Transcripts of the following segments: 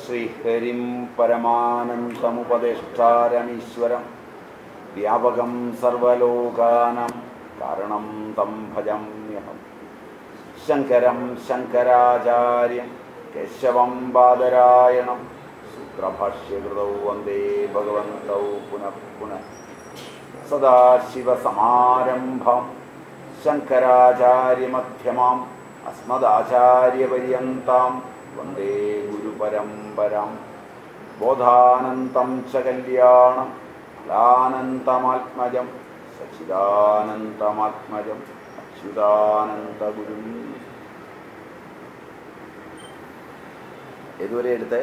ശ്രീഹരിം പരമാനന്തമുപദേഷ്ടാരമീശ്വരം വ്യാപകം സർവലോകാനാം കാരണം തം ഭജമ്യഹം ശങ്കരം ശങ്കരാചാര്യം കേശവം ബാദരായണം സൂത്രഭാഷ്യകൃതൗ വന്ദേ ഭഗവന്തൗ പുനഃ പുനഃ സദാശിവസമാരംഭം ശങ്കരാചാര്യമധ്യമാം അസ്മദാചാര്യപര്യന്താം വന്ദേ ഗുരുപരമ്പരാം ബോധാനന്തം ച കല്യാണം ലാനന്തമാത്മജം സച്ചിദാനന്തമാത്മജം അച്യുതാനന്ദഗുരും ഏതുവരെ എടുത്തേ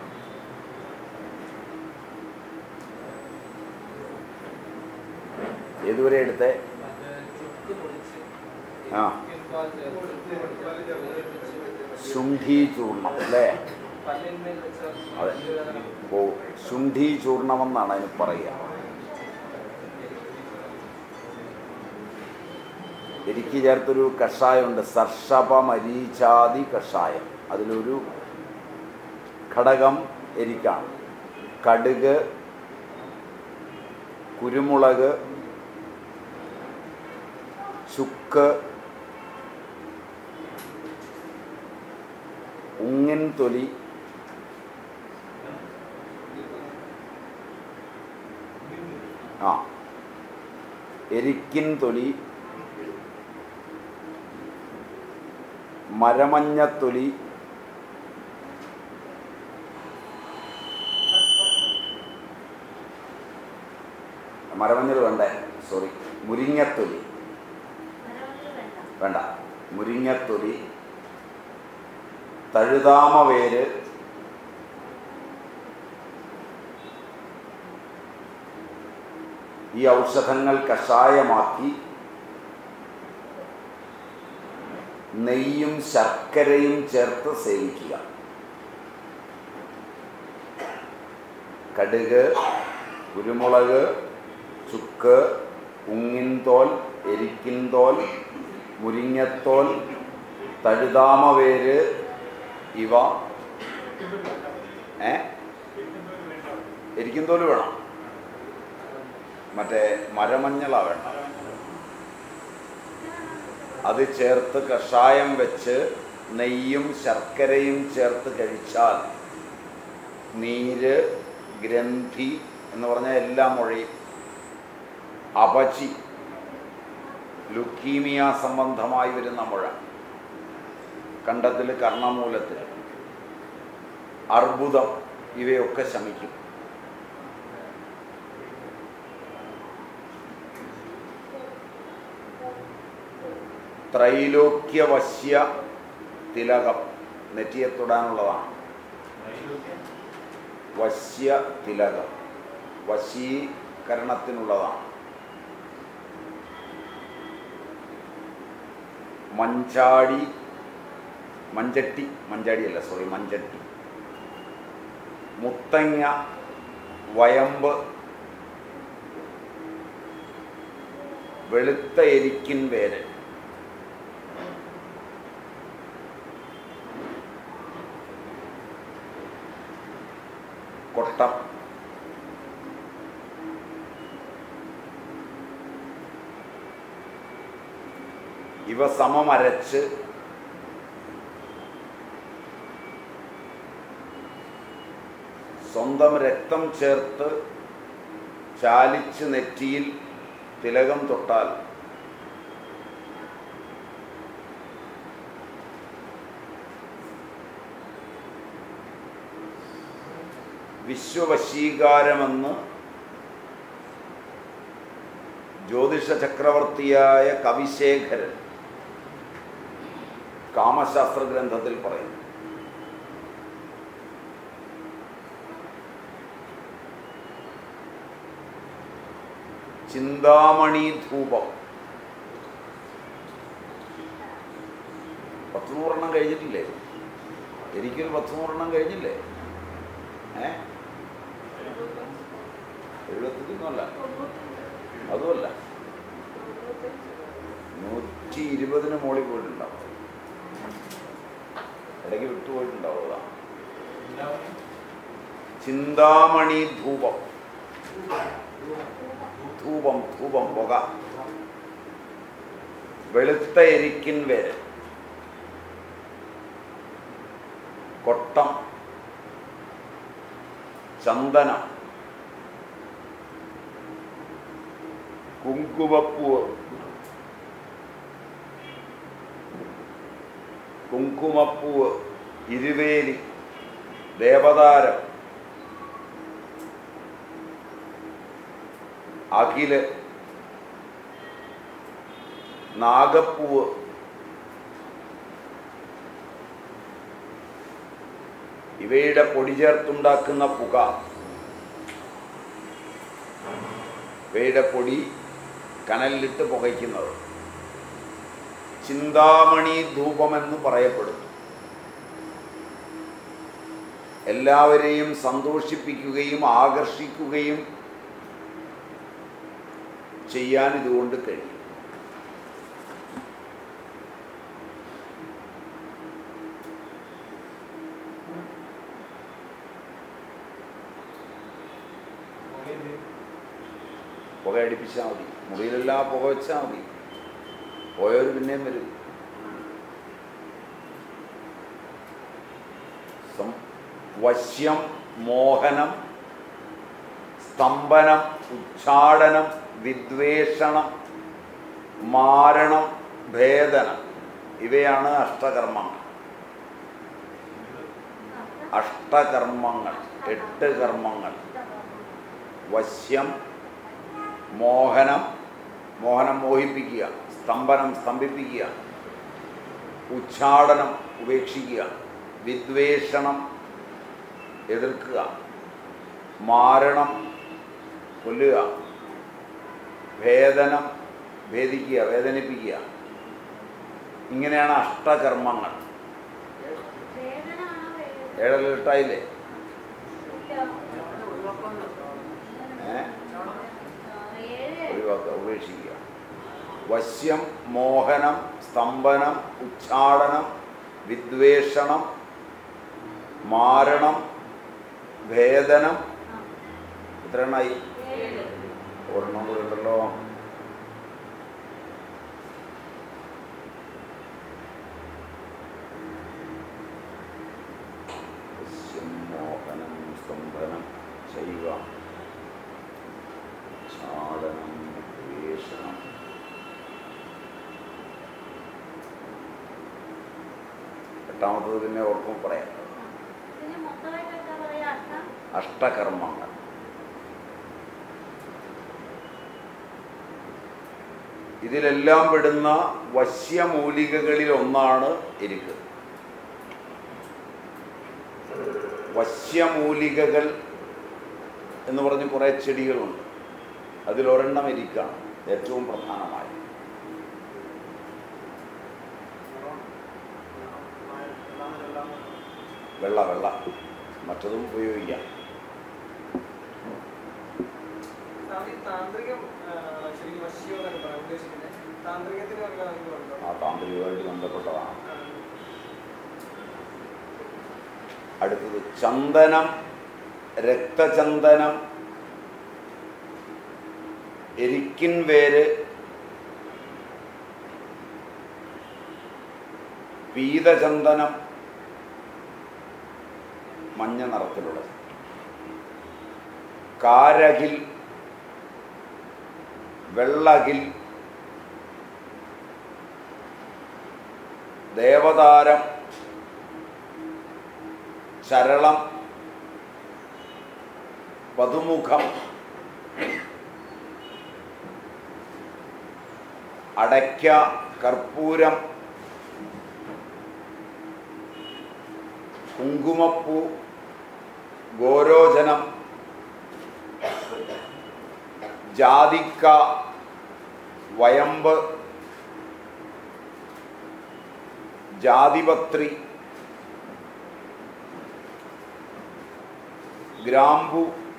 ഏതുവരെ എടുത്തേ ആ ശുണ്ഠി ചൂർണം അല്ലേ അതെ ഓ ശുണ്ഠി ചൂർണമെന്നാണ് അതിന് പറയുക എരിക്ക് ചേർത്തൊരു കഷായമുണ്ട് സർഷപമരീചാതി കഷായം അതിലൊരു ഘടകം എരിക്കാണ് കടുക് കുരുമുളക് ചുക്ക് ഉങ്ങിൻ തൊലി ആ എരിക്കിൻ തൊലി മരമഞ്ഞത്തൊലി മരമഞ്ഞൾ വേണ്ടേ സോറി മുരിങ്ങത്തൊലി വേണ്ട മുരിങ്ങത്തൊലി തഴുതാമ വേര് ഈ ഔഷധങ്ങൾ കഷായമാക്കി നെയ്യും ശർക്കരയും ചേർത്ത് സേവിക്കുക കടുക് കുരുമുളക് ചുക്ക് ഉങ്ങിൻതോൽ എരിക്കിൻതോൽ മുരിങ്ങത്തോൽ തഴുതാമവേര് ഇവ ഏ എരിക്കിൻതോല് വേണം മറ്റേ മരമഞ്ഞളാ വേണ്ട അത് ചേർത്ത് കഷായം വെച്ച് നെയ്യും ശർക്കരയും ചേർത്ത് കഴിച്ചാൽ നീര് ഗ്രന്ഥി എന്ന് പറഞ്ഞാൽ എല്ലാം മൊഴയും അപചി ലുക്കീമിയ സംബന്ധമായി വരുന്ന മുഴ കണ്ടത്തിൽ കർണമൂലത്തിൽ അർബുദം ഇവയൊക്കെ ശമിക്കും ത്രൈലോക്യവശ്യ തിലകം നെറ്റിയെ തൊടാനുള്ളതാണ് വശ്യ തിലകം വശീകരണത്തിനുള്ളതാണ് മഞ്ചാടി മഞ്ചട്ടി മഞ്ചാടിയല്ല സോറി മഞ്ചട്ടി മുത്തങ്ങ വയമ്പ് വെളുത്ത എരിക്കിൻ വേര് കൊട്ടം ഇവ സമമരച്ച് സ്വന്തം രക്തം ചേർത്ത് ചാലിച്ച് നെറ്റിയിൽ തിലകം തൊട്ടാൽ വിശ്വവശീകാരമെന്ന് ജ്യോതിഷ ചക്രവർത്തിയായ കവിശേഖരൻ കാമശാസ്ത്ര ഗ്രന്ഥത്തിൽ പറയുന്നു ചിന്താമണി ധൂപം പത്ത് നൂറെണ്ണം കഴിഞ്ഞിട്ടില്ലേ എനിക്കൊരു പത്ത് നൂറെണ്ണം കഴിഞ്ഞില്ലേ ഏ എഴുപത്തിയൊന്നുമല്ല അതുമല്ല നൂറ്റി ഇരുപതിന് മുകളിൽ പോയിട്ടുണ്ടാവും ഇടയ്ക്ക് വിട്ടുപോയിട്ടുണ്ടാവും അതാ ചിന്താമണി ധൂപം ധൂപം ധൂപം പുക വെളുത്ത എരിക്കിൻ വേര് കൊട്ടം ചന്ദനം കുങ്കുമപ്പൂവ് കുങ്കുമപ്പൂവ് ഇരുവേലി ദേവതാരം അഖില് നാഗപ്പൂവ് ഇവയുടെ പൊടി ചേർത്തുണ്ടാക്കുന്ന പുക ഇവയുടെ പൊടി കനലിലിട്ട് പുകയ്ക്കുന്നത് ചിന്താമണി ധൂപമെന്ന് പറയപ്പെടുന്നു എല്ലാവരെയും സന്തോഷിപ്പിക്കുകയും ആകർഷിക്കുകയും ചെയ്യാൻ ഇതുകൊണ്ട് കഴിയും പുക അടിപ്പിച്ചാൽ മതി മുറിയിലെല്ലാം പുക വെച്ചാൽ മതി പോയവർ പിന്നെയും വരും സം- വശ്യം മോഹനം സ്തംഭനം ഉച്ചാടനം വിദ്വേഷണം മാരണം ഭേദനം ഇവയാണ് അഷ്ടകർമ്മങ്ങൾ അഷ്ടകർമ്മങ്ങൾ എട്ട് കർമ്മങ്ങൾ വശ്യം മോഹനം മോഹനം മോഹിപ്പിക്കുക സ്തംഭനം സ്തംഭിപ്പിക്കുക ഉച്ചാടനം ഉപേക്ഷിക്കുക വിദ്വേഷണം എതിർക്കുക മാരണം കൊല്ലുക ഭേദനം ഭേദിക്കുക വേദനിപ്പിക്കുക ഇങ്ങനെയാണ് അഷ്ടകർമ്മങ്ങൾ ഏഴലെട്ടായില്ലേ ഏ ഒഴിവാക്കുക ഉപേക്ഷിക്കുക വശ്യം മോഹനം സ്തംഭനം ഉച്ചാടനം വിദ്വേഷണം മാരണം ഭേദനം എത്ര എണ്ണായി ഒരെണ്ണം കൂടെ ഉണ്ടല്ലോ വശ്യം മോഹനം സ്തംഭനം ചെയ്യുക ചാടനം വിദ്വേഷണം എട്ടാമത്തത് പിന്നെ ഓർക്കും പറയാം അഷ്ടകർമ്മങ്ങൾ ഇതിലെല്ലാം പെടുന്ന വശ്യമൂലികകളിൽ ഒന്നാണ് എരിക്ക് വശ്യമൂലികകൾ എന്ന് പറഞ്ഞ് കുറേ ചെടികളുണ്ട് അതിലൊരെണ്ണം എരിക്കാണ് ഏറ്റവും പ്രധാനമായി വെള്ള വെള്ള മറ്റതും ഉപയോഗിക്കാം താന്ത്രി- താന്ത്രികം ആ, ശരിക്കും വശ്യം എന്നൊക്കെ പറയാം ഉദ്ദേശിക്കുന്നത് താന്ത്രികത്തിന് വല്ല ഇതുണ്ടോ? ആ താന്ത്രികമായിട്ട് ബന്ധപ്പെട്ടതാണ് ആ, അടുത്തത് ചന്ദനം രക്തചന്ദനം എരിക്കിൻ വേര് പീതചന്ദനം മഞ്ഞ നിറത്തിലുള്ളത് കാരകിൽ വെള്ളകിൽ ദേവതാരം ചരളം പതുമുഖം അടയ്ക്ക കർപ്പൂരം കുങ്കുമപ്പൂ ഗോരോചനം ജാതിക്ക വയമ്പ് ജാതിപത്രി ഗ്രാമ്പു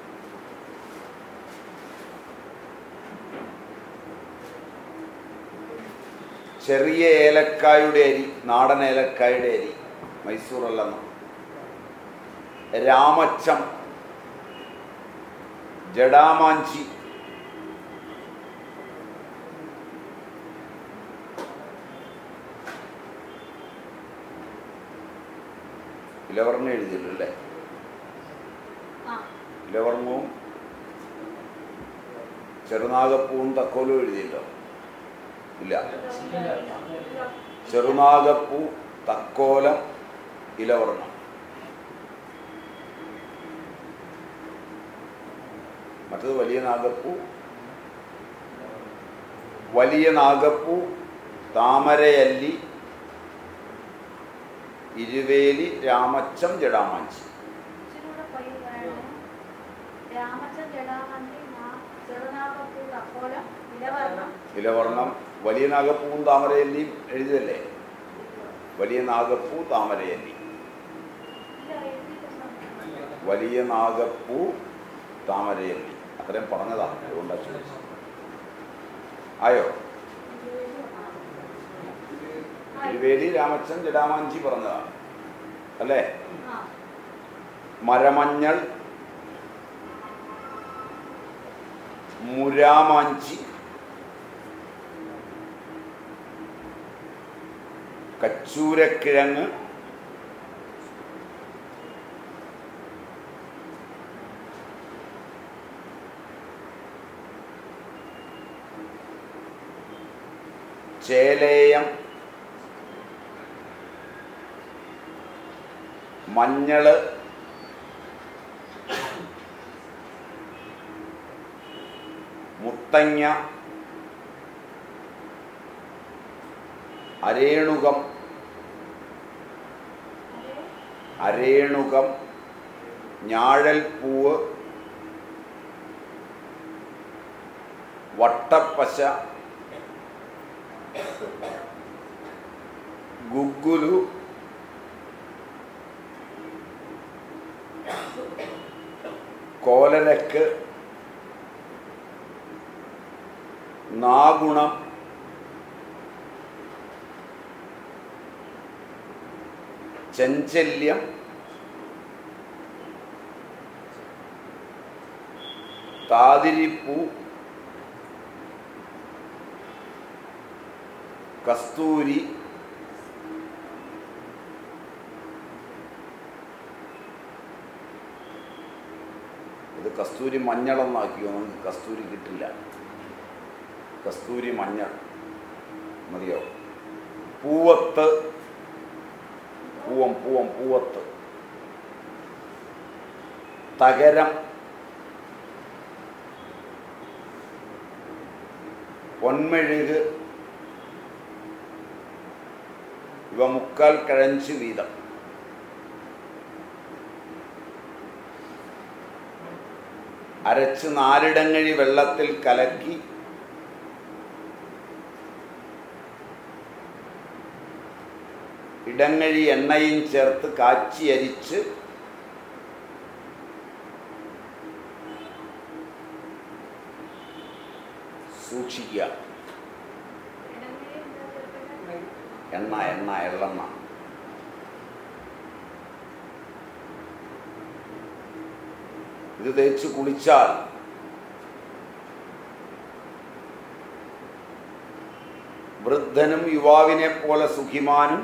ചെറിയ ഏലക്കായുടെ അരി നാടൻ ഏലക്കായുടെ അരി മൈസൂർ അല്ലെന്ന് രാമച്ചം ജഡാമാഞ്ചി ഇലവർണ്ണ എഴുതിയല്ലോ അല്ലേ ആ ഇലവർണ്ണവും ചെറുനാഗപ്പൂവും തക്കോലും എഴുതിയല്ലോ ഇല്ല ചെറുനാഗപ്പൂ തക്കോലം ഇലവർണ്ണം മറ്റത് വലിയ നാഗപ്പൂ വലിയ നാഗപ്പൂ താമരയല്ലി ഇരുവേലി രാമച്ചം ജഡാമാഞ്ചി ഇച്ചിരൂടെ പയ്യെ പറയണേ. രാമച്ചൻ ജടാമന്തി നാ- ചെറുനാഗപ്പൂ തക്കോലം ഇലവർണ്ണം ഇലവർണ്ണം വലിയ നാഗപ്പൂവും താമരയല്ലിയും എഴുതിയല്ലേ വലിയ നാഗപ്പൂ താമരയല്ലി ഇല്ല എഴുതിയിട്ടുണ്ട് വലിയ നാഗപ്പൂ താമരയല്ലി അത്രയും പറഞ്ഞതാ അതുകൊണ്ടാ ചോദിച്ചത് ആയോ ഇരുവേലി രാമച്ചൻ ജഡാമാഞ്ചി പറഞ്ഞതാണ് അല്ലേ ആ മരമഞ്ഞൾ മുരാമാഞ്ചി കച്ചൂരക്കിഴങ്ങ് ചേലേയം മഞ്ഞള് മുത്തങ്ങ അരേണുകം അരേണുകം ഞാഴൽപ്പൂവ് വട്ടപ്പശ ഗുഗുലു കോലരക്ക് നാഗുണം ചഞ്ചല്യം താതിരിപ്പൂ കസ്തൂരി ഇത് കസ്തൂരി മഞ്ഞളെന്നാക്കിയോ നമുക്ക് കസ്തൂരി കിട്ടില്ല കസ്തൂരി മഞ്ഞൾ മതിയോ പൂവത്ത് പൂവം പൂവം പൂവത്ത് തകരം പൊന്മെഴുക് ഇവ മുക്കാൽ കഴഞ്ച് വീതം അരച്ച് നാലിടങ്ങഴി വെള്ളത്തിൽ കലക്കി ഇടങ്ങഴി എണ്ണയും ചേർത്ത് കാച്ചി അരിച്ച് സൂക്ഷിക്കുക ഇടങ്ങളിൽ എന്താ ചേർക്കണ്ടേ? എണ്ണ എണ്ണ എള്ളെണ്ണ ഇത് തേച്ച് കുളിച്ചാൽ വൃദ്ധനും യുവാവിനെ പോലെ സുഖിമാനും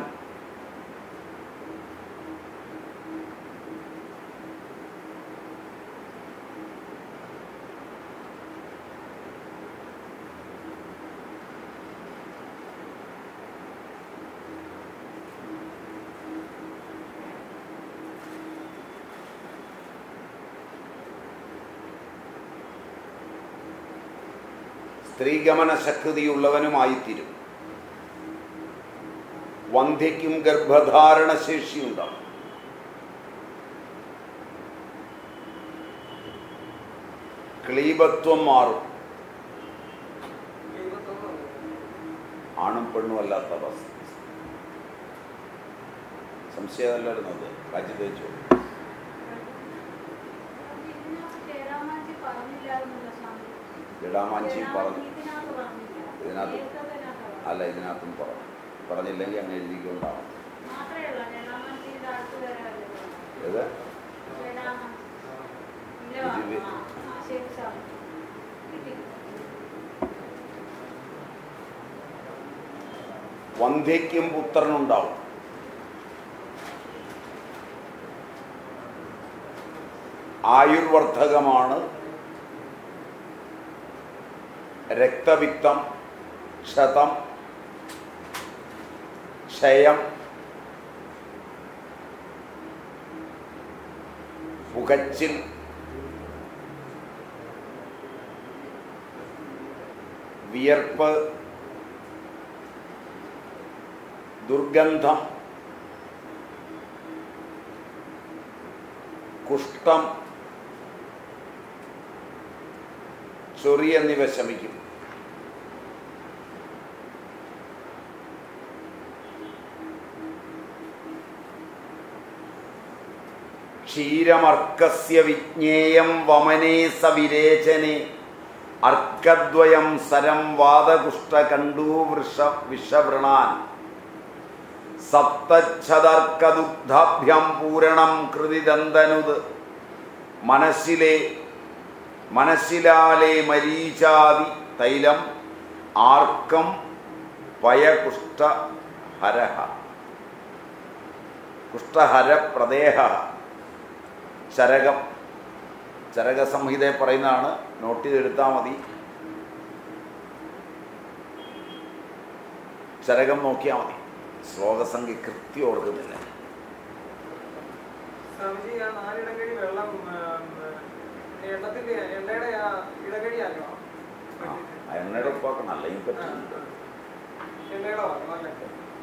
സ്ത്രീഗമന ശക്തിയുള്ളവനുമായിത്തീരും വന്ധ്യയ്ക്കും ഗർഭധാരണ ശേഷിയുണ്ടാവും ക്ലീബത്വം മാറും എഴുപത്തൊന്ന് ആണും പെണ്ണും അല്ലാത്ത അവസ്ഥ സംശയമല്ലായിരുന്നത് കാച്ചി തേച്ചു ഇതിനകത്ത് ജയറാമാജി പറഞ്ഞില്ലായിരുന്നല്ലോ സ്വാമി. ജഡാമാഞ്ചി പറഞ്ഞു ഇതിനകത്ത് പറഞ്ഞില്ല. ഇതിനകത്ത് നേരത്തതിനകത്ത് പറഞ്ഞു. അല്ല ഇതിനകത്തും പറഞ്ഞു പറഞ്ഞില്ലെങ്കിൽ അങ്ങ് എഴുതിക്കൊണ്ടാണ് മാത്രമേ ഉള്ളൂ ജയറാമാജിയുടെ അടുത്ത് വരാമല്ലോ ഏത് ജയറാമാജി. ഇല്ല, ഇരുവേ- ആ, ആ, ശരി സ്വാമി കിട്ടി വന്ധ്യയ്ക്കും പുത്രനുണ്ടാവും ആയുർവർദ്ധകമാണ് രക്തപിത്തം ക്ഷതം ക്ഷയം പുകച്ചിൽ വിയർപ്പ് ദുർഗന്ധം കുഷ്ഠം ചൊറി എന്നിവ ശമിക്കും ക്ഷീരമർക്കസ്യ വിജ്ഞേയം വമനേ സവിരേചനെ അർക്കദ്വയം സരം വാദകുഷ്ഠകണ്ഡൂ വൃഷ വിഷവൃണാൻ സപ്തച്ഛതർക്കദുഗ്ധാഭ്യം പൂരണം കൃതിദന്തനുത് മനസ്സിലെ മനസ്സിലാലെ മരീചാതി തൈലം ആർക്കം പയകുഷ്ഠഹരഹ കുഷ്ഠഹര പ്രദേഹ ചരകം ചരകസംഹിതയെ പറയുന്നതാണ് നോട്ട് ചെയ്തെടുത്താൽ മതി ചരകം നോക്കിയാൽ മതി ശ്ലോകസംഖ്യ കൃത്യം ഓർക്കുന്നില്ല സ്വാമിജി ആ നാലിടങ്ങഴി വെള്ളം ആ, ആ, എണ്ണത്തിന്റെ എണ്ണയുടെ ആ ഇടകഴിയാണോ ആ ആ എണ്ണയുടെ ഉപ്പാക്കണം അല്ലെങ്കിൽ പറ്റില്ല എണ്ണയുടെ വാങ്ങണം അല്ലേ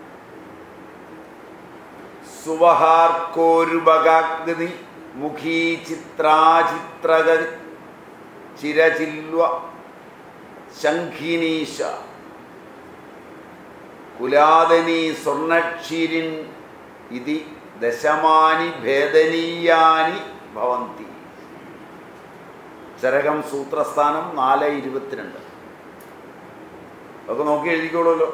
സുവഹാർക്കോരുപകാഗ്നി മുഖീ ചിത്രാചിത്രക ചിരചില്വ ശംഖിനീശ കുലാദനി സ്വർണക്ഷീരിൻ ഇതി ദശമാനി ഭേദനീയാനി ഭവന്തി ചരകം സൂത്രസ്ഥാനം നാല് ഇരുപത്തിരണ്ട് അതൊക്കെ നോക്കി എഴുതിക്കോളൂല്ലോ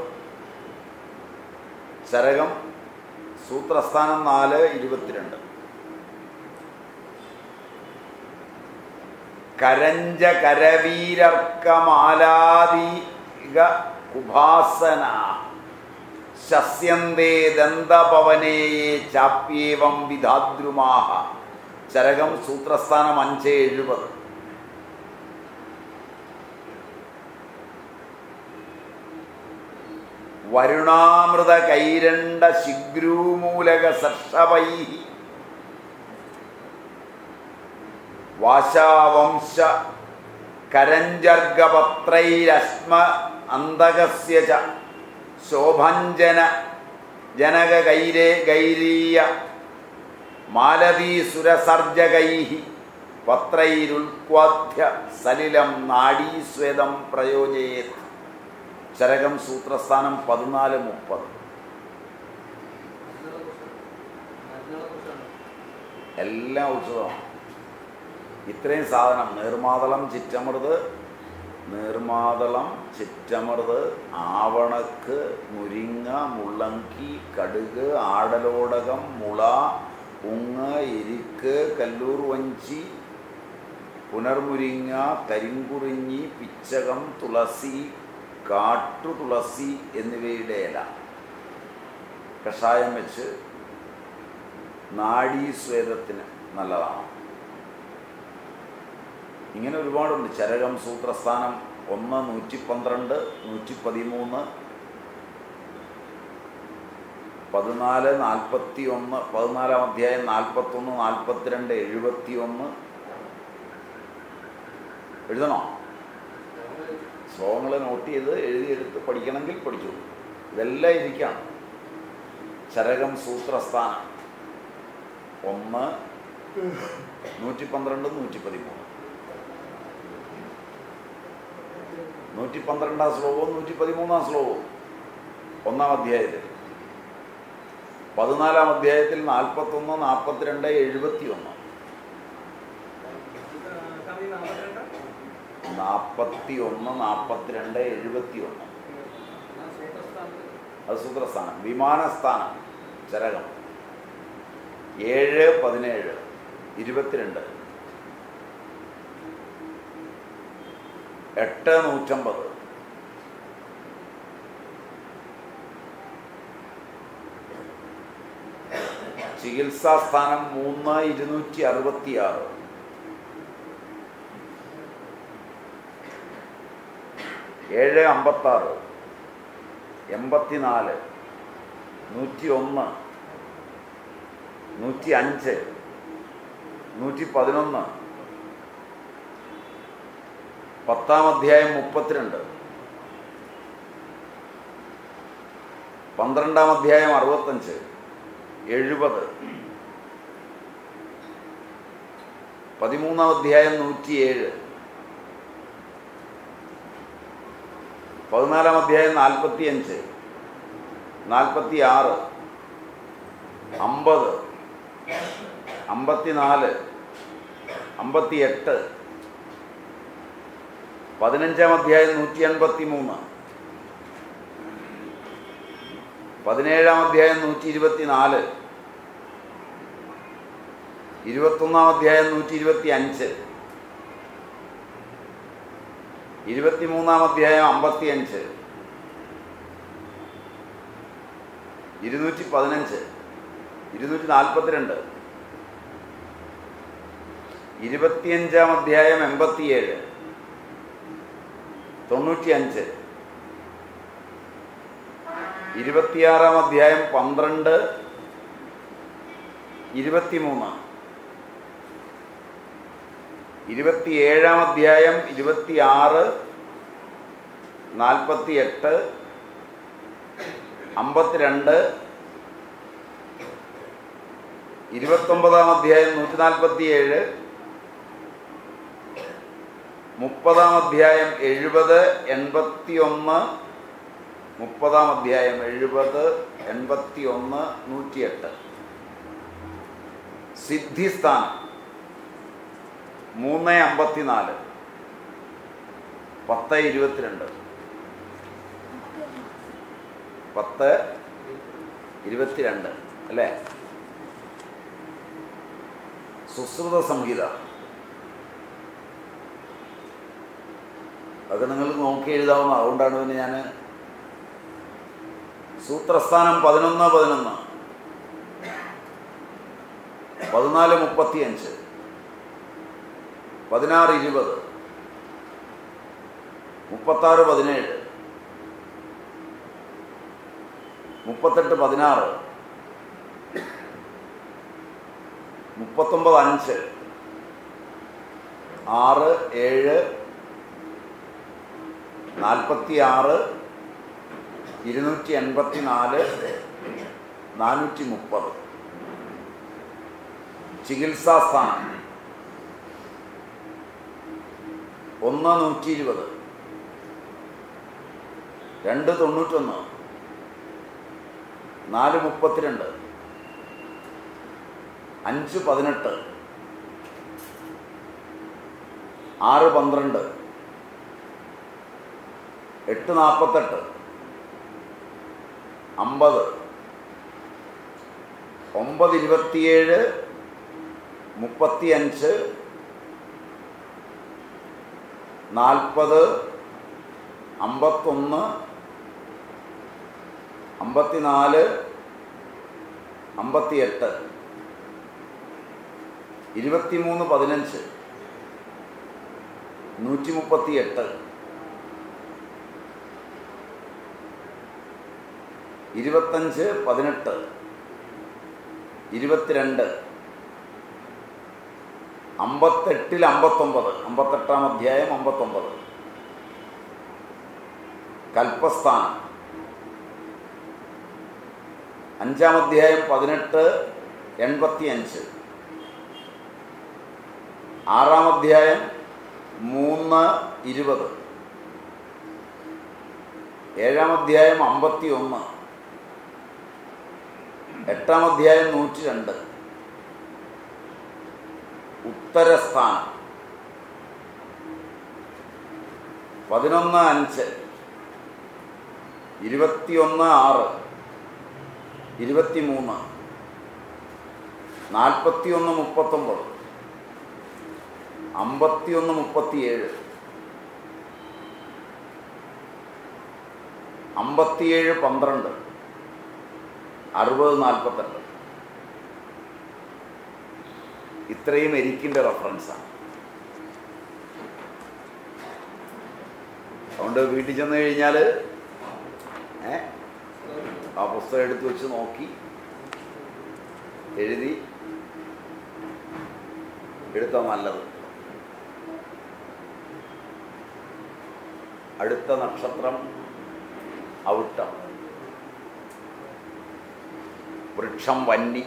ചരകം സൂത്രസ്ഥാനം നാല് ഇരുപത്തിരണ്ട് കരഞ്ച കരവീരർക്കമാലാദീക കുഭാസന ശസ്യന്തേ ദന്തപവനേയേ ചാപ്യേവം വിധാദ്രുമാഹ ചരകം സൂത്രസ്ഥാനം അഞ്ച് എഴുപത് വരുണാമൃത കൈരണ്ട ശിഗ്രൂമൂലക സർഷവൈ വാശാവംശ കരഞ്ചർഗപത്രൈരശ്മ അന്തകസ്യ ച ശോഭഞ്ജന ജനക ഗൈരേ ഗൈരീയ മാലതീസുരസർജകൈ പത്രൈരുൽക്വാദ്യ സലിലം നാഡീസ്വേദം പ്രയോജയേത് ചരകം സൂത്രസ്ഥാനം പതിനാല് മുപ്പത് എല്ലാം ഉത്സവമാണ് ഇത്രയും സാധനം നീർമാതളം ചിറ്റമൃത് നീർമാതളം ചിറ്റമൃത് ആവണക്ക് മുരിങ്ങ മുള്ളങ്കി കടുക് ആടലോടകം മുള ഉങ്ങ് എരിക്ക് കല്ലൂർ വഞ്ചി പുനർമുരിങ്ങ കരിങ്കുറിഞ്ഞി പിച്ചകം തുളസി കാട്ടു തുളസി എന്നിവയുടെ ഇല കഷായം വെച്ച് നാഡീസ്വേദത്തിന് നല്ലതാണ് ഇങ്ങനെ ഒരുപാടുണ്ട് ചരകം സൂത്രസ്ഥാനം ഒന്ന് നൂറ്റി പന്ത്രണ്ട് നൂറ്റി പതിമൂന്ന് പതിനാല് നാൽപ്പത്തി ഒന്ന് പതിനാലാം അധ്യായം നാൽപ്പത്തൊന്ന് നാൽപ്പത്തിരണ്ട് എഴുപത്തി ഒന്ന് എഴുതണോ ശ്ലോകങ്ങൾ നോട്ട് ചെയ്ത് എഴുതിയെടുത്ത് പഠിക്കണമെങ്കിൽ പഠിച്ചു ഇതെല്ലാം ഇരിക്കണം ചരകം സൂത്രസ്ഥാനം ഒന്ന് നൂറ്റി പന്ത്രണ്ട് നൂറ്റി പതിമൂന്ന് നൂറ്റി പന്ത്രണ്ടാം ശ്ലോകവും നൂറ്റി പതിമൂന്നാം ശ്ലോകവും ഒന്നാം അധ്യായത്തിൽ പതിനാലാം അധ്യായത്തിൽ നാൽപ്പത്തൊന്ന് നാൽപ്പത്തിരണ്ട് എഴുപത്തി ഒന്ന് സ്വാമി നാൽപ്പത്തിരണ്ട് നാൽപ്പത്തി ഒന്ന് നാൽപ്പത്തിരണ്ട് എഴുപത്തി ഒന്ന് ആ സൂത്രസ്ഥാനത്ത് അത് സൂത്രസ്ഥാനം വിമാനസ്ഥാനം ചരകം ഏഴ് പതിനേഴ് ഇരുപത്തിരണ്ട് എട്ട് നൂറ്റമ്പത് ചികിത്സാ സ്ഥാനം മൂന്ന് ഇരുന്നൂറ്റി അറുപത്തി ആറ് ഏഴ് അമ്പത്താറ് എൺപത്തിനാല് നൂറ്റി ഒന്ന് നൂറ്റി അഞ്ച് നൂറ്റി പതിനൊന്ന് പത്താം അധ്യായം മുപ്പത്തിരണ്ട് പന്ത്രണ്ടാം അധ്യായം അറുപത്തഞ്ച് എഴുപത് പതിമൂന്നാം അധ്യായം നൂറ്റിയേഴ് പതിനാലാം അധ്യായം നാൽപ്പത്തി അഞ്ച് നാൽപ്പത്തി ആറ് അമ്പത് അമ്പത്തിനാല് അമ്പത്തിയെട്ട് പതിനഞ്ചാം അധ്യായം നൂറ്റി അൻപത്തി മൂന്ന് പതിനേഴാം അധ്യായം നൂറ്റി ഇരുപത്തിനാല് ഇരുപത്തൊന്നാം അധ്യായം നൂറ്റി ഇരുപത്തി അഞ്ച് ഇരുപത്തിമൂന്നാം അധ്യായം അമ്പത്തി അഞ്ച് ഇരുന്നൂറ്റി പതിനഞ്ച് ഇരുന്നൂറ്റി നാൽപ്പത്തിരണ്ട് ഇരുപത്തിയഞ്ചാം അധ്യായം എൺപത്തിയേഴ് തൊണ്ണൂറ്റി അഞ്ച് ഇരുപത്തിയാറാം അധ്യായം പന്ത്രണ്ട് ഇരുപത്തിമൂന്ന് ഇരുപത്തിയേഴാം അധ്യായം ഇരുപത്തിയാറ് നാൽപ്പത്തി എട്ട് അമ്പത്തിരണ്ട് ഇരുപത്തൊമ്പതാം അധ്യായം നൂറ്റി നാൽപ്പത്തിയേഴ് മുപ്പതാം അധ്യായം എഴുപത് എൺപത്തി ഒന്ന് മുപ്പതാം അധ്യായം എഴുപത് എൺപത്തി ഒന്ന് നൂറ്റിയെട്ട് സിദ്ധിസ്ഥാനം മൂന്ന് അമ്പത്തിനാല് പത്ത് ഇരുപത്തിരണ്ട് പത്ത് ഇരുപത്തിരണ്ട് അല്ലേ സുശ്രുത സംഹിത അത് നിങ്ങൾ നോക്കി എഴുതാവുന്ന അതുകൊണ്ടാണ് പിന്നെ ഞാൻ സൂത്രസ്ഥാനം പതിനൊന്ന് പതിനൊന്ന് പതിനാല് മുപ്പത്തിയഞ്ച് പതിനാറ് ഇരുപത് മുപ്പത്താറ് പതിനേഴ് മുപ്പത്തെട്ട് പതിനാറ് മുപ്പത്തൊമ്പത് അഞ്ച് ആറ് ഏഴ് നാൽപ്പത്തി ആറ് ഇരുന്നൂറ്റി എൺപത്തി നാല് നാനൂറ്റി മുപ്പത് ചികിത്സാസ്ഥാനം ഒന്ന് നൂറ്റി ഇരുപത് രണ്ട് തൊണ്ണൂറ്റൊന്ന് നാല് മുപ്പത്തിരണ്ട് അഞ്ച് പതിനെട്ട് ആറ് പന്ത്രണ്ട് എട്ട് നാൽപ്പത്തെട്ട് അമ്പത് ഒമ്പത് ഇരുപത്തിയേഴ് മുപ്പത്തിയഞ്ച് നാൽപ്പത് അമ്പത്തൊന്ന് അമ്പത്തിനാല് അമ്പത്തിയെട്ട് ഇരുപത്തിമൂന്ന് പതിനഞ്ച് നൂറ്റി മുപ്പത്തിയെട്ട് ഇരുപത്തഞ്ച് പതിനെട്ട് ഇരുപത്തിരണ്ട് അമ്പത്തെട്ടിൽ അമ്പത്തൊമ്പത് അമ്പത്തെട്ടാം അധ്യായം അമ്പത്തൊമ്പത് കൽപ്പസ്ഥാനം അഞ്ചാം അധ്യായം പതിനെട്ട് എൺപത്തിയഞ്ച് ആറാം അധ്യായം മൂന്ന് ഇരുപത് ഏഴാം അധ്യായം അമ്പത്തി ഒന്ന് എട്ടാം അധ്യായം നൂറ്റി രണ്ട് ഉത്തരസ്ഥാനം പതിനൊന്ന് അഞ്ച് ഇരുപത്തിയൊന്ന് ആറ് ഇരുപത്തിമൂന്ന് നാൽപ്പത്തിയൊന്ന് മുപ്പത്തൊമ്പത് അമ്പത്തിയൊന്ന് മുപ്പത്തിയേഴ് അമ്പത്തിയേഴ് പന്ത്രണ്ട് അറുപത് നാൽപ്പത്തെട്ട് ഇത്രയും എരിക്കിൻ്റെ റെഫറൻസാണ് അതുകൊണ്ട് വീട്ടിൽ ചെന്ന് കഴിഞ്ഞാൽ ഏ ആ പുസ്തകം എടുത്ത് വെച്ച് നോക്കി എഴുതി എടുത്ത നല്ലത് അടുത്ത നക്ഷത്രം ഔട്ടം വൃക്ഷം വന്നി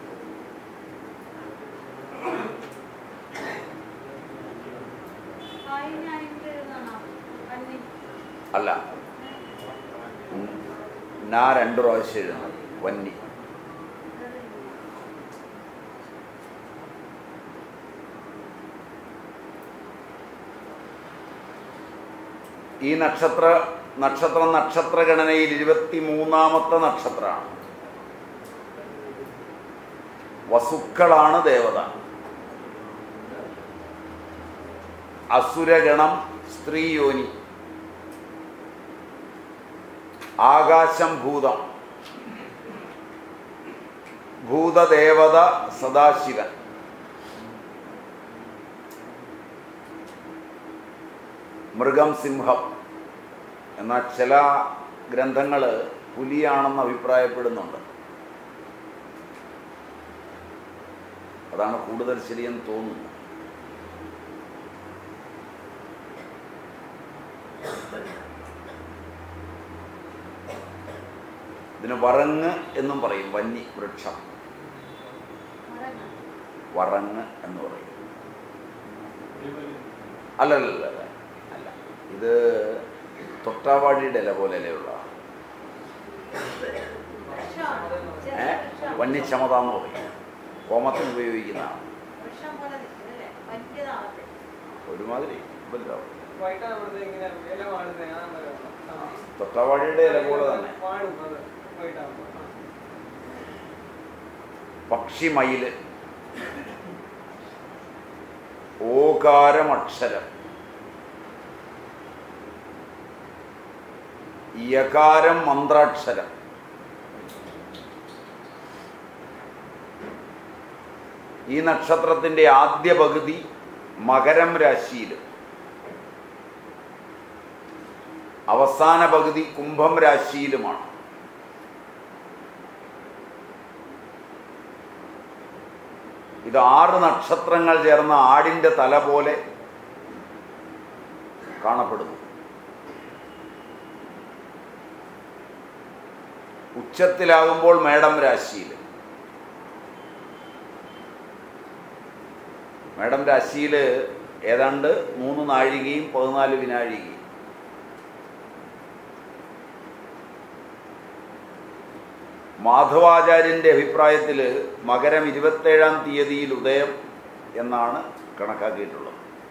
ഹായ് ഞാനിവിടെ എഴുതണോ അന്നി അല്ല ഉം. നാ രണ്ട് പ്രാവശ്യം എഴുതണം വന്നി ഈ നക്ഷത്ര നക്ഷത്ര നക്ഷത്രഗണനയിൽ ഇരുപത്തി മൂന്നാമത്തെ നക്ഷത്രമാണ് വസുക്കളാണ് ദേവത അസുരഗണം സ്ത്രീ യോനി ആകാശം ഭൂതം ഭൂതദേവത സദാശിവൻ മൃഗം സിംഹം എന്നാൽ ചില ഗ്രന്ഥങ്ങൾ പുലിയാണെന്ന് അഭിപ്രായപ്പെടുന്നുണ്ട് അതാണ് കൂടുതൽ ശരിയെന്ന് തോന്നുന്നു ഇതിന് വറങ്ങ് എന്നും പറയും വന്നി വൃക്ഷം മറങ്ങ വറങ്ങ് എന്ന് പറയും അല്ലല്ല അല്ല ഇത് തൊട്ടാവാടിയുടെ ഇല പോലെയുള്ള വൃക്ഷമാണ് ഏ ചെറിയ വൃക്ഷമാണ്. വന്യക്ഷമത എന്ന് പറയും ഹോമത്തിന് ഉപയോഗിക്കുന്നതാണ് വൃക്ഷം പോലെ നിൽക്കുന്നല്ലേ വലിയതാവട്ടെ ഒരുമാതിരി വലുതാവും വൈകിട്ടാണ് ഇവിടുത്തെ ഇങ്ങനെ ഇല വാടുന്നത് ഞാൻ തൊട്ടാവാടിയുടെ ഇല പോലെ തന്നെ വാടും അത് വൈകിട്ടാകുമ്പോൾ പക്ഷിമയില് ഓകാരമക്ഷരം യകാരം മന്ത്രാക്ഷരം ഈ നക്ഷത്രത്തിന്റെ ആദ്യ പകുതി മകരം രാശിയിലും അവസാന പകുതി കുംഭം രാശിയിലുമാണ് ഇത് ആറ് നക്ഷത്രങ്ങൾ ചേർന്ന ആടിന്റെ തല പോലെ കാണപ്പെടുന്നു ഉച്ചത്തിലാകുമ്പോൾ മേടം രാശിയിൽ മേടം രാശിയിൽ ഏതാണ്ട് മൂന്ന് നാഴികയും പതിനാല് വിനാഴികയും മാധവാചാര്യന്റെ അഭിപ്രായത്തിൽ മകരം ഇരുപത്തേഴാം തീയതിയിൽ ഉദയം എന്നാണ് കണക്കാക്കിയിട്ടുള്ളത്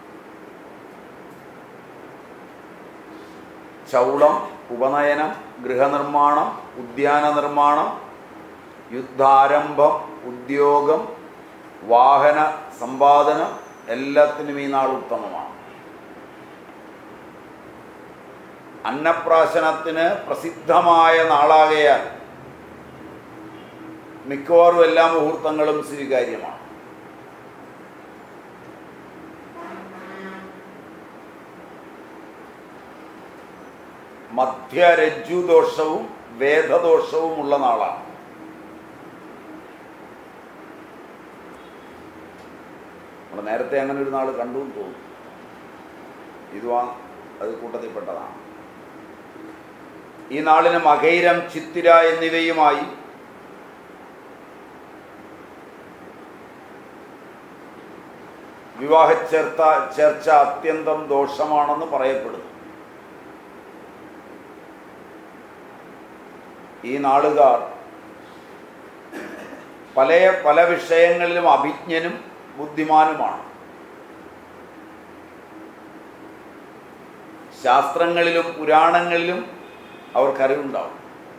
ചൗളം ഉപനയനം ഗൃഹനിർമ്മാണം ഉദ്യാന നിർമ്മാണം യുദ്ധാരംഭം ഉദ്യോഗം വാഹന സമ്പാദനം എല്ലാത്തിനും ഈ നാൾ ഉത്തമമാണ് അന്നപ്രാശനത്തിന് പ്രസിദ്ധമായ നാളാകയാൽ മിക്കവാറും എല്ലാ മുഹൂർത്തങ്ങളും സ്വീകാര്യമാണ് മധ്യരജ്ജുദോഷവും വേദദോഷവും ഉള്ള നാളാണ് നമ്മൾ നേരത്തെ അങ്ങനെ ഒരു നാൾ കണ്ടു എന്ന് തോന്നുന്നു ഇതുവാ അത് കൂട്ടത്തിൽപ്പെട്ടതാണ് ഈ നാളിന് മകൈരം ചിത്തിര എന്നിവയുമായി വിവാഹ ചേർത്ത ചേർച്ച അത്യന്തം ദോഷമാണെന്ന് പറയപ്പെടുന്നു ഈ നാളുകാർ പല പല വിഷയങ്ങളിലും അഭിജ്ഞനും ബുദ്ധിമാനുമാണ് ശാസ്ത്രങ്ങളിലും പുരാണങ്ങളിലും അവർക്കറിവുണ്ടാവും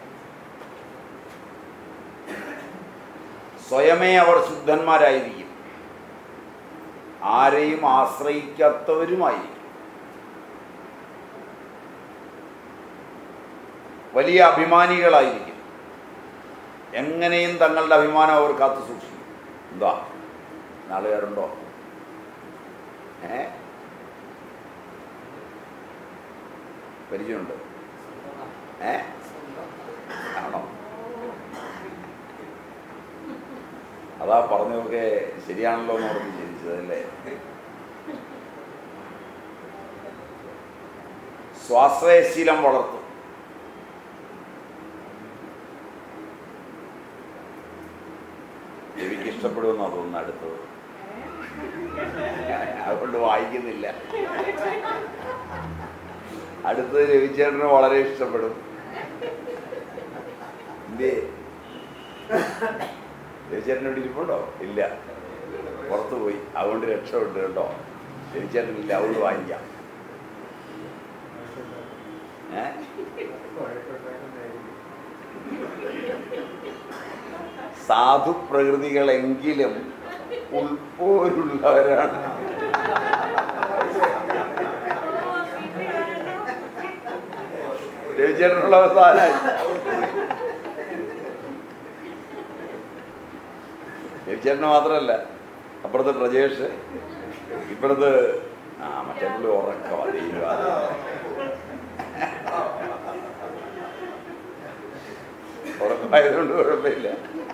സ്വയമേ അവർ ശുദ്ധന്മാരായിരിക്കും ആരെയും ആശ്രയിക്കാത്തവരുമായിരിക്കും വലിയ അഭിമാനികളായിരിക്കും എങ്ങനെയും തങ്ങളുടെ അഭിമാനം അവർ കാത്തു സൂക്ഷിക്കും എന്താ നാളുകാരുണ്ടോ ഏ പരിചയമുണ്ട് ഏ ആണോ അതാ പറഞ്ഞതൊക്കെ ശരിയാണല്ലോ എന്ന് ഓർത്ത് ചിന്തിച്ചതല്ലേ സ്വാശ്രയശീലം വളർത്തും രവിക്ക് ഇഷ്ടപ്പെടുമെന്നാ തോന്നുന്നു അടുത്തത് അതുകൊണ്ട് വായിക്കുന്നില്ല അടുത്തത് രവിചേട്ടന് വളരെ ഇഷ്ടപ്പെടും എന്തേ രവിചേട്ടൻ ഇവിടെ ഇരിപ്പുണ്ടോ ഇല്ല പുറത്തു പോയി അതുകൊണ്ട് രക്ഷപ്പെട്ടു കേട്ടോ രവിചേട്ടൻ ഇല്ല അതുകൊണ്ട് വാങ്ങിക്കാം ഏ സാധു പ്രകൃതികളെങ്കിലും ഉൾപ്പോരുള്ളവരാണ് രവിചേട്ടനുള്ള അവസാനമായി രവിചേട്ടന് മാത്രമല്ല അപ്പുറത്ത് പ്രജേഷ് ഇപ്പുറത്ത് ആ മറ്റേ പുള്ളി ഉറക്കം അതീവ ഉറക്കമായതുകൊണ്ട് കുഴപ്പമില്ല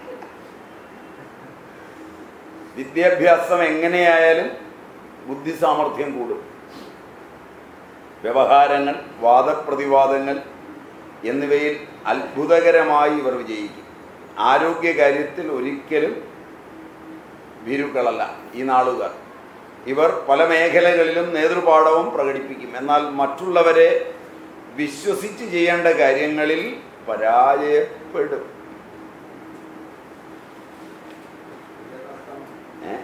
വിദ്യാഭ്യാസം എങ്ങനെയായാലും ബുദ്ധി സാമർഥ്യം കൂടും വ്യവഹാരങ്ങൾ വാദപ്രതിവാദങ്ങൾ എന്നിവയിൽ അത്ഭുതകരമായി ഇവർ വിജയിക്കും ആരോഗ്യകാര്യത്തിൽ ഒരിക്കലും ഭീരുക്കളല്ല ഈ നാളുകാർ ഇവർ പല മേഖലകളിലും നേതൃപാഠവും പ്രകടിപ്പിക്കും എന്നാൽ മറ്റുള്ളവരെ വിശ്വസിച്ച് ചെയ്യേണ്ട കാര്യങ്ങളിൽ പരാജയപ്പെടും ഏ?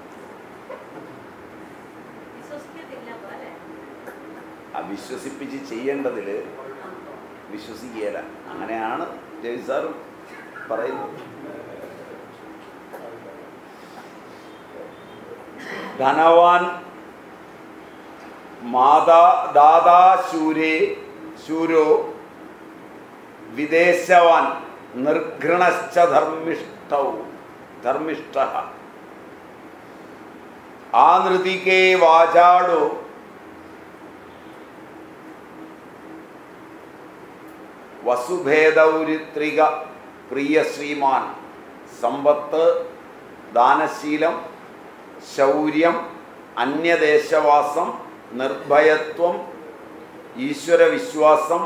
വിശ്വസിക്കത്തില്ല പോലെ അവിശ്വസിപ്പിച്ച് ചെയ്യേണ്ടതിൽ വിശ്വസിക്കുകയില്ല അങ്ങനെയാണ് ജയ് സാറും പറയുന്നത് ധനവാൻ മാതാ ദാതാ ശൂരേ ശൂരോ വിദേശവാൻ നിർഘൃണശ്ച ധർമ്മിഷ്ടൗ ധർമ്മിഷ്ട ആ നൃതികേ വാചാടോ വസുഭേദൗരിത്രിക പ്രിയ ശ്രീമാൻ സമ്പത്ത് ദാനശീലം ശൗര്യം അന്യദേശവാസം നിർഭയത്വം ഈശ്വരവിശ്വാസം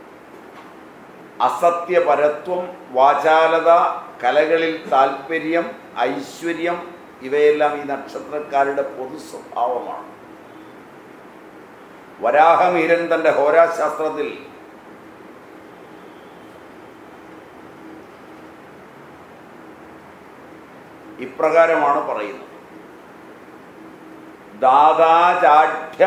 അസത്യപരത്വം വാചാലത കലകളിൽ താല്പര്യം ഐശ്വര്യം ഇവയെല്ലാം ഈ നക്ഷത്രക്കാരുടെ പൊതു സ്വഭാവമാണ് വരാഹമീരൻ തന്റെ ഹോരാശാസ്ത്രത്തിൽ ഇപ്രകാരമാണ് പറയുന്നത് ദാതാചാഠ്യ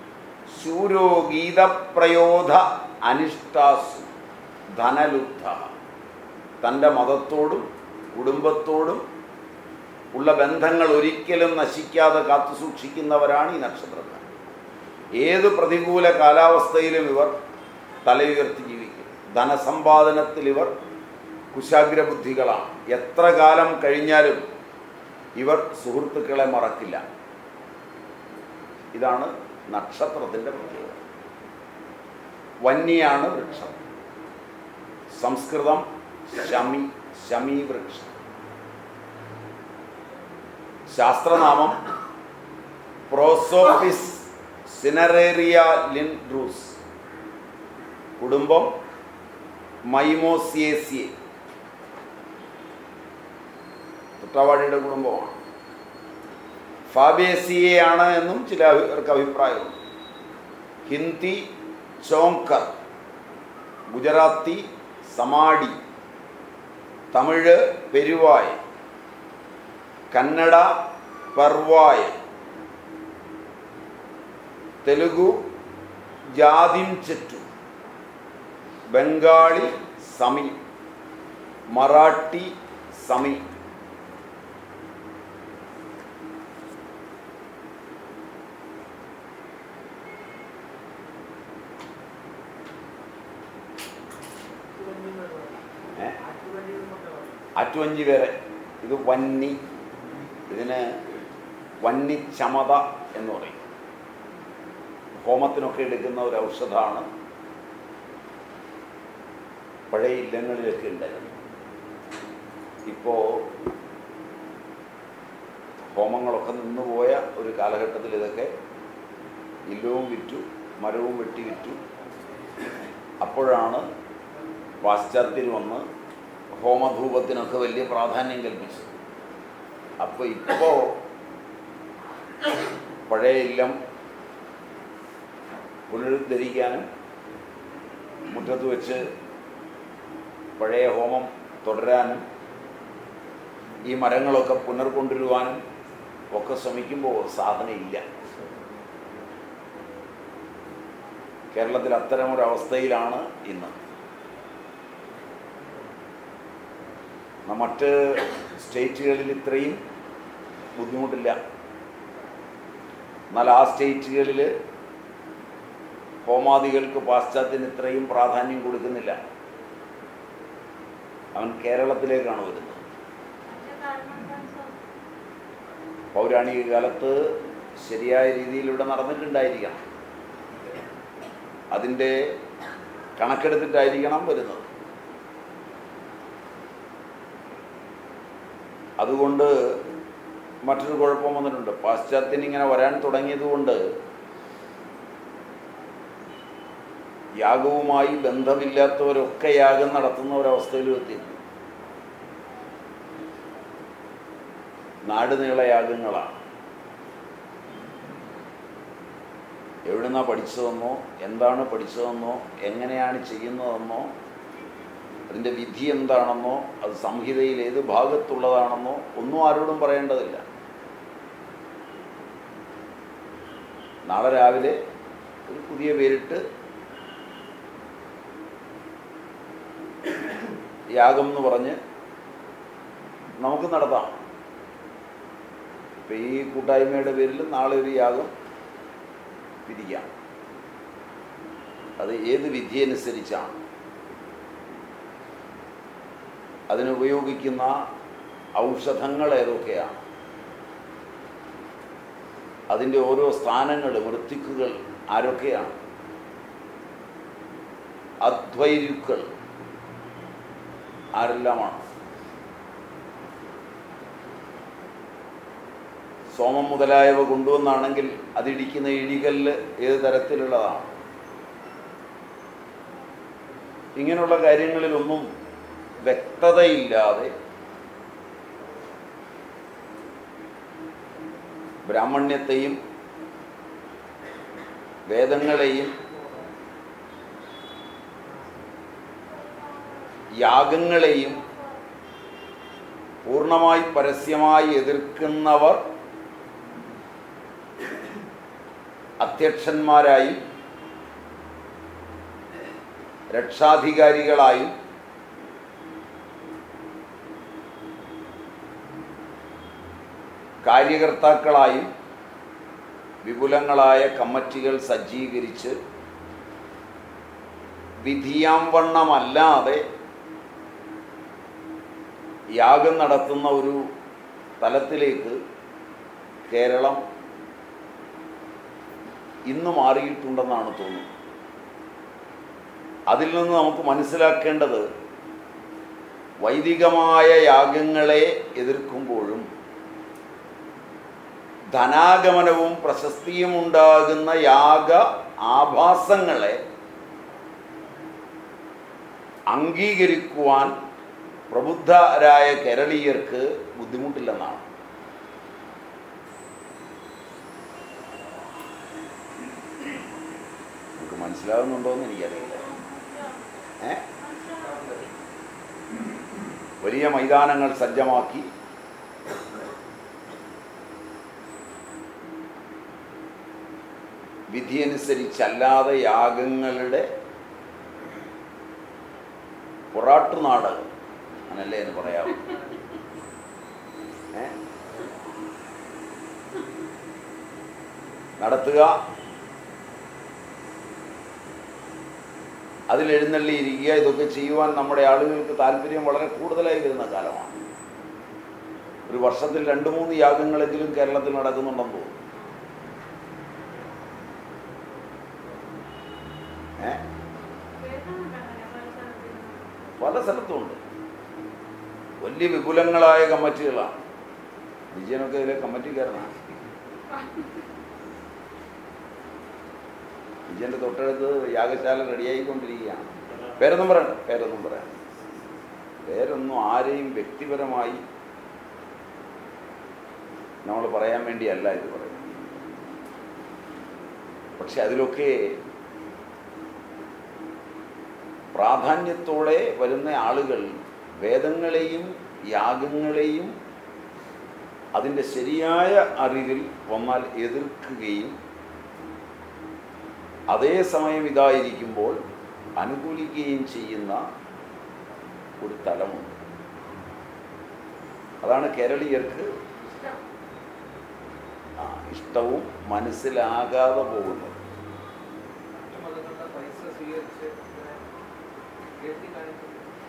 ശൂരോഗീതപ്രയോധ അനിഷ്ടാസു ധനലുബ്ധ തൻ്റെ മതത്തോടും കുടുംബത്തോടും ഉള്ള ബന്ധങ്ങൾ ഒരിക്കലും നശിക്കാതെ കാത്തു സൂക്ഷിക്കുന്നവരാണ് ഈ നക്ഷത്രക്കാർ ഏത് പ്രതികൂല കാലാവസ്ഥയിലും ഇവർ തലയുയർത്തി ജീവിക്കും ധനസമ്പാദനത്തിൽ ഇവർ കുശാഗ്രബുദ്ധികളാണ് എത്ര കാലം കഴിഞ്ഞാലും ഇവർ സുഹൃത്തുക്കളെ മറക്കില്ല ഇതാണ് നക്ഷത്രത്തിൻ്റെ പ്രത്യേകത വന്യാണ് വൃക്ഷം സംസ്കൃതം ശമി ശമി വൃക്ഷം ശാസ്ത്രനാമം പ്രോസോപ്പിസ് സിനറേറിയ ലിൻഡ്രൂസ് കുടുംബം മൈമോസിയേസിയെ തൊട്ടാവാടിയുടെ കുടുംബമാണ് ഫാബേസിയെ ആണ് എന്നും ചില പേർക്ക് അഭിപ്രായമുണ്ട് ഹിന്ദി ചോങ്കർ ഗുജറാത്തി സമാഡി തമിഴ് പെരുവായ് കന്നഡ പർവായ് തെലുഗു ജാതിം ചെറ്റു ബംഗാളി സമി മറാഠി സമി ആറ്റുവഞ്ചി വേറെ ഇത് വന്നി ഇതിന് വന്നിച്ചമത എന്ന് പറയും ഹോമത്തിനൊക്കെ എടുക്കുന്ന ഒരു ഔഷധമാണ് പഴയ ഇല്ലങ്ങളിലൊക്കെ ഉണ്ടായിരുന്നു ഇപ്പോൾ ഹോമങ്ങളൊക്കെ നിന്നുപോയ ഒരു കാലഘട്ടത്തിൽ ഇതൊക്കെ ഇല്ലവും വിറ്റു മരവും വെട്ടി വിറ്റു അപ്പോഴാണ് പാശ്ചാത്യർ വന്ന് ഹോമധൂപത്തിനൊക്കെ വലിയ പ്രാധാന്യം കൽപ്പിച്ചത് അപ്പോൾ ഇപ്പോൾ പഴയ ഇല്ലം പുനരുദ്ധരിക്കാനും മുറ്റത്ത് വെച്ച് പഴയ ഹോമം തുടരാനും ഈ മരങ്ങളൊക്കെ പുനർകൊണ്ടുവരുവാനും ഒക്കെ ശ്രമിക്കുമ്പോൾ സാധനം ഇല്ല കേരളത്തിൽ അത്തരമൊരവസ്ഥയിലാണ് ഇന്ന് ന- മറ്റ് സ്റ്റേറ്റുകളിൽ ഇത്രയും ബുദ്ധിമുട്ടില്ല എന്നാൽ ആ സ്റ്റേറ്റുകളിൽ ഹോമാദികൾക്ക് പാശ്ചാത്യന് ഇത്രയും പ്രാധാന്യം കൊടുക്കുന്നില്ല അവൻ കേരളത്തിലേക്കാണ് വരുന്നത് അതിന്റെ കാരണം എന്താണെന്ന് സ്വാമി? പൗരാണിക കാലത്ത് ശരിയായ രീതിയിൽ ഇവിടെ നടന്നിട്ടുണ്ടായിരിക്കണം അതിൻ്റെ കണക്കെടുത്തിട്ടായിരിക്കണം വരുന്നത് അതുകൊണ്ട് മറ്റൊരു കുഴപ്പം വന്നിട്ടുണ്ട് പാശ്ചാത്യൻ ഇങ്ങനെ വരാൻ തുടങ്ങിയതുകൊണ്ട് യാഗവുമായി ബന്ധമില്ലാത്തവരൊക്കെ യാഗം നടത്തുന്ന ഒരവസ്ഥയിലും എത്തിയിരുന്നു നാടുനീള യാഗങ്ങളാണ് എവിടുന്നാ പഠിച്ചതെന്നോ എന്താണ് പഠിച്ചതെന്നോ എങ്ങനെയാണ് ചെയ്യുന്നതെന്നോ അതിൻ്റെ വിധി എന്താണെന്നോ അത് സംഹിതയിൽ ഏത് ഭാഗത്തുള്ളതാണെന്നോ ഒന്നും ആരോടും പറയേണ്ടതില്ല നാളെ രാവിലെ ഒരു പുതിയ പേരിട്ട് യാഗം എന്ന് പറഞ്ഞ് നമുക്ക് നടത്താം ഇപ്പം ഈ കൂട്ടായ്മയുടെ പേരിൽ നാളെ ഒരു യാഗം വിധിക്കാം അത് ഏത് വിധി അനുസരിച്ചാണ് അതിനുപയോഗിക്കുന്ന ഔഷധങ്ങൾ ഏതൊക്കെയാണ് അതിൻ്റെ ഓരോ സ്ഥാനങ്ങൾ വൃത്തിക്കുകൾ ആരൊക്കെയാണ് അദ്വൈരുക്കൾ ആരെല്ലാമാണ് സോമം മുതലായവ കൊണ്ടുവന്നാണെങ്കിൽ അതിടിക്കുന്ന ഇഴികല്ല് ഏത് തരത്തിലുള്ളതാണ് ഇങ്ങനെയുള്ള കാര്യങ്ങളിലൊന്നും വ്യക്തതയില്ലാതെ ബ്രാഹ്മണ്യത്തെയും വേദങ്ങളെയും യാഗങ്ങളെയും പൂർണ്ണമായി പരസ്യമായി എതിർക്കുന്നവർ അധ്യക്ഷന്മാരായും രക്ഷാധികാരികളായും കാര്യകർത്താക്കളായും വിപുലങ്ങളായ കമ്മിറ്റികൾ സജ്ജീകരിച്ച് വിധിയാം വണ്ണമല്ലാതെ യാഗം നടത്തുന്ന ഒരു തലത്തിലേക്ക് കേരളം ഇന്ന് മാറിയിട്ടുണ്ടെന്നാണ് തോന്നുന്നത് അതിൽ നിന്ന് നമുക്ക് മനസ്സിലാക്കേണ്ടത് വൈദികമായ യാഗങ്ങളെ എതിർക്കുമ്പോഴും ധനാഗമനവും പ്രശസ്തിയും ഉണ്ടാകുന്ന യാഗ ആഭാസങ്ങളെ അംഗീകരിക്കുവാൻ പ്രബുദ്ധരായ കേരളീയർക്ക് ബുദ്ധിമുട്ടില്ലെന്നാണ് നമുക്ക് മനസ്സിലാകുന്നുണ്ടോ എന്ന് എനിക്കറിയില്ല ഏ വലിയ മൈതാനങ്ങൾ സജ്ജമാക്കി വിധിയനുസരിച്ചല്ലാതെ യാഗങ്ങളുടെ പൊറാട്ടു നാടകം അങ്ങനല്ലേ എന്ന് പറയാം ഏ? നടത്തുക അതിൽ എഴുന്നള്ളിയിരിക്കുക ഇതൊക്കെ ചെയ്യുവാൻ നമ്മുടെ ആളുകൾക്ക് താല്പര്യം വളരെ കൂടുതലായി വരുന്ന കാലമാണ് ഒരു വർഷത്തിൽ രണ്ട് മൂന്ന് യാഗങ്ങളെങ്കിലും കേരളത്തിൽ നടക്കുന്നുണ്ടെന്ന് തോന്നുന്നു ഏ പല സ്ഥലത്തുമുണ്ട് വലിയ വിപുലങ്ങളായ കമ്മിറ്റികളാണ് വിജയനൊക്കെ ഇതിലെ കമ്മിറ്റിക്കാരനാണ് വിജയന്റെ തൊട്ടടുത്ത് യാഗശാല റെഡിയായിക്കൊണ്ടിരിക്കുകയാണ് പേരൊന്നും പറയണ്ട പേരൊന്നും പറയാം പേരൊന്നും ആരെയും വ്യക്തിപരമായി നമ്മൾ പറയാൻ വേണ്ടിയല്ല ഇത് പറയുന്നത് പക്ഷെ അതിലൊക്കെ പ്രാധാന്യത്തോടെ വരുന്ന ആളുകൾ വേദങ്ങളെയും യാഗങ്ങളെയും അതിൻ്റെ ശരിയായ അറിവിൽ വന്നാൽ എതിർക്കുകയും അതേസമയം ഇതായിരിക്കുമ്പോൾ അനുകൂലിക്കുകയും ചെയ്യുന്ന ഒരു തലമുണ്ട് അതാണ് കേരളീയർക്ക് ആ, ഇഷ്ടവും മനസ്സിലാകാതെ പോകുന്നത് മറ്റു മതങ്ങളുടെ പൈസ സ്വീകരിച്ച് ഇങ്ങനെ ഉയർത്തി കാണിക്കുന്നത്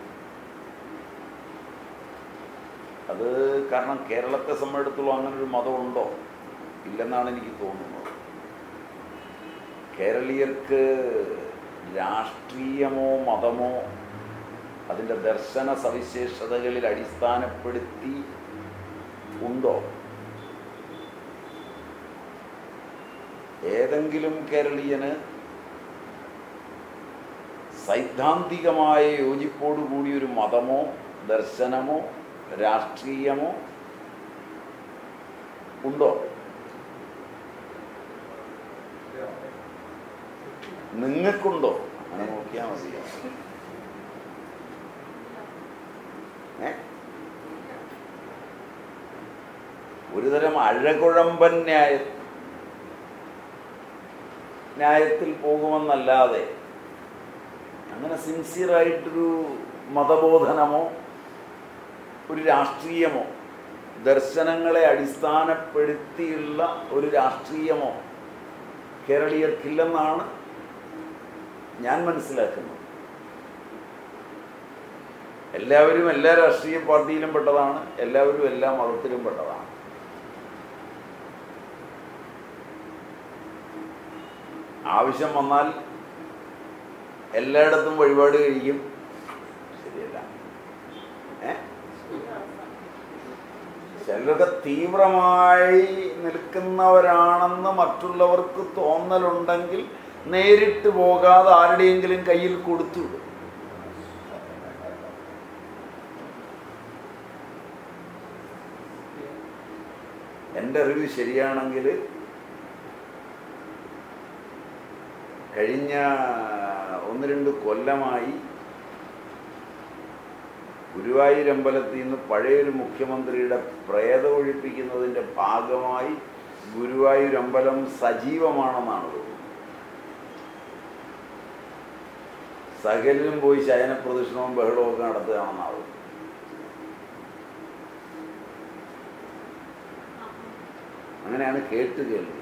അത് കാരണം കേരളത്തെ സംബന്ധിച്ചിടത്തോളം അങ്ങനെ ഒരു മതമുണ്ടോ ഇല്ലെന്നാണ് എനിക്ക് തോന്നുന്നത് കേരളീയർക്ക് രാഷ്ട്രീയമോ മതമോ അതിൻ്റെ ദർശന സവിശേഷതകളിൽ അടിസ്ഥാനപ്പെടുത്തി ഉണ്ടോ ഏതെങ്കിലും കേരളീയന് സൈദ്ധാന്തികമായ യോജിപ്പോടുകൂടി ഒരു മതമോ ദർശനമോ രാഷ്ട്രീയമോ ഉണ്ടോ നിങ്ങൾക്കുണ്ടോ അങ്ങനെ നോക്കിയാൽ മതി ഏ ഒരുതരം അഴകുഴമ്പൻ ന്യായ ന്യായത്തിൽ പോകുമെന്നല്ലാതെ അങ്ങനെ സിൻസിയറായിട്ടൊരു മതബോധനമോ ഒരു രാഷ്ട്രീയമോ ദർശനങ്ങളെ അടിസ്ഥാനപ്പെടുത്തിയുള്ള ഒരു രാഷ്ട്രീയമോ കേരളീയർക്കില്ലെന്നാണ് ഞാൻ മനസ്സിലാക്കുന്നത് എല്ലാവരും എല്ലാ രാഷ്ട്രീയ പാർട്ടിയിലും പെട്ടതാണ് എല്ലാവരും എല്ലാ മതത്തിലും പെട്ടതാണ് ആവശ്യം വന്നാൽ എല്ലായിടത്തും വഴിപാട് കഴിക്കും ശരിയല്ല ഏ ചിലരൊക്കെ തീവ്രമായി നിൽക്കുന്നവരാണെന്ന് മറ്റുള്ളവർക്ക് തോന്നലുണ്ടെങ്കിൽ നേരിട്ട് പോകാതെ ആരുടെയെങ്കിലും കയ്യിൽ കൊടുത്തുവിടും എൻ്റെ അറിവ് ശരിയാണെങ്കിൽ കഴിഞ്ഞ ഒന്ന് രണ്ട് കൊല്ലമായി ഗുരുവായൂരമ്പലത്തിൽ നിന്ന് പഴയൊരു മുഖ്യമന്ത്രിയുടെ പ്രേത ഒഴിപ്പിക്കുന്നതിൻ്റെ ഭാഗമായി ഗുരുവായൂരമ്പലം സജീവമാണെന്നാണ് തോന്നുന്നത് സകലിലും പോയി ശയന പ്രദക്ഷിണവും ബഹളവും ഒക്കെ നടത്തുകയാണെന്നാവും അങ്ങനെയാണ് കേട്ട് കേൾവി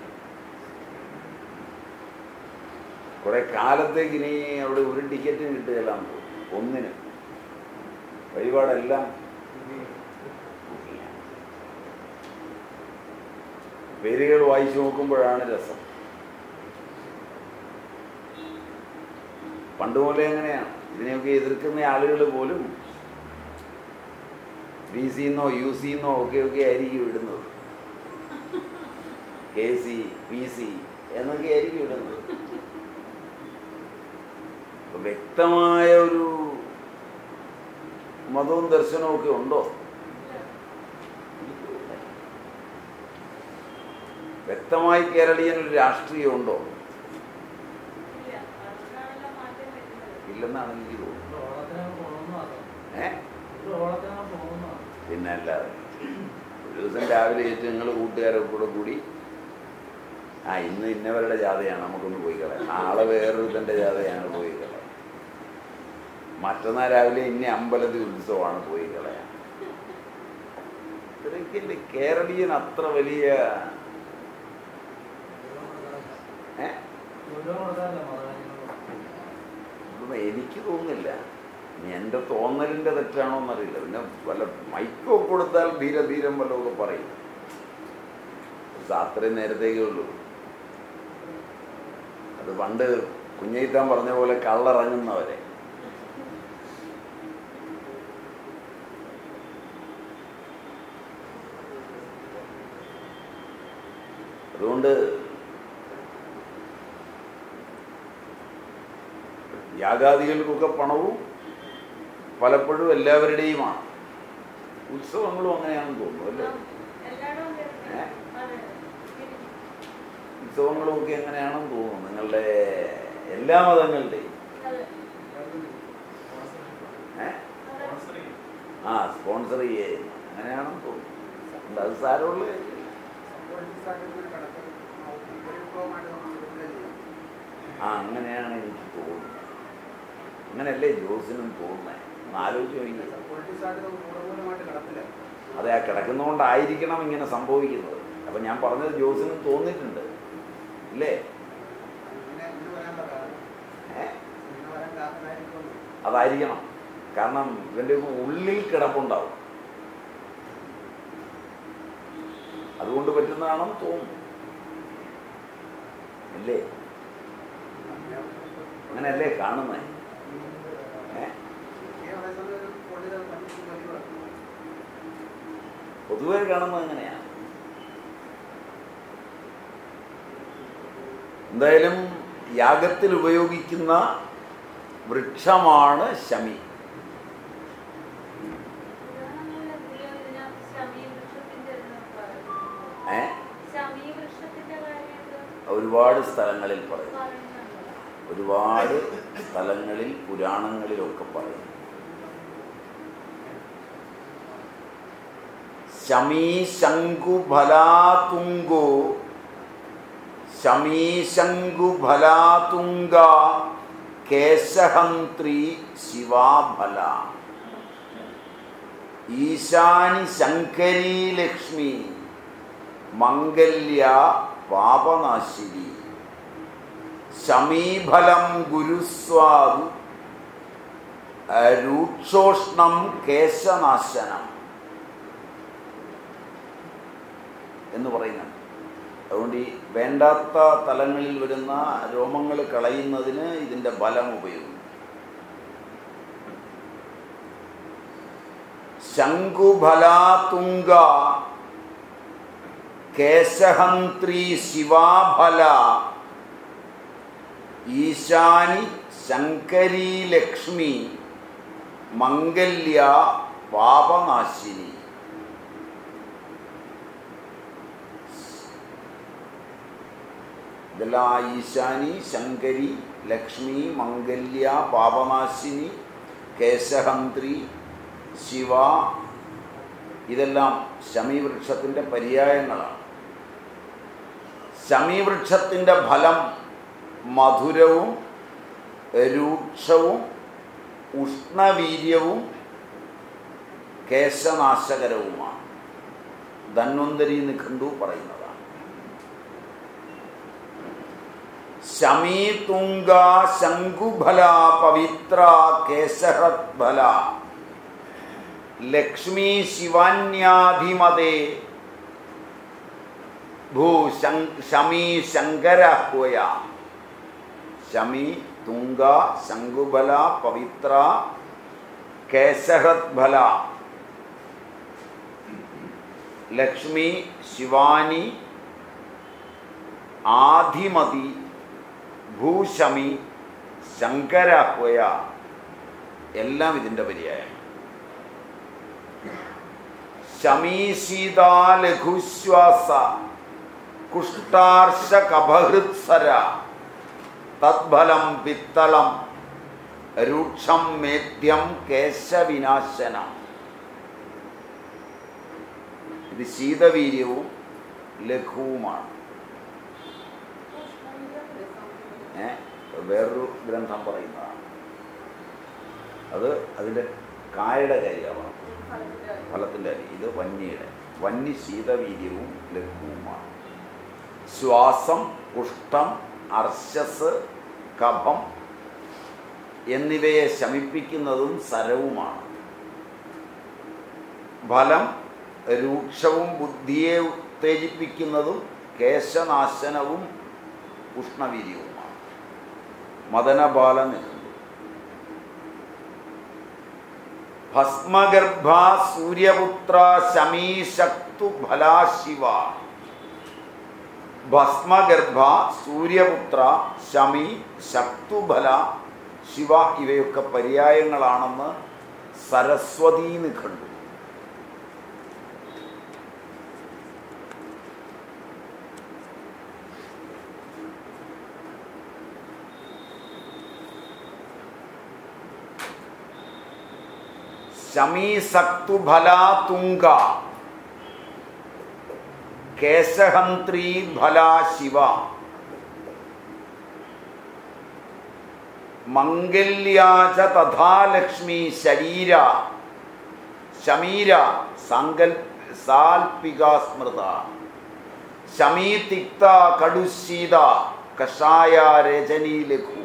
കുറെ കാലത്തേക്ക് ഇനി അവിടെ ഒരു ടിക്കറ്റും കിട്ടുകയെല്ലാം ഒന്നിന് വഴിപാടെല്ലാം പേരുകൾ വായിച്ചു നോക്കുമ്പോഴാണ് രസം പണ്ട് പോലെ എങ്ങനെയാണ് ഇതിനെയൊക്കെ എതിർക്കുന്ന ആളുകൾ പോലും ബി സിന്നോ യു സിന്നോ ഒക്കെ ഒക്കെ ആയിരിക്കും ഇടുന്നത് കെ സി പി സി എന്നൊക്കെ ആയിരിക്കും ഇടുന്നത് അപ്പൊ വ്യക്തമായ ഒരു മതവും ദർശനവും ഒക്കെ ഉണ്ടോ വ്യക്തമായി കേരളീയൻ ഒരു രാഷ്ട്രീയം ഉണ്ടോ ഇല്ലെന്നാണ് എനിക്ക് തോന്നുന്നത് ഓണത്തിനാണ് പോകുന്നത് ഏ ഓണത്തിനാണ് പോകുന്നത് പിന്നെ അല്ലാതെ ഒരു ദിവസം രാവിലെ ഏറ്റ് നിങ്ങൾ കൂട്ടുകാരൊക്കെ കൂടെ കൂടി ആ ഇന്ന് ഇന്നവരുടെ ജാഥയാണ് നമുക്കൊന്ന് പോയി കളയാം നാളെ വേറൊരുത്തൻ്റെ ജാഥയാണ് പോയി കളയാം മറ്റന്നാൾ രാവിലെ ഇന്ന അമ്പലത്തിൽ ഉത്സവമാണ് പോയി കളയാം ഇത്രയ്ക്ക് കേരളീയൻ അത്ര വലിയ ഏ ഓരോ മതമല്ല മതകാര്യങ്ങളും ഇതൊന്നും എനിക്ക് തോന്നുന്നില്ല ഇനി എൻ്റെ തോന്നലിൻ്റെ തെറ്റാണോ എന്നറിയില്ല പിന്നെ വല്ല മൈക്കൊക്കെ കൊടുത്താൽ ധീര ധീരം വല്ലതൊക്കെ പറയും പക്ഷെ അത്രയും നേരത്തേക്കേ ഉള്ളൂ അത് പണ്ട് കുഞ്ഞയിത്താൻ പറഞ്ഞ പോലെ കള്ളറങ്ങുന്നവരെ അതുകൊണ്ട് യാഗാദികൾക്കൊക്കെ പണവും പലപ്പോഴും എല്ലാവരുടെയുമാണ് ഉത്സവങ്ങളും അങ്ങനെയാണെന്ന് തോന്നുന്നു അല്ലേ എല്ലായിടവും കേൾക്കാം. ഏ? അതെ. ശരി. ഉത്സവങ്ങളും ഒക്കെ എങ്ങനെയാണെന്ന് തോന്നുന്നു നിങ്ങളുടെ എല്ലാ മതങ്ങളുടെയും അതെ. ഏ? അതെ. ആ സ്പോൺസർ ചെയ്യുന്നു അങ്ങനെയാണെന്ന് തോന്നുന്നു ഉണ്ട്, അത് സാരമുള്ള കാര്യമില്ല. ആ അങ്ങനെയാണ് എനിക്ക് തോന്നുന്നത് അങ്ങനെയല്ലേ ജോസിനും തോന്നുന്നത് ഒന്ന് ആലോചിച്ച് നോക്കി അതെ ആ കിടക്കുന്നതുകൊണ്ടായിരിക്കണം ഇങ്ങനെ സംഭവിക്കുന്നത് അപ്പം ഞാൻ പറഞ്ഞത് ജോസിനും തോന്നിയിട്ടുണ്ട് ഇല്ലേ ഏ? അതായിരിക്കണം കാരണം ഇവൻ്റെ ഉള്ളിൽ കിടപ്പുണ്ടാവും അതുകൊണ്ട് പറ്റുന്നതാണെന്ന് തോന്നുന്നു അല്ലേ അങ്ങനെയല്ലേ കാണുന്നത് ഏ പൊതുവെ കാണുന്നത് എങ്ങനെയാണ് എന്തായാലും യാഗത്തിൽ ഉപയോഗിക്കുന്ന വൃക്ഷമാണ് ശമി ഇതാണല്ലോ ഇതില് ഇതിനകത്ത് ശമീ വൃക്ഷത്തിന്റെ ഇത് പറയുന്നത്. ഏ ശമീ വൃക്ഷത്തിന്റെ കാര്യമായിട്ട് ഒരുപാട് സ്ഥലങ്ങളിൽ പറയും പറയുന്നുണ്ട്. ഒരുപാട് സ്ഥലങ്ങളിൽ പുരാണങ്ങളിലൊക്കെ പറയും ശമീ ശംഖു ഫലാതുങ്കോ ശമീ ശംഖു ഫലാതുങ്ക കേശഹന്ത്രി ശിവാഫല ഈശാനി ശങ്കരീ ലക്ഷ്മി മംഗല്യ പാപനാശിനി ശമീഫലം ഗുരുസ്വാദു രൂക്ഷോഷ്ണം കേശനാശനം എന്ന് പറയുന്നുണ്ട് അതുകൊണ്ട് ഈ വേണ്ടാത്ത തലങ്ങളിൽ വരുന്ന രോമങ്ങൾ കളയുന്നതിന് ഇതിൻ്റെ ബലം ഉപയോഗിക്കും ശംഖുഫലാതുങ്ക കേശഹന്ത്രി ശിവാഫല ഈശാനി ശങ്കരീ ലക്ഷ്മി മംഗല്യ പാപനാശിനി ഇതെല്ലാം ആ ഈശാനി ശങ്കരി ലക്ഷ്മി മംഗല്യ പാപനാശിനി കേശഹന്ത്രി ശിവ ഇതെല്ലാം ശമീവൃക്ഷത്തിൻ്റെ പര്യായങ്ങളാണ് ശമീവൃക്ഷത്തിൻ്റെ ഫലം മധുരവും രൂക്ഷവും ഉഷ്ണവീര്യവും കേശനാശകരവുമാണ് ധന്വന്തരി നിഘണ്ടു പറയുന്നതാണ് ശമീതുംഗ ശംഖുഫല പവിത്ര കേശഹൃത്ഫല ലക്ഷ്മി ശിവാന്യാധിമതേ ഭൂ ശമീ ശങ്കരഹ്വയ ശമി തുങ്ക ശംഖുബല പവിത്ര കേശഹൃത്ഫല ലക്ഷ്മി ശിവാനി ആധിമതി ഭൂശമി ശങ്കരഹ്വയ എല്ലാം ഇതിൻ്റെ പര്യായം ശമീശീതാ ലഘുശ്വാസ കുഷ്ടാർശ കഭഹൃത്സര തദ്ഫലം പിത്തളം രൂക്ഷം മേദ്യം കേശവിനാശനം ഇത് ശീതവീര്യവും ലഘുവുമാണ് ഏ വേറൊരു ഗ്രന്ഥം പറയുന്നതാണ് അത് അതിൻ്റെ കായയുടെ കാര്യമാണ് ഫലത്തിൻ്റെ കാര്യം ഇത് വന്യയുടെ വന്യ ശീതവീര്യവും ലഘുവുമാണ് ശ്വാസം കുഷ്ഠം അർശസ് കഫം എന്നിവയെ ശമിപ്പിക്കുന്നതും സരവുമാണ് ഫലം രൂക്ഷവും ബുദ്ധിയെ ഉത്തേജിപ്പിക്കുന്നതും കേശനാശനവും ഉഷ്ണവീര്യവുമാണ് മദനബാല നിഘണ്ടു ഭസ്മഗർഭ സൂര്യപുത്ര ശമീശക്തു ഫലാശിവ ഭസ്മഗർഭ സൂര്യപുത്ര ശമി ശക്തുബല ശിവ ഇവയൊക്കെ പര്യായങ്ങളാണെന്ന് സരസ്വതീന്ന് കണ്ടു ശമീ സക്തുബല തുങ്ക കേശഹന്ത്രി ഫല ശിവ മംഗല്യാച തഥാ ലക്ഷ്മി ശരീര ശമീര സങ്കൽ സാൽപിക സ്മൃത ശമീ തിക്ത കടുശീത കഷായ രജനി ലഘു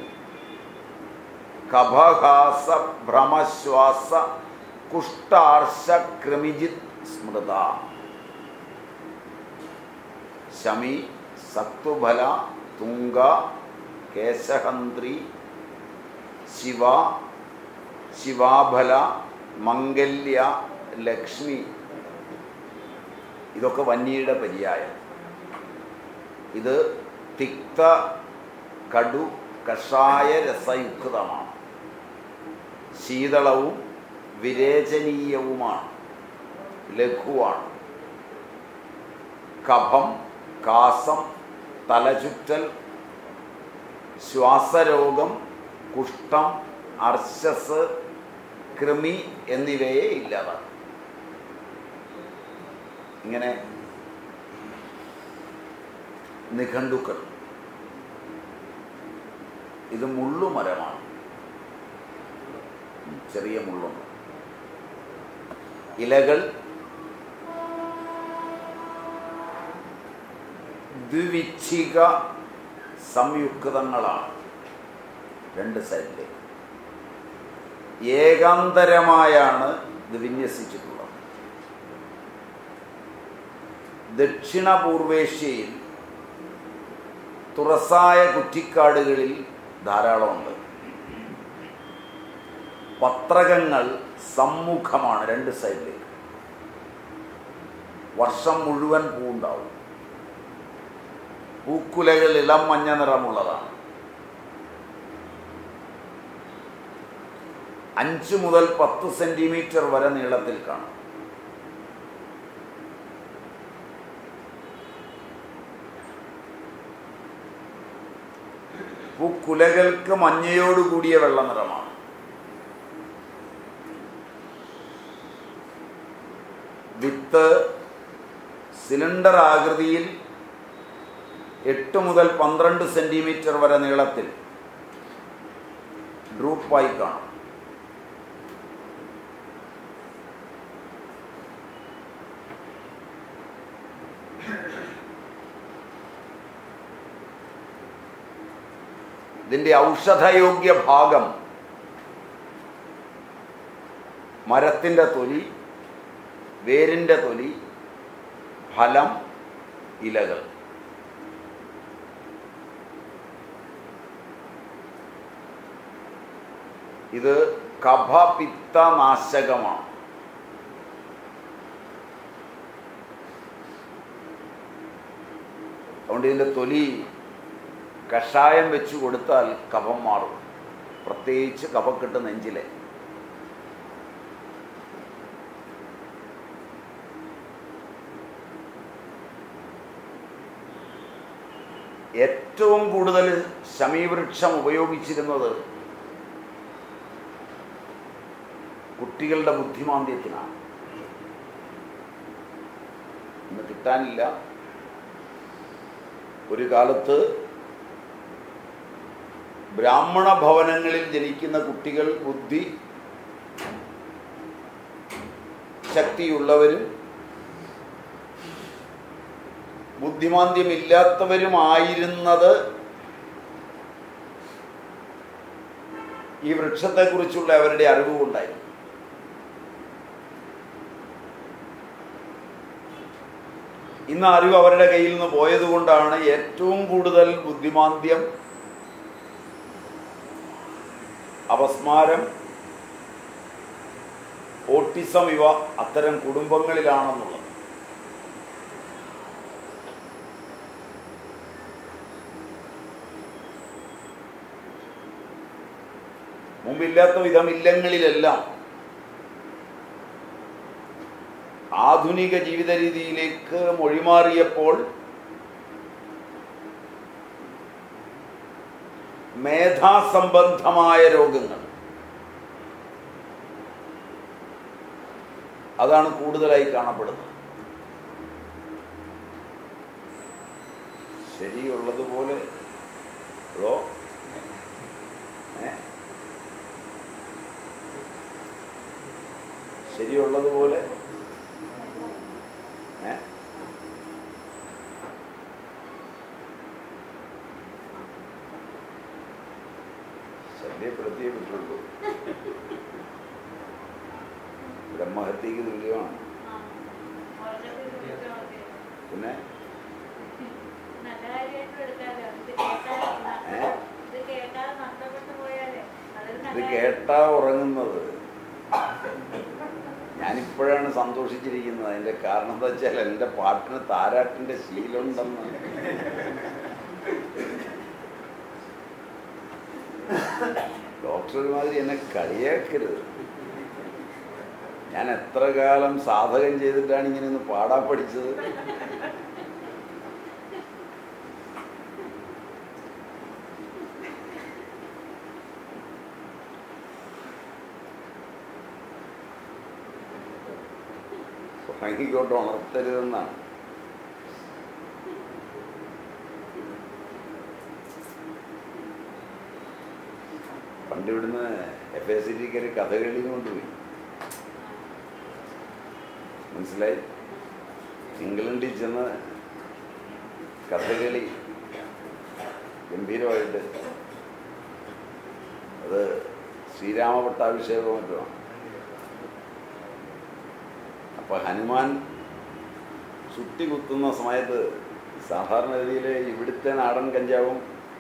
കഭഹാസ ഭ്രമശ്വാസ കുഷ്ടാർശ ക്രമിജിത് സ്മൃത ശമി സത്വഫല തുങ്ക കേശഹന്ത്രി ശിവ ശിവാഫല മംഗല്യ ലക്ഷ്മി ഇതൊക്കെ വന്യയുടെ പര്യായം ഇത് തിക്ത കടു കഷായ രസയുക്തമാണ് ശീതളവും വിരേചനീയവുമാണ് ലഘുവാണ് കഫം കാസം തലചുറ്റൽ ശ്വാസരോഗം കുഷ്ഠം അർശസ് കൃമി എന്നിവയെ ഇല്ലാതാക്കും ഇങ്ങനെ നിഘണ്ടുക്കൾ ഇത് മുള്ളുമരമാണ് ചെറിയ മുള്ളുണ്ട് ഇലകൾ ദ്വിവിച്ഛിക സംയുക്തങ്ങളാണ് രണ്ട് സൈഡിലേക്ക് ഏകാന്തരമായാണ് ഇത് വിന്യസിച്ചിട്ടുള്ളത് ദക്ഷിണ പൂർവേഷ്യയിൽ തുറസായ കുറ്റിക്കാടുകളിൽ ധാരാളമുണ്ട് പത്രകങ്ങൾ സമ്മുഖമാണ് രണ്ട് സൈഡിലേക്ക് വർഷം മുഴുവൻ പൂവുണ്ടാവും പൂക്കുലകൾ ഇളം മഞ്ഞ നിറമുള്ളതാണ് അഞ്ച് മുതൽ പത്ത് സെന്റിമീറ്റർ വരെ നീളത്തിൽ കാണും പൂക്കുലകൾക്ക് മഞ്ഞയോടുകൂടിയ വെള്ള നിറമാണ് വിത്ത് സിലിണ്ടർ ആകൃതിയിൽ എട്ട് മുതൽ പന്ത്രണ്ട് സെന്റിമീറ്റർ വരെ നീളത്തിൽ ഡ്രൂപ്പായി കാണും ഇതിന്റെ ഔഷധയോഗ്യ ഭാഗം മരത്തിൻ്റെ തൊലി വേരിൻ്റെ തൊലി ഫലം ഇലകൾ ഇത് കഫപിത്തനാശകമാണ് അതുകൊണ്ട് ഇതിൻ്റെ തൊലി കഷായം വെച്ച് കൊടുത്താൽ കഫം മാറും പ്രത്യേകിച്ച് കഫക്കെട്ട് നെഞ്ചിലെ ഏറ്റവും കൂടുതൽ ശമീവൃക്ഷം ഉപയോഗിച്ചിരുന്നത് കുട്ടികളുടെ ബുദ്ധിമാന്ദ്യത്തിനാണ് ഇന്ന് കിട്ടാനില്ല ഒരു കാലത്ത് ബ്രാഹ്മണ ഭവനങ്ങളിൽ ജനിക്കുന്ന കുട്ടികൾ ബുദ്ധി ശക്തിയുള്ളവരും ബുദ്ധിമാന്ദ്യമില്ലാത്തവരുമായിരുന്നത് ഈ വൃക്ഷത്തെക്കുറിച്ചുള്ള അവരുടെ അറിവ് കൊണ്ടായിരുന്നു ഇന്ന് അറിവ് അവരുടെ കയ്യിൽ നിന്ന് പോയതുകൊണ്ടാണ് ഏറ്റവും കൂടുതൽ ബുദ്ധിമാന്ദ്യം അപസ്മാരം ഓട്ടിസം ഇവ അത്തരം കുടുംബങ്ങളിലാണെന്നുള്ളത് മുമ്പില്ലാത്ത വിധം ഇല്ലങ്ങളിലെല്ലാം ആധുനിക ജീവിത രീതിയിലേക്ക് മൊഴിമാറിയപ്പോൾ മേധാസംബന്ധമായ രോഗങ്ങൾ അതാണ് കൂടുതലായി കാണപ്പെടുന്നത് ശരിയുള്ളതുപോലെ അതോ ഏ? ശരിയുള്ളതുപോലെ ഏ? ശല്യപ്പെടുത്തിയേ പറ്റുള്ളൂ ബ്രഹ്മഹത്യക്ക് തുല്യമാണ് ആ. ഉറക്കത്തിൽ വിളിച്ച് നോക്കി. പിന്നെ നല്ല കാര്യമായിട്ട് എടുക്കാലോ ഇത് കേട്ടാൽ ഏ? ഇത് കേട്ടാൽ നഷ്ടപ്പെട്ടു പോയാലേ അതൊരു ഇത് നല്ല കേട്ടാ ഉറങ്ങുന്നത് ഞാനിപ്പോഴാണ് സന്തോഷിച്ചിരിക്കുന്നത് അതിന്റെ കാരണം എന്താ വെച്ചാൽ എൻ്റെ പാട്ടിന് താരാട്ടിന്റെ ശീലമുണ്ടെന്ന് ഡോക്ടർ ഒരുമാതിരി എന്നെ കളിയാക്കരുത് ഞാൻ എത്ര കാലം സാധകം ചെയ്തിട്ടാണ് ഇങ്ങനെ ഒന്ന് പാടാൻ പഠിച്ചത് ഉറങ്ങിക്കോട്ട് ഉണർത്തരുതെന്നാണ് പണ്ട് ഇവിടുന്ന് എഫ് എസ് സിറ്റിക്ക് കഥകളി കൊണ്ടുപോയി മനസ്സിലായി ഇംഗ്ലണ്ടിൽ ചെന്ന് കഥകളി ഗംഭീരമായിട്ട് അത് ശ്രീരാമ പട്ടാഭിഷേകവും മറ്റുമാണ് അപ്പൊ ഹനുമാൻ ചുട്ടി കുത്തുന്ന സമയത്ത് സാധാരണഗതിയിൽ ഇവിടുത്തെ നാടൻ കഞ്ചാവും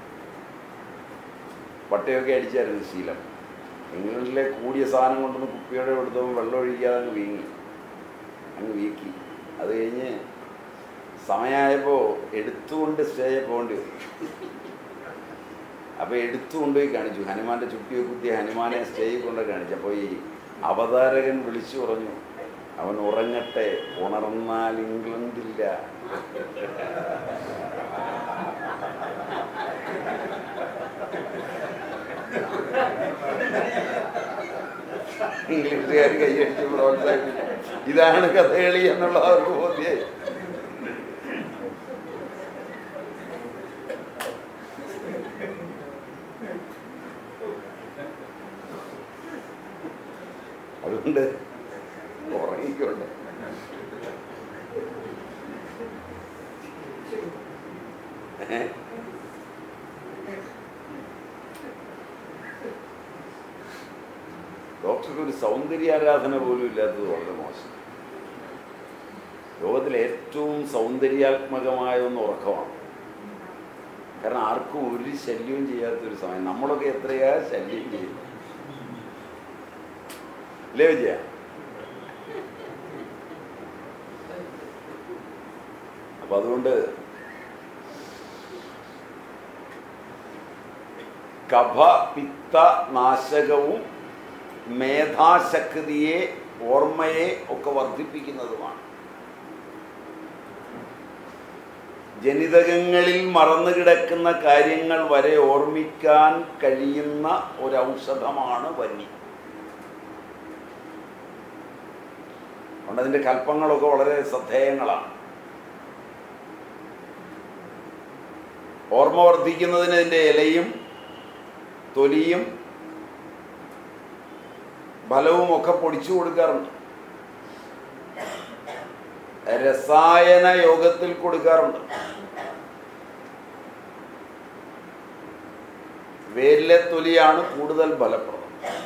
പട്ടയൊക്കെ അടിച്ചായിരുന്നു ശീലം ഇംഗ്ലണ്ടിലെ കൂടിയ സാധനം കൊണ്ടൊന്ന് കുപ്പിയോടെ എടുത്തപ്പോൾ വെള്ളം ഒഴിക്കാതെ അങ്ങ് വീങ്ങി അങ്ങ് വീക്കി അത് കഴിഞ്ഞ് സമയമായപ്പോൾ എടുത്തുകൊണ്ട് സ്റ്റേജിൽ പോകേണ്ടി വരും അപ്പോൾ എടുത്തു കൊണ്ടുപോയി കാണിച്ചു ഹനുമാന്റെ ചുട്ടിയെ കുത്തിയ ഹനുമാനെ സ്റ്റേജിൽ കൊണ്ട് കാണിച്ചു അപ്പോൾ ഈ അവതാരകൻ വിളിച്ചു പറഞ്ഞു അവൻ ഉറങ്ങട്ടെ ഉണർന്നാൽ ഇംഗ്ലണ്ടില്ല ഇംഗ്ലീഷുകാർ കൈയടിച്ച് പ്രോത്സാഹിപ്പിച്ചു ഇതാണ് കഥകളി എന്നുള്ളത് അവർക്ക് ബോധ്യായി അതുകൊണ്ട് ഉറങ്ങിക്കൊണ്ട് ഏ? ഡോക്ടർക്ക് ഒരു സൗന്ദര്യാരാധന പോലും ഇല്ലാത്തത് വളരെ മോശം ലോകത്തിലെ ഏറ്റവും സൗന്ദര്യാത്മകമായ ഒന്ന് ഉറക്കമാണ് കാരണം ആർക്കും ഒരു ശല്യവും ചെയ്യാത്തൊരു സമയം നമ്മളൊക്കെ എത്രയാ ശല്യം ചെയ്യുന്നു അല്ലേ വിജയ അപ്പൊ അതുകൊണ്ട് കഫ പിത്ത നാശകവും മേധാശക്തിയെ ഓർമ്മയെ ഒക്കെ വർദ്ധിപ്പിക്കുന്നതുമാണ് ജനിതകങ്ങളിൽ മറന്നു കിടക്കുന്ന കാര്യങ്ങൾ വരെ ഓർമ്മിക്കാൻ കഴിയുന്ന ഒരു ഔഷധമാണ് വന്നി അതുകൊണ്ട് അതിന്റെ കൽപ്പങ്ങളൊക്കെ വളരെ ശ്രദ്ധേയങ്ങളാണ് ഓർമ്മ വർദ്ധിക്കുന്നതിന് ഇതിന്റെ ഇലയും തൊലിയും ഫലവും ഒക്കെ പൊടിച്ചു കൊടുക്കാറുണ്ട് രസായന യോഗത്തിൽ കൊടുക്കാറുണ്ട് വേരിലെ തൊലിയാണ് കൂടുതൽ ഫലപ്രദം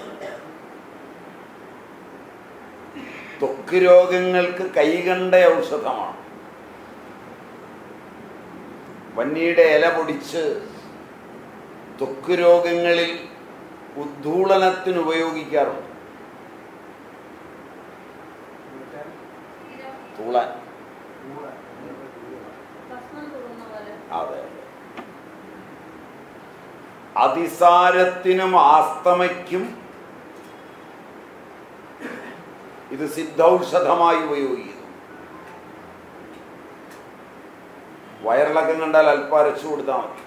ത്വക്ക് രോഗങ്ങൾക്ക് കൈകണ്ട ഔഷധമാണ് വന്നിയുടെ ഇല പൊടിച്ച് ത്വക്ക് രോഗങ്ങളിൽ ഉദ്ധൂളനത്തിന് ഉപയോഗിക്കാറുണ്ട് സ്ഥിരം തൂളാൻ ഭസ്മം തുറന്ന പോലെ അതെ അതിസാരത്തിനും ആസ്തമയ്ക്കും ഇത് സിദ്ധൌഷധമായി ഉപയോഗിക്കുന്നു വയറിളക്കം കണ്ടാൽ അല്പം അരച്ചു കൊടുത്താൽ മതി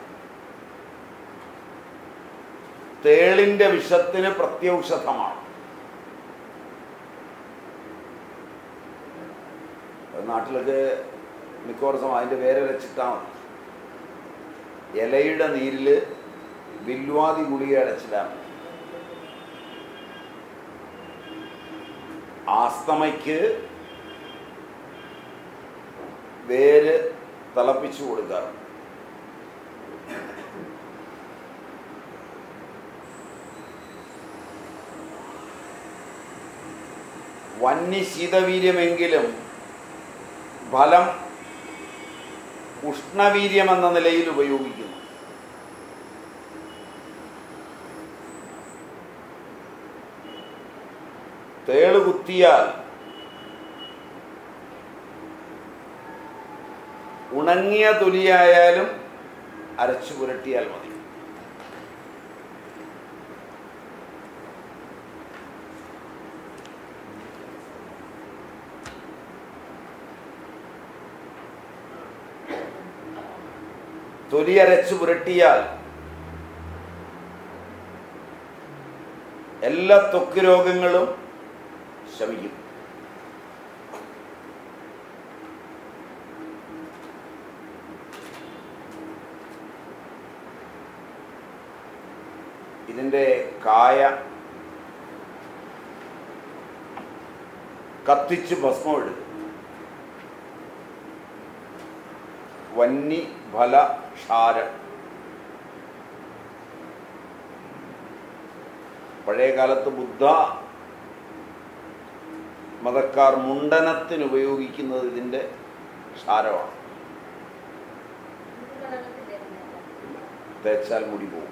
തേളിന്റെ വിഷത്തിന് പ്രത്യൗഷധമാണ് അത് നാട്ടിലൊക്കെ മിക്കവാറും അതിൻ്റെ വേരെ വെച്ചിട്ടാൽ മതി ഇലയുടെ നീരിൽ വില്വാതി ഗുളിക അടച്ചിടാൻ മതി ആസ്തമയ്ക്ക് വേര് തിളപ്പിച്ചു കൊടുക്കാറുണ്ട് വന്യശീതവീര്യമെങ്കിലും ഫലം ഉഷ്ണവീര്യം എന്ന നിലയിൽ ഉപയോഗിക്കുന്നു തേള് കുത്തിയാൽ ഉണങ്ങിയ തൊലിയായാലും അരച്ചു പുരട്ടിയാൽ മതി തൊലി അരച്ചു പുരട്ടിയാൽ എല്ലാ ത്വക്ക് രോഗങ്ങളും ശമിക്കും ഇതിൻ്റെ കായ കത്തിച്ച് ഭസ്മം എടുക്കും വന്നി ഫല ക്ഷാരം പഴയ കാലത്ത് ബുദ്ധ മതക്കാർ മുണ്ടനത്തിന് ഉപയോഗിക്കുന്നത് ഇതിൻ്റെ ക്ഷാരമാണ് ഇത് വെള്ളത്തിൽ തരുന്നില്ല തേച്ചാൽ മുടി പോകും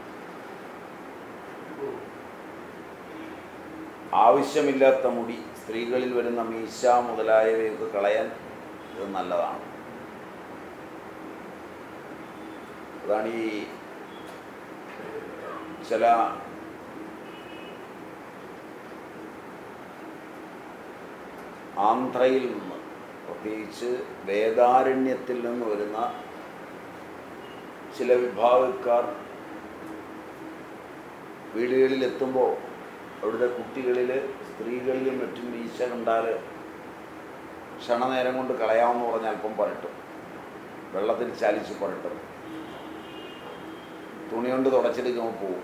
ആവശ്യമില്ലാത്ത മുടി സ്ത്രീകളിൽ വരുന്ന മീശ മുതലായവയൊക്കെ കളയാൻ ഇത് നല്ലതാണ് അതാണ് ഈ ചില ആന്ധ്രയിൽ നിന്ന് പ്രത്യേകിച്ച് വേദാരണ്യത്തിൽ നിന്ന് വരുന്ന ചില വിഭാഗക്കാർ വീടുകളിൽ എത്തുമ്പോൾ അവിടുത്തെ കുട്ടികളിൽ സ്ത്രീകളിലും മറ്റും വീഴ്ച കണ്ടാൽ ക്ഷണനേരം കൊണ്ട് കളയാമെന്ന് പറഞ്ഞാൽ അല്പം പുരട്ടും വെള്ളത്തിൽ ചാലിച്ച് പുരട്ടും തുണി കൊണ്ട് തുടച്ചെടുക്കുമ്പോൾ പോവും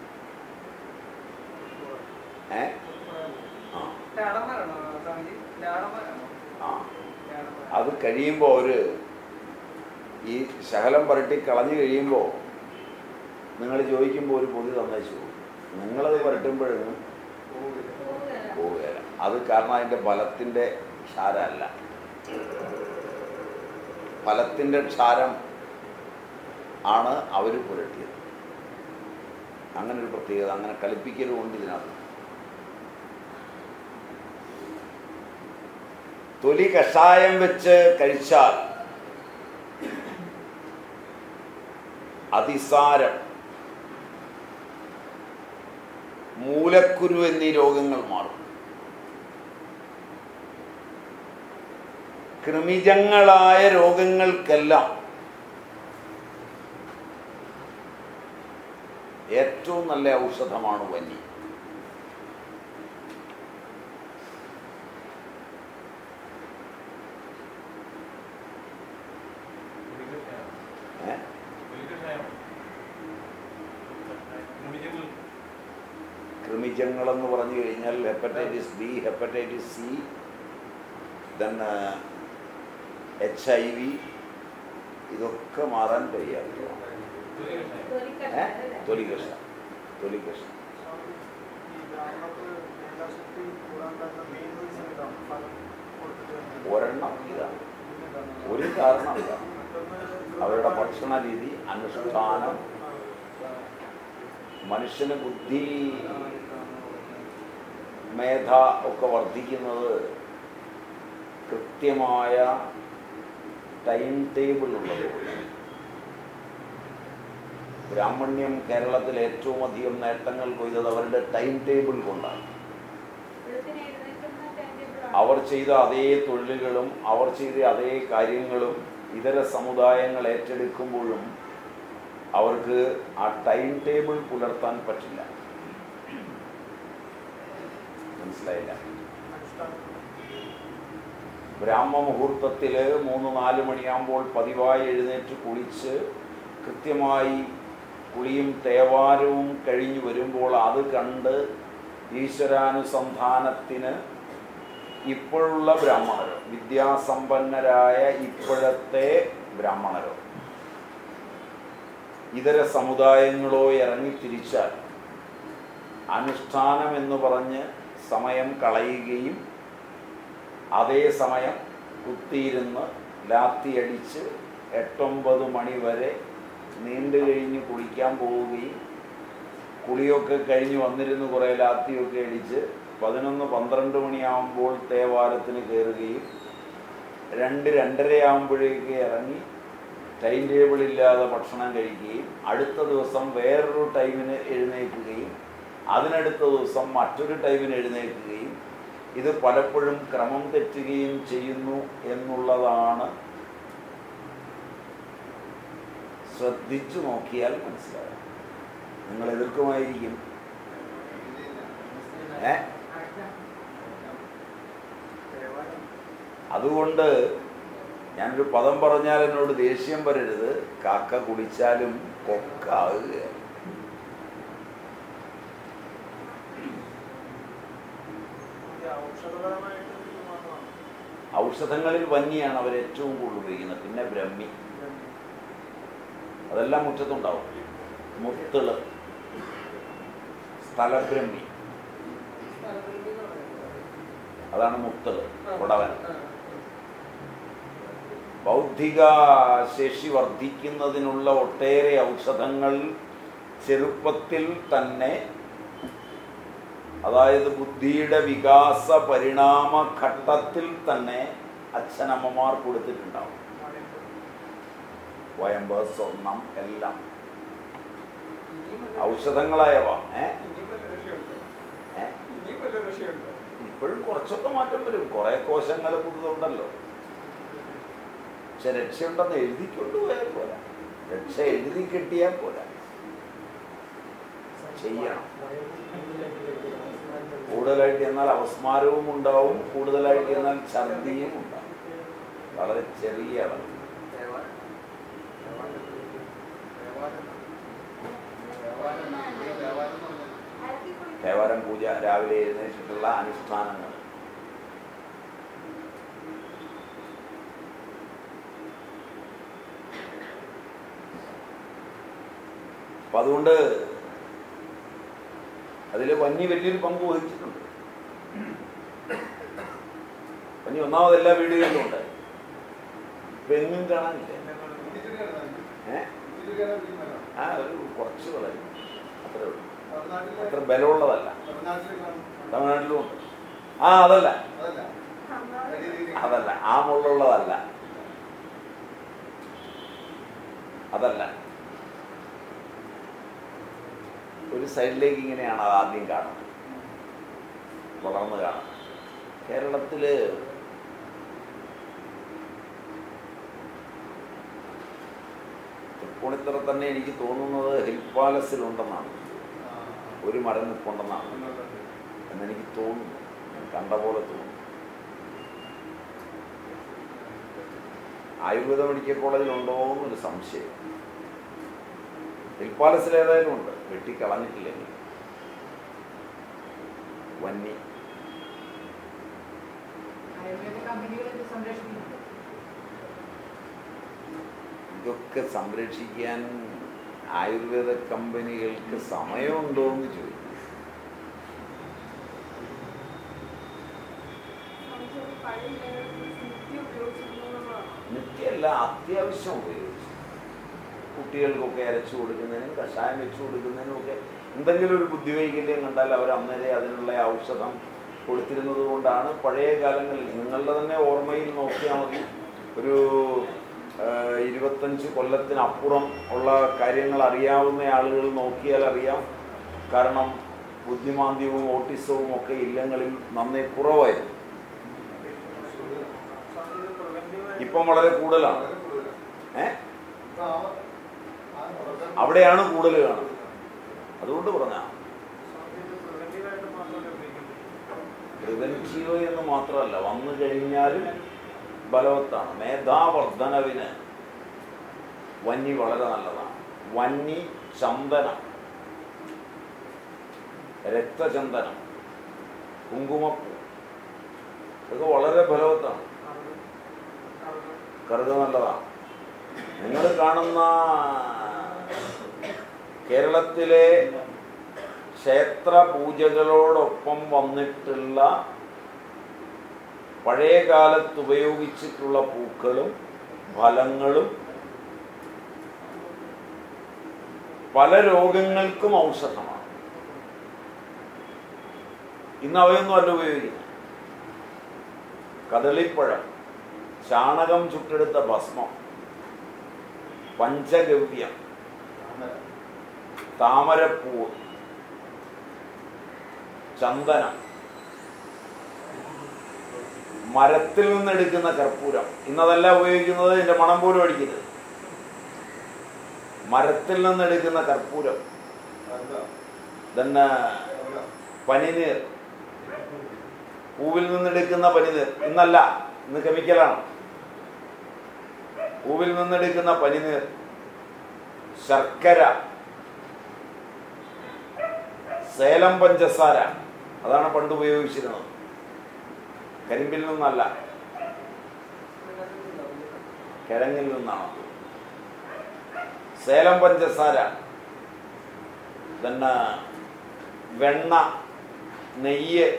ഏ ആ ലാടന്മാരാണോ സ്വാമിജി ലാടന്മാരാണോ ആ ലാടന്മാർ അത് കഴിയുമ്പോൾ ഒരു ഈ ശകലം പുരട്ടി കളഞ്ഞു കഴിയുമ്പോൾ നിങ്ങൾ ചോദിക്കുമ്പോൾ ഒരു പൊതി തന്നേച്ചു പോകും നിങ്ങളത് പുരട്ടുമ്പോഴും പോവുകയല്ല. പോവുകയില്ല അത് കാരണം അതിൻ്റെ ഫലത്തിൻ്റെ ക്ഷാരമല്ല ഫലത്തിൻ്റെ ക്ഷാരം ആണ് അവർ പുരട്ടിയത് അങ്ങനെ ഒരു പ്രത്യേകത അങ്ങനെ കളിപ്പിക്കലുമുണ്ട് ഇതിനകത്ത് തൊലി കഷായം വെച്ച് കഴിച്ചാൽ അതിസാരം മൂലക്കുരു എന്നീ രോഗങ്ങൾ മാറും കൃമിജങ്ങളായ രോഗങ്ങൾക്കെല്ലാം ഏറ്റവും നല്ല ഔഷധമാണ് വന്നി ഏ? കൃമിജങ്ങളെന്ന് പറഞ്ഞു കഴിഞ്ഞാൽ hepatitis B hepatitis C then H I V ഇതൊക്കെ മാറാൻ കഴിയാറില്ല തൊലിക്കട്ട ഏ അല്ലേ? തൊലി കഷ തൊലികൃഷ്ണൻ സ്വാമി, ഈ ബ്രാഹ്മണർക്ക് മേധാശക്തി കൂടാണ്ടായിരുന്ന main reason ഇതാണ്. ഫലം കൊടുത്തിട്ട് വരുന്നത്. ഒരെണ്ണം ഇതാണ് പിന്നെന്താണ്? ഒരു കാരണം ഇതാണ് മറ്റൊന്ന് അവരുടെ ഭക്ഷണ രീതി അനുഷ്ഠാനം ആ, മനുഷ്യന് ബുദ്ധി ആ, ഇതാണ്. മേധ ഒക്കെ വർദ്ധിക്കുന്നത് കൃത്യമായ ടൈം ടേബിൾ ഉള്ളതുകൊണ്ട് ബ്രാഹ്മണ്യം കേരളത്തിൽ ഏറ്റവും അധികം നേട്ടങ്ങൾ കൊയ്തത് അവരുടെ ടൈം ടേബിൾ കൊണ്ടാണ് വെളുപ്പിനെ എഴുന്നേൽക്കുന്ന time table ആണ്. അവർ ചെയ്ത അതേ തൊഴിലുകളും അവർ ചെയ്ത അതേ കാര്യങ്ങളും ഇതര സമുദായങ്ങൾ ഏറ്റെടുക്കുമ്പോഴും അവർക്ക് ആ ടൈം ടേബിൾ പുലർത്താൻ പറ്റില്ല മനസ്സിലായില്ല അനുഷ്ഠാനം. ബ്രാഹ്മ മുഹൂർത്തത്തിൽ മൂന്ന് നാല് മണിയാകുമ്പോൾ പതിവായി എഴുന്നേറ്റ് കുളിച്ച് കൃത്യമായി കുളിയും തേവാരവും കഴിഞ്ഞു വരുമ്പോൾ അത് കണ്ട് ഈശ്വരാനുസന്ധാനത്തിന് ഇപ്പോഴുള്ള ബ്രാഹ്മണരോ വിദ്യാസമ്പന്നരായ ഇപ്പോഴത്തെ ബ്രാഹ്മണരോ ഇതര സമുദായങ്ങളോ ഇറങ്ങിത്തിരിച്ചാൽ അനുഷ്ഠാനം എന്ന് പറഞ്ഞ് സമയം കളയുകയും അതേസമയം കുത്തിയിരുന്ന് ലാത്തിയടിച്ച് എട്ടൊമ്പത് മണി വരെ നീണ്ടു കഴിഞ്ഞ് കുളിക്കാൻ പോവുകയും കുളിയൊക്കെ കഴിഞ്ഞ് വന്നിരുന്ന് കുറേ ലാത്തിയൊക്കെ അടിച്ച് പതിനൊന്ന് പന്ത്രണ്ട് മണിയാകുമ്പോൾ തേവാരത്തിന് കയറുകയും രണ്ട് രണ്ടരയാകുമ്പോഴേക്ക് ഇറങ്ങി ടൈം ടേബിൾ ഇല്ലാതെ ഭക്ഷണം കഴിക്കുകയും അടുത്ത ദിവസം വേറൊരു ടൈമിന് എഴുന്നേൽക്കുകയും അതിനടുത്ത ദിവസം മറ്റൊരു ടൈമിന് എഴുന്നേൽക്കുകയും ഇത് പലപ്പോഴും ക്രമം തെറ്റുകയും ചെയ്യുന്നു എന്നുള്ളതാണ് ശ്രദ്ധിച്ചു നോക്കിയാൽ മനസ്സിലാകും നിങ്ങൾ എതിർക്കുമായിരിക്കും ഏ ദേവാലയം. അതുകൊണ്ട് ഞാനൊരു പദം പറഞ്ഞാൽ എന്നോട് ദേഷ്യം വരരുത് കാക്ക കുടിച്ചാലും കൊക്കാവുക ഇത് ഔഷധപരമായിട്ട് ഇത് മാത്രമാണ്. ഔഷധങ്ങളിൽ വന്യാണ് അവർ ഏറ്റവും കൂടുതൽ ഉപയോഗിക്കുന്നത് പിന്നെ ബ്രഹ്മി അതെല്ലാം മുറ്റത്തുണ്ടാവും മുത്തിള് സ്ഥലബ്രഹ്മി അതാണ് മുത്തിള് ഉടവൻ ബൗദ്ധിക ശേഷി വർദ്ധിക്കുന്നതിനുള്ള ഒട്ടേറെ ഔഷധങ്ങൾ ചെറുപ്പത്തിൽ തന്നെ അതായത് ബുദ്ധിയുടെ വികാസ പരിണാമ ഘട്ടത്തിൽ തന്നെ അച്ഛനമ്മമാർ കൊടുത്തിട്ടുണ്ടാവും വയമ്പ് സ്വർണം എല്ലാം ഔഷധങ്ങളായവ ഏ ഇനിയും വല്ല രക്ഷയുണ്ടോ? ഏ? ഇനിയും വല്ല രക്ഷയുണ്ടോ? ഇപ്പോഴും കുറച്ചൊക്കെ മാറ്റം വരും കുറെ കോശങ്ങൾ പുതുതുണ്ടല്ലോ പക്ഷെ രക്ഷയുണ്ടെന്ന് എഴുതിക്കൊണ്ടുപോയാൽ പോരാ രക്ഷ എഴുതി കിട്ടിയാൽ പോരാ ചെയ്യണം കൂടുതലായിട്ട് എന്നാൽ അവസ്മാരവും ഉണ്ടാവും കൂടുതലായിട്ട് എന്നാൽ ഛർദിയും ഉണ്ടാവും വളരെ ചെറിയ അളവ് ദേവാലയം. ദേവാലയം. ദേവാലയം. ദേവാലയം. ദേവാലയം എന്ന് പറഞ്ഞാൽ അലക്കി കുളിക്കാൻ ദേവാരം പൂജ രാവിലെ എഴുന്നേറ്റിട്ടുള്ള അനുഷ്ഠാനങ്ങൾ അപ്പൊ അതുകൊണ്ട് അതിൽ വന്നി വലിയൊരു പങ്ക് വഹിച്ചിട്ടുണ്ട് വന്നി ഒന്നാമത് എല്ലാ വീടുകളിലും ഉണ്ട് ഇപ്പൊ എങ്ങും കാണാനില്ല ഏ ആ ഒരു കുറച്ച് വളരും അത്രേ ഉള്ളൂ അത്ര ബലമുള്ളതല്ല തമിഴ്നാട്ടിലും ഉണ്ട് ആ അതല്ല അതല്ല ആ മുള്ളുള്ളതല്ല അതല്ല ഒരു സൈഡിലേക്ക് ഇങ്ങനെയാണ് അത് ആദ്യം കാണുന്നത് വളർന്ന് കാണുന്നത് കേരളത്തില് തൃപ്പൂണിത്തറ തന്നെ എനിക്ക് തോന്നുന്നത് ഹിൽ പാലസിലുണ്ടെന്നാണ് ഒരു മരം നിൽപ്പുണ്ടെന്നാണ് എന്നെനിക്ക് തോന്നുന്നു ഞാൻ കണ്ട പോലെ തോന്നുന്നു ആയുർവേദ മെഡിക്കൽ കോളേജിലുണ്ടോ എന്നൊരു സംശയം ഹിൽ പാലസിൽ ഏതായാലും ഉണ്ട് വെട്ടിക്കളഞ്ഞിട്ടില്ലെങ്കിൽ വന്നി ആയുർവേദ കമ്പനികൾ ഇത് സംരക്ഷിക്കുന്നുണ്ട് ഇതൊക്കെ സംരക്ഷിക്കാൻ ആയുർവേദ കമ്പനികൾക്ക് സമയമുണ്ടോ എന്ന് ചോദിക്കും പഴയ നിത്യം ഉപയോഗിച്ചിരുന്നതാണ് നിത്യല്ല അത്യാവശ്യം ഉപയോഗിച്ചു കുട്ടികൾക്കൊക്കെ അരച്ചു കൊടുക്കുന്നതിനും കഷായം വെച്ചു കൊടുക്കുന്നതിനും ഒക്കെ എന്തെങ്കിലും ഒരു ബുദ്ധിവൈകല്യം കണ്ടാൽ അവർ അന്നേരെ അതിനുള്ള ഔഷധം കൊടുത്തിരുന്നത് കൊണ്ടാണ് പഴയ കാലങ്ങളിൽ നിങ്ങളുടെ തന്നെ ഓർമ്മയിൽ നോക്കിയാൽ മതി ഒരു ആ, ഇരുപത്തഞ്ച് കൊല്ലത്തിനപ്പുറം ഉള്ള കാര്യങ്ങൾ അറിയാവുന്ന ആളുകൾ നോക്കിയാൽ അറിയാം കാരണം ബുദ്ധിമാന്ദ്യവും ഓട്ടിസവും ഒക്കെ ഇല്ലങ്ങളിൽ നന്നേ കുറവായിരുന്നു സ്വാമി ഇത് preventive ഇപ്പം വളരെ കൂടുതലാണ് കൂടുതലാണ്. ഏ ഇപ്പൊ ആ- ആ ഉറക്കം- അവിടെയാണ് കൂടുതൽ കാണുന്നത് അതുകൊണ്ട് പറഞ്ഞ സ്വാമി ഇത് preventive ആയിട്ട് മാത്രമേ ഉപയോഗിക്കുന്നുള്ളൂ പ്രിവെൻറ്റീവ് എന്ന് മാത്രമല്ല വന്നു കഴിഞ്ഞാലും ബലവത്താണ് മേധാവർദ്ധനവിന് വന്നി വളരെ നല്ലതാണ് വന്നി ചന്ദനം രക്തചന്ദനം കുങ്കുമപ്പൂ ഇതൊക്കെ വളരെ ഫലവത്താണ് കറുക നല്ലതാണ് നിങ്ങൾ കാണുന്ന കേരളത്തിലെ ക്ഷേത്ര പൂജകളോടൊപ്പം വന്നിട്ടുള്ള പഴയ കാലത്ത് ഉപയോഗിച്ചിട്ടുള്ള പൂക്കളും ഫലങ്ങളും പല രോഗങ്ങൾക്കും ഔഷധമാണ് ഇന്ന് അവയൊന്നും അല്ല ഉപയോഗിക്കുന്നത് കദളിപ്പഴം ചാണകം ചുട്ടെടുത്ത ഭസ്മം പഞ്ചഗവ്യം താമരപ്പൂവ് ചന്ദനം മരത്തിൽ നിന്നെടുക്കുന്ന കർപ്പൂരം ഇന്നതല്ല ഉപയോഗിക്കുന്നത് ഇതിന്റെ മണം പോലും അടിക്കരുത് മരത്തിൽ നിന്നെടുക്കുന്ന കർപ്പൂരം എന്താ? തന്നെ എന്താ? പനിനീർ പൂവിൽ നിന്നെടുക്കുന്ന പനിനീർ ഇന്നല്ല ഇന്ന് കെമിക്കലാണ് പൂവിൽ നിന്നെടുക്കുന്ന പനിനീർ ശർക്കര സേലം പഞ്ചസാര അതാണ് പണ്ട് ഉപയോഗിച്ചിരുന്നത് കരിമ്പിൽ നിന്നല്ല കിഴങ്ങിൽ നിന്നാണ് സേലം പഞ്ചസാര പിന്നെ വെണ്ണ നെയ്യ്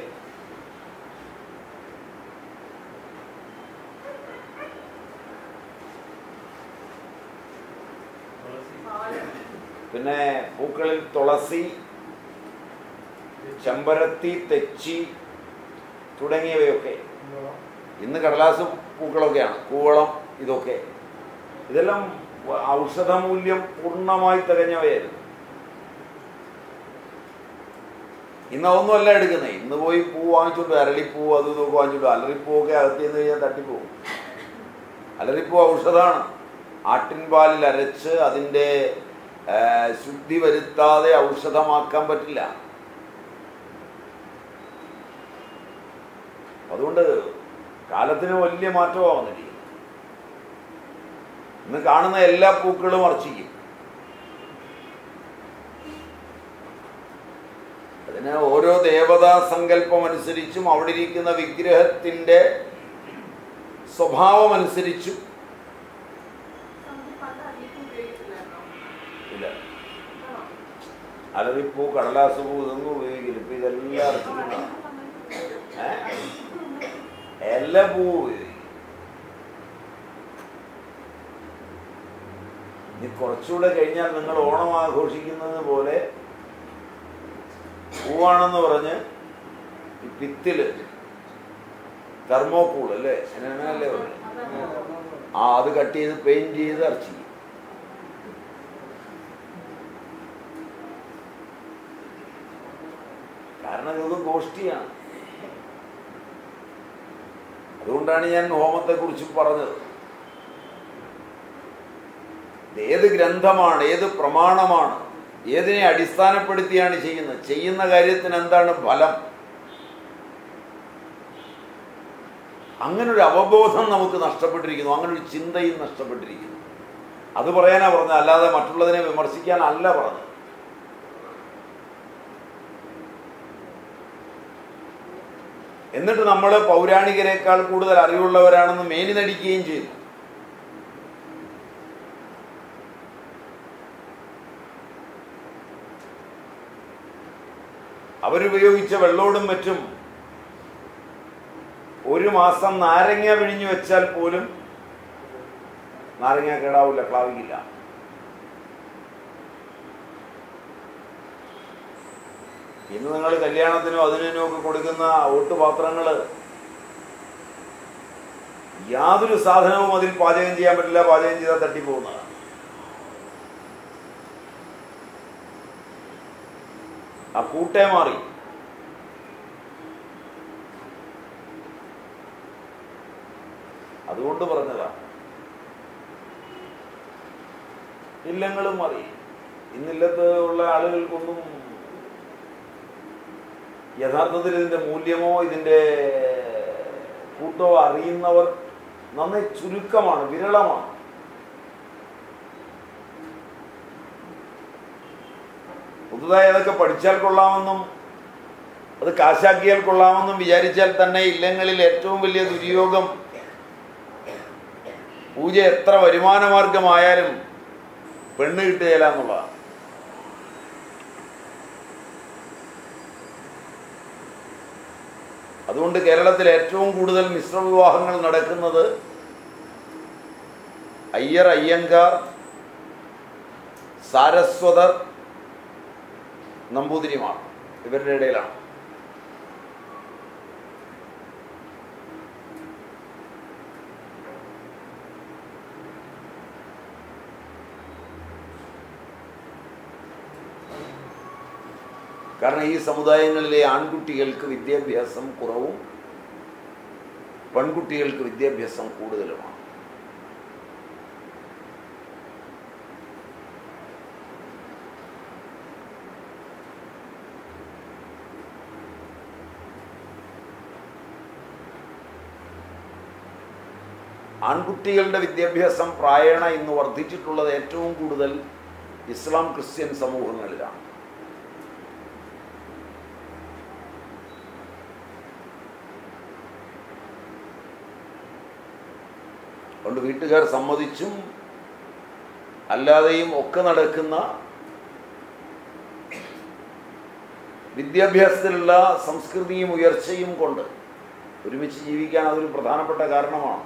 പിന്നെ പൂക്കളിൽ തുളസി ചെമ്പരത്തി തെച്ചി തുടങ്ങിയവയൊക്കെ ഇന്ന് കടലാസ് പൂക്കളൊക്കെയാണ് കൂവളം ഇതൊക്കെ ഇതെല്ലാം വ- ഔഷധമൂല്യം പൂർണ്ണമായി തികഞ്ഞവയായിരുന്നു ഇന്ന് അതൊന്നുമല്ല എടുക്കുന്നത് ഇന്ന് പോയി പൂ വാങ്ങിച്ചോണ്ട് അരളിപ്പൂ അത് ഇതൊക്കെ വാങ്ങിച്ചോണ്ട് അലറിപ്പൂവൊക്കെ അകത്ത് ചെന്ന് കഴിഞ്ഞാൽ തട്ടിപ്പോവും അലറിപ്പൂ ഔഷധമാണ് ആട്ടിൻപാലിൽ അരച്ച് അതിൻ്റെ ആ, ശുദ്ധി വരുത്താതെ ഔഷധമാക്കാൻ പറ്റില്ല അതുകൊണ്ട് കാലത്തിന് വലിയ മാറ്റമാണ് വന്നിരിക്കുന്നത് ഇന്ന് കാണുന്ന എല്ലാ പൂക്കളും അർച്ചിക്കും അതിന് ഓരോ ദേവതാ സങ്കല്പം അനുസരിച്ചും അവിടെ ഇരിക്കുന്ന വിഗ്രഹത്തിന്റെ സ്വഭാവം അനുസരിച്ചും നമുക്ക് പണ്ട് അധികം ഉപയോഗിച്ചില്ലായിരുന്നോ ഇല്ല ആണോ? അലറിപ്പൂ കടലാസ് പൂ ഇതൊന്നും ഉപയോഗിക്കില്ല ഇപ്പൊ ഇതെല്ലാം അർച്ചിക്കുന്നതാണ് ഏ? എല്ലാ പൂവും ഉപയോഗിക്കും ഇനി കുറച്ചുകൂടെ കഴിഞ്ഞാൽ നിങ്ങൾ ഓണം ആഘോഷിക്കുന്നത് പോലെ പൂവാണെന്ന് പറഞ്ഞ് ഈ പിത്തില് തെർമോക്കൂൾ അല്ലേ അങ്ങനെയല്ലേ പറയുന്നത് ആ അത് കട്ട് ചെയ്ത് പെയിന്റ് ചെയ്ത് അർച്ചിക്കും കാരണം ഇത് ഗോഷ്ഠിയാണ് അതുകൊണ്ടാണ് ഞാൻ ഹോമത്തെ കുറിച്ച് പറഞ്ഞത് ഇത് ഏത് ഗ്രന്ഥമാണ് ഏത് പ്രമാണമാണ് ഏതിനെ അടിസ്ഥാനപ്പെടുത്തിയാണ് ചെയ്യുന്നത് ചെയ്യുന്ന കാര്യത്തിന് എന്താണ് ഫലം അങ്ങനൊരു അവബോധം നമുക്ക് നഷ്ടപ്പെട്ടിരിക്കുന്നു അങ്ങനൊരു ചിന്തയും നഷ്ടപ്പെട്ടിരിക്കുന്നു അത് പറയാനാ പറഞ്ഞത് അല്ലാതെ മറ്റുള്ളതിനെ വിമർശിക്കാനല്ല പറഞ്ഞത് എന്നിട്ട് നമ്മൾ പൗരാണികരെക്കാൾ കൂടുതൽ അറിവുള്ളവരാണെന്ന് മേനി നടിക്കുകയും ചെയ്തു അവരുപയോഗിച്ച വെള്ളോടും മറ്റും ഒരു മാസം നാരങ്ങ പിഴിഞ്ഞു വെച്ചാൽ പോലും നാരങ്ങ കേടാവില്ല ക്ലാവിക്കില്ല ഇന്ന് നിങ്ങൾ കല്യാണത്തിനും അതിനും ഒക്കെ കൊടുക്കുന്ന ഓട്ടുപാത്രങ്ങൾ യാതൊരു സാധനവും അതിൽ പാചകം ചെയ്യാൻ പറ്റില്ല പാചകം ചെയ്താൽ തട്ടിപ്പോകുന്നതാണ് ആ കൂട്ടേ മാറി അതുകൊണ്ട് പറഞ്ഞതാ ഇല്ലങ്ങളും മാറി ഇന്നില്ലത്ത് ഉള്ള ആളുകൾക്കൊന്നും യഥാർത്ഥത്തിൽ ഇതിന്റെ മൂല്യമോ ഇതിന്റെ കൂട്ടോ അറിയുന്നവർ നന്നേ ചുരുക്കമാണ് വിരളമാണ് പുതുതായി അതൊക്കെ പഠിച്ചാൽ കൊള്ളാമെന്നും അത് കാശാക്കിയാൽ കൊള്ളാമെന്നും വിചാരിച്ചാൽ തന്നെ ഇല്ലങ്ങളിൽ ഏറ്റവും വലിയ ദുര്യോഗം പൂജ എത്ര വരുമാന മാർഗമായാലും പെണ്ണ് കിട്ടുകയില്ല എന്നുള്ളതാണ് അതുകൊണ്ട് കേരളത്തിൽ ഏറ്റവും കൂടുതൽ മിശ്ര വിവാഹങ്ങൾ നടക്കുന്നത് അയ്യർ അയ്യങ്കാർ സാരസ്വതർ നമ്പൂതിരിമാണ് ഇവരുടെ ഇടയിലാണ് കാരണം ഈ സമുദായങ്ങളിലെ ആൺകുട്ടികൾക്ക് വിദ്യാഭ്യാസം കുറവും പെൺകുട്ടികൾക്ക് വിദ്യാഭ്യാസം കൂടുതലുമാണ് ആൺകുട്ടികളുടെ വിദ്യാഭ്യാസം പ്രായണ ഇന്ന് വർദ്ധിച്ചിട്ടുള്ളത് ഏറ്റവും കൂടുതൽ ഇസ്ലാം ക്രിസ്ത്യൻ സമൂഹങ്ങളിലാണ് അതുകൊണ്ട് വീട്ടുകാർ സമ്മതിച്ചും അല്ലാതെയും ഒക്കെ നടക്കുന്ന വിദ്യാഭ്യാസത്തിലുള്ള സംസ്കൃതിയും ഉയർച്ചയും കൊണ്ട് ഒരുമിച്ച് ജീവിക്കാൻ അതൊരു പ്രധാനപ്പെട്ട കാരണമാണ്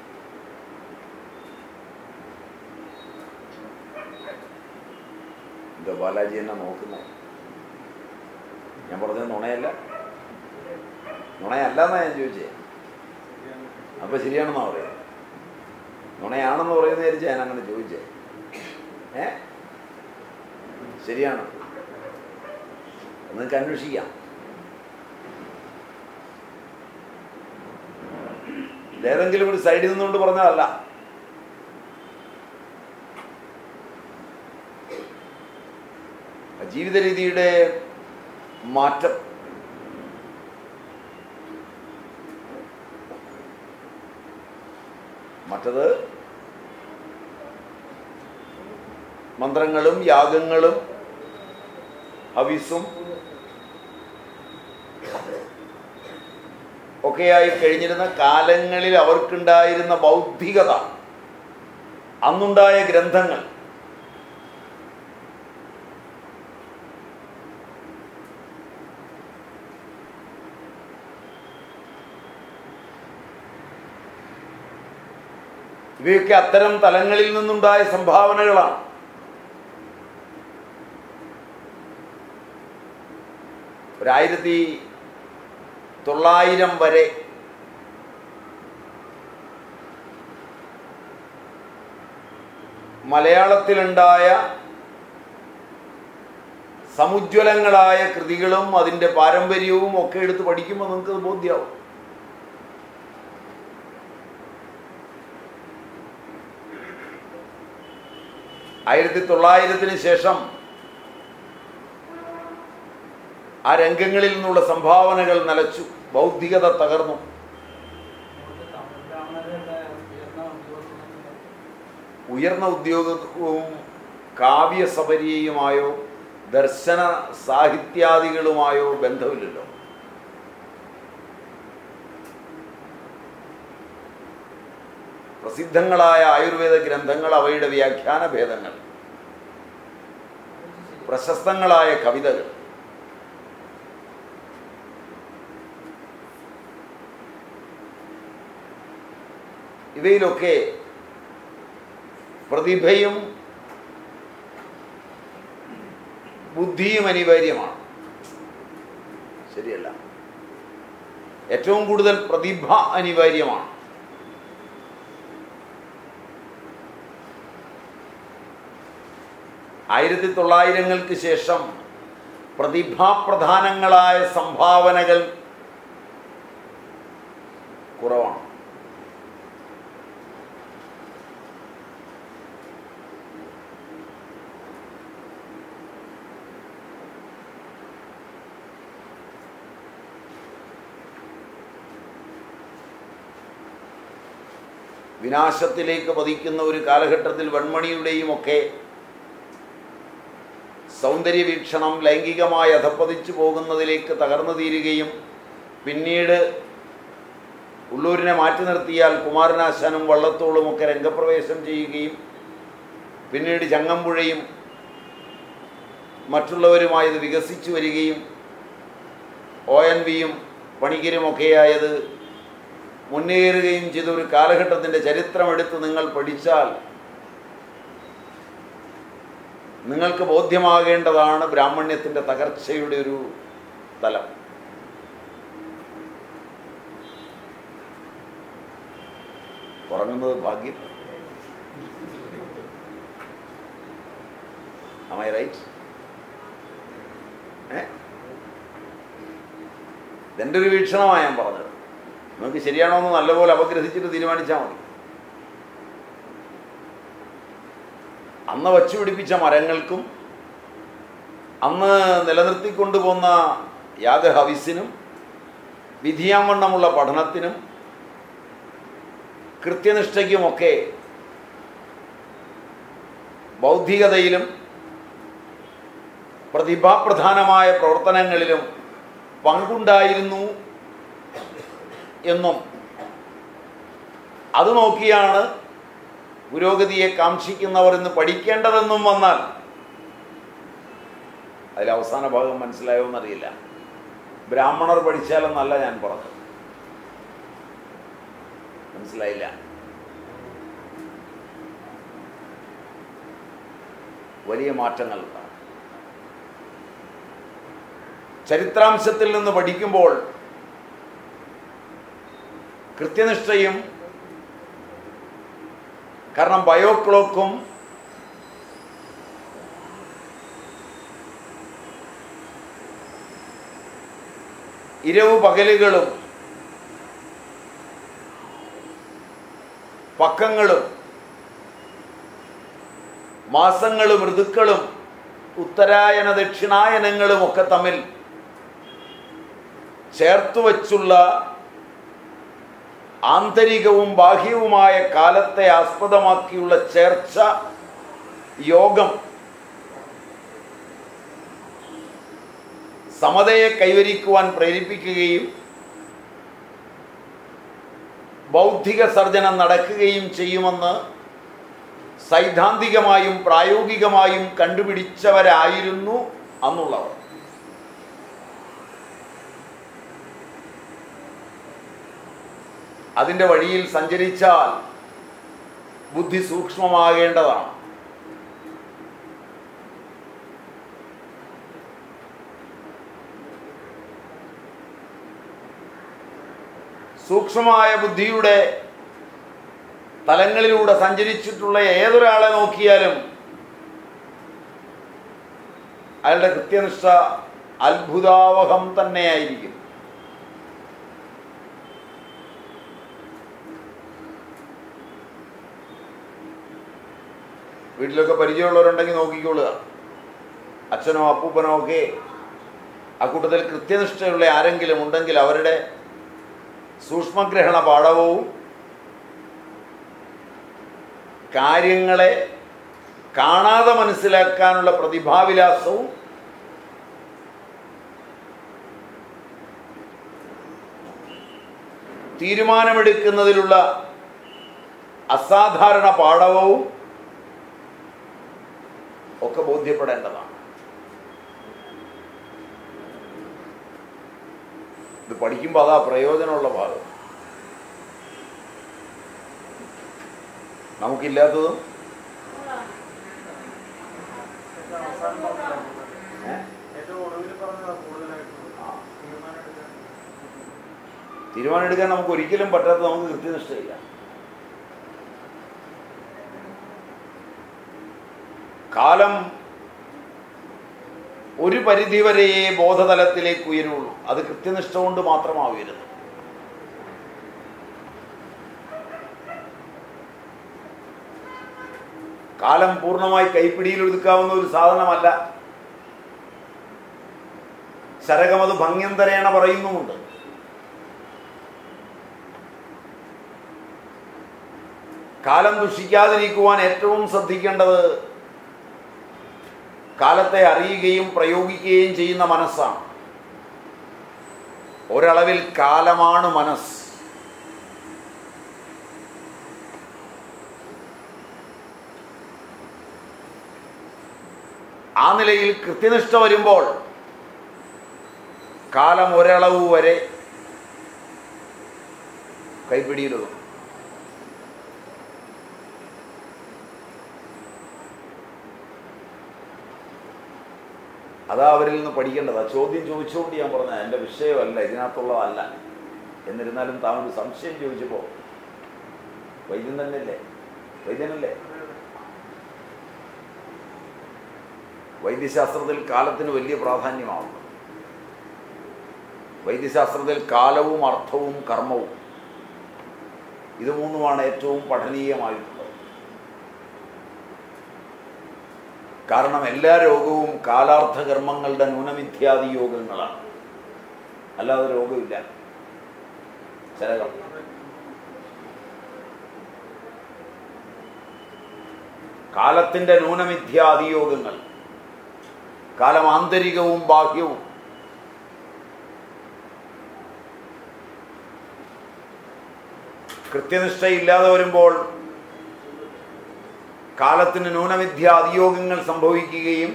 എന്താ ബാലാജി എന്നെ നോക്കുന്നത് ഞാൻ പറഞ്ഞത് നുണയല്ല നുണയല്ല എന്നാ ഞാൻ ചോദിച്ചേ അപ്പൊ ശരിയാണെന്നാ പറയുന്നത് നുണയാണെന്ന് പറയുന്ന വിചാരിച്ച ഞാൻ അങ്ങനെ ചോദിച്ചേ ഏ ശരിയാണ് നിങ്ങൾക്ക് അന്വേഷിക്കാം ഇതേതെങ്കിലും ഒരു സൈഡിൽ നിന്നുകൊണ്ട് പറഞ്ഞതല്ല ജീവിത രീതിയുടെ മാറ്റം മറ്റത് മന്ത്രങ്ങളും യാഗങ്ങളും ഹവിസും ഒക്കെയായി കഴിഞ്ഞിരുന്ന കാലങ്ങളിൽ അവർക്കുണ്ടായിരുന്ന ബൗദ്ധികത അന്നുണ്ടായ ഗ്രന്ഥങ്ങൾ ഇവയൊക്കെ അത്തരം തലങ്ങളിൽ നിന്നുണ്ടായ സംഭാവനകളാണ് ഒരായിരത്തി തൊള്ളായിരം വരെ മലയാളത്തിലുണ്ടായ സമുജ്വലങ്ങളായ കൃതികളും അതിൻ്റെ പാരമ്പര്യവും ഒക്കെ എടുത്ത് പഠിക്കുമ്പോൾ നിങ്ങൾക്ക് ബോധ്യമാവും ആയിരത്തി തൊള്ളായിരത്തിന് ശേഷം ആ രംഗങ്ങളിൽ നിന്നുള്ള സംഭാവനകൾ നിലച്ചു ബൗദ്ധികത തകർന്നു ഉയർന്ന ഉദ്യോഗവും കാവ്യസപര്യയുമായോ ദർശന സാഹിത്യാദികളുമായോ ബന്ധമില്ലല്ലോ പ്രസിദ്ധങ്ങളായ ആയുർവേദ ഗ്രന്ഥങ്ങൾ അവയുടെ വ്യാഖ്യാന ഭേദങ്ങൾ പ്രശസ്തങ്ങളായ കവിതകൾ ഇവയിലൊക്കെ പ്രതിഭയും ബുദ്ധിയും അനിവാര്യമാണ് ശരിയല്ല ഏറ്റവും കൂടുതൽ പ്രതിഭ അനിവാര്യമാണ് ആയിരത്തി തൊള്ളായിരങ്ങൾക്ക് ശേഷം പ്രതിഭാപ്രധാനങ്ങളായ സംഭാവനകൾ കുറവാണ് വിനാശത്തിലേക്ക് പതിക്കുന്ന ഒരു കാലഘട്ടത്തിൽ വെൺമണിയുടെയും ഒക്കെ സൗന്ദര്യ വീക്ഷണം ലൈംഗികമായി അധപ്പതിച്ചു പോകുന്നതിലേക്ക് തകർന്നു തീരുകയും പിന്നീട് ഉള്ളൂരിനെ മാറ്റി നിർത്തിയാൽ കുമാരനാശാനും വള്ളത്തോളും ഒക്കെ രംഗപ്രവേശം ചെയ്യുകയും പിന്നീട് ചങ്ങമ്പുഴയും മറ്റുള്ളവരുമായി ഇത് വികസിച്ചു വരികയും ഒ എൻ വിയും പണിക്കരുമൊക്കെയായത് മുന്നേറുകയും ചെയ്ത ഒരു കാലഘട്ടത്തിൻ്റെ ചരിത്രമെടുത്ത് നിങ്ങൾ പഠിച്ചാൽ നിങ്ങൾക്ക് ബോധ്യമാകേണ്ടതാണ് ബ്രാഹ്മണ്യത്തിൻ്റെ തകർച്ചയുടെ ഒരു തലം ഉറങ്ങുന്നത് ഭാഗ്യം Am I right? ഏ ഇതെൻ്റെ ഒരു വീക്ഷണമാണ് ഞാൻ പറഞ്ഞത് നിങ്ങൾക്ക് ശരിയാണോ എന്ന് നല്ലപോലെ അപഗ്രഹിച്ചിട്ട് തീരുമാനിച്ചാൽ മതി അന്ന് വച്ചു പിടിപ്പിച്ച മരങ്ങൾക്കും അന്ന് നിലനിർത്തിക്കൊണ്ടുപോന്ന യാഗഹവിസിനും വിധിയാവണ്ണമുള്ള പഠനത്തിനും കൃത്യനിഷ്ഠയ്ക്കുമൊക്കെ ബൗദ്ധികതയിലും പ്രതിഭാപ്രധാനമായ പ്രവർത്തനങ്ങളിലും പങ്കുണ്ടായിരുന്നു എന്നും അത് നോക്കിയാണ് പുരോഗതിയെ കാക്ഷിക്കുന്നവർ ഇന്ന് പഠിക്കേണ്ടതെന്നും വന്നാൽ അതിൽ അവസാന ഭാഗം മനസ്സിലായോ എന്നറിയില്ല ബ്രാഹ്മണർ പഠിച്ചാലെന്നല്ല ഞാൻ പറഞ്ഞത് മനസ്സിലായില്ല വലിയ മാറ്റങ്ങൾ ഉണ്ടാകും ചരിത്രാംശത്തിൽ നിന്ന് പഠിക്കുമ്പോൾ കൃത്യനിഷ്ഠയും കാരണം ബയോക്ലോക്കും ഇരവ് പകലുകളും പക്കങ്ങളും മാസങ്ങളും ഋതുക്കളും ഉത്തരായന ദക്ഷിണായനങ്ങളും ഒക്കെ തമ്മിൽ ചേർത്തു വച്ചുള്ള ആന്തരികവും ബാഹ്യവുമായ കാലത്തെ ആസ്പദമാക്കിയുള്ള ചേർച്ച യോഗം സമതയെ കൈവരിക്കുവാൻ പ്രേരിപ്പിക്കുകയും ബൗദ്ധിക സർജനം നടക്കുകയും ചെയ്യുമെന്ന് സൈദ്ധാന്തികമായും പ്രായോഗികമായും കണ്ടുപിടിച്ചവരായിരുന്നു അന്നുള്ളവർ അതിൻ്റെ വഴിയിൽ സഞ്ചരിച്ചാൽ ബുദ്ധി സൂക്ഷ്മമാകേണ്ടതാണ് സൂക്ഷ്മമായ ബുദ്ധിയുടെ തലങ്ങളിലൂടെ സഞ്ചരിച്ചിട്ടുള്ള ഏതൊരാളെ നോക്കിയാലും അയാളുടെ കൃത്യനിഷ്ഠ അത്ഭുതാവഹം തന്നെയായിരിക്കും വീട്ടിലൊക്കെ പരിചയമുള്ളവരുണ്ടെങ്കിൽ നോക്കിക്കൊള്ളുക അച്ഛനോ അപ്പൂപ്പനോ ഒക്കെ അക്കൂട്ടത്തിൽ കൃത്യനിഷ്ഠയുള്ള ആരെങ്കിലും ഉണ്ടെങ്കിൽ അവരുടെ സൂക്ഷ്മഗ്രഹണ പാഠവും കാര്യങ്ങളെ കാണാതെ മനസ്സിലാക്കാനുള്ള പ്രതിഭാവിലാസവും തീരുമാനമെടുക്കുന്നതിലുള്ള അസാധാരണ പാഠവും ഒക്കെ ബോധ്യപ്പെടേണ്ടതാണ് ഇത് പഠിക്കുമ്പോൾ അതാ പ്രയോജനമുള്ള ഭാഗം നമുക്കില്ലാത്തതും ഏറ്റവും അവസാനം പറഞ്ഞതാണ്. ഏ? ഏറ്റവും ഒടുവിൽ പറഞ്ഞതാണ് കൂടുതലായിട്ടുള്ളത് ആ. തീരുമാനം എടുക്കാൻ തീരുമാനം എടുക്കാൻ നമുക്ക് ഒരിക്കലും പറ്റാത്ത നമുക്ക് കൃത്യനിഷ്ഠയില്ല കാലം ഒരു പരിധി വരെയേ ബോധതലത്തിലേക്ക് ഉയരുള്ളൂ അത് കൃത്യനിഷ്ഠ കൊണ്ട് മാത്രമാവരുത് കാലം പൂർണ്ണമായി കൈപ്പിടിയിൽ ഒതുക്കാവുന്ന ഒരു സാധനമല്ല ശരകമത് ഭംഗ്യന്തരേണ പറയുന്നുമുണ്ട് കാലം ദുഷിക്കാതിരിക്കുവാൻ ഏറ്റവും ശ്രദ്ധിക്കേണ്ടത് കാലത്തെ അറിയുകയും പ്രയോഗിക്കുകയും ചെയ്യുന്ന മനസ്സാണ് ഒരളവിൽ കാലമാണ് മനസ്സ് ആ നിലയിൽ കൃത്യനിഷ്ഠ വരുമ്പോൾ കാലം ഒരളവ് വരെ കൈപ്പിടിയിലൊതുങ്ങും അതാ അവരിൽ നിന്ന് പഠിക്കേണ്ടത് ആ ചോദ്യം ചോദിച്ചുകൊണ്ട് ഞാൻ പറഞ്ഞ എൻ്റെ വിഷയമല്ല ഇതിനകത്തുള്ളതല്ല എന്നിരുന്നാലും താൻ ഒരു സംശയം ചോദിച്ചപ്പോൾ വൈദ്യൻ തന്നെയല്ലേ വൈദ്യനല്ലേ വൈദ്യശാസ്ത്രത്തിൽ കാലത്തിന് വലിയ പ്രാധാന്യമാണ് വൈദ്യശാസ്ത്രത്തിൽ കാലവും അർത്ഥവും കർമ്മവും ഇത് മൂന്നുമാണ് ഏറ്റവും പഠനീയമായിട്ടുള്ളത് കാരണം എല്ലാ രോഗവും കാലാർത്ഥ കർമ്മങ്ങളുടെ ന്യൂനമിഥ്യാദി യോഗങ്ങളാണ് അല്ലാതെ രോഗമില്ല ചരകം കാലത്തിന്റെ ന്യൂനമിഥ്യാദി യോഗങ്ങൾ കാലം ആന്തരികവും ബാഹ്യവും കൃത്യനിഷ്ഠയില്ലാതെ വരുമ്പോൾ കാലത്തിന് ന്യൂനമിഥ്യ അതിയോഗങ്ങൾ സംഭവിക്കുകയും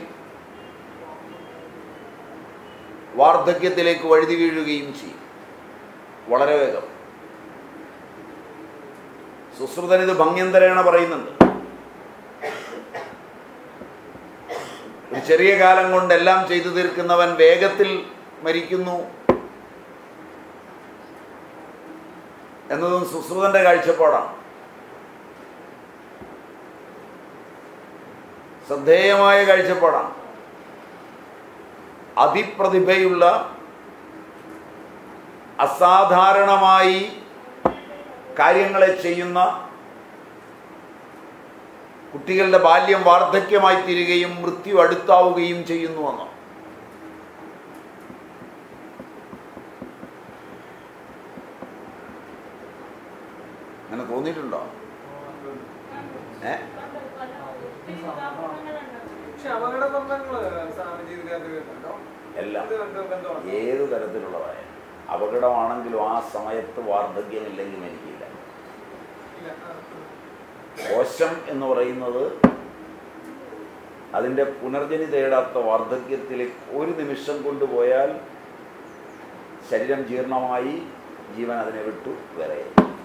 വാർദ്ധക്യത്തിലേക്ക് വഴുതി വീഴുകയും ചെയ്യും വളരെ വേഗം സുശ്രുതൻ ഇത് ഭംഗ്യന്തരേണ പറയുന്നുണ്ട് ഒരു ചെറിയ കാലം കൊണ്ട് എല്ലാം ചെയ്തു തീർക്കുന്നവൻ വേഗത്തിൽ മരിക്കുന്നു എന്നതും സുശ്രുതന്റെ കാഴ്ചപ്പാടാണ് ശ്രദ്ധേയമായ കാഴ്ചപ്പാടാണ് അതിപ്രതിഭയുള്ള അസാധാരണമായി കാര്യങ്ങളെ ചെയ്യുന്ന കുട്ടികളുടെ ബാല്യം വാർദ്ധക്യമായി തീരുകയും മൃത്യു അടുത്താവുകയും ചെയ്യുന്നുവെന്ന് അങ്ങനെ തോന്നിയിട്ടുണ്ടോ ഏ പക്ഷെ അപകട ബന്ധങ്ങള് ജീവിതത്തിൽ വരുന്നുണ്ടോ എല്ലാം ഇത് എന്ത് ബന്ധമാണ് ഏത് തരത്തിലുള്ളതായ അപകടമാണെങ്കിലും ആ സമയത്ത് വാർദ്ധക്യമില്ലെങ്കിൽ മരിക്കില്ല ഇല്ല ആ, കോശം എന്ന് പറയുന്നത് അതിൻ്റെ പുനർജനി തേടാത്ത വാർദ്ധക്യത്തിലേക്ക് ഒരു നിമിഷം കൊണ്ടുപോയാൽ ശരീരം ജീർണമായി ജീവൻ അതിനെ വിട്ടു വരെ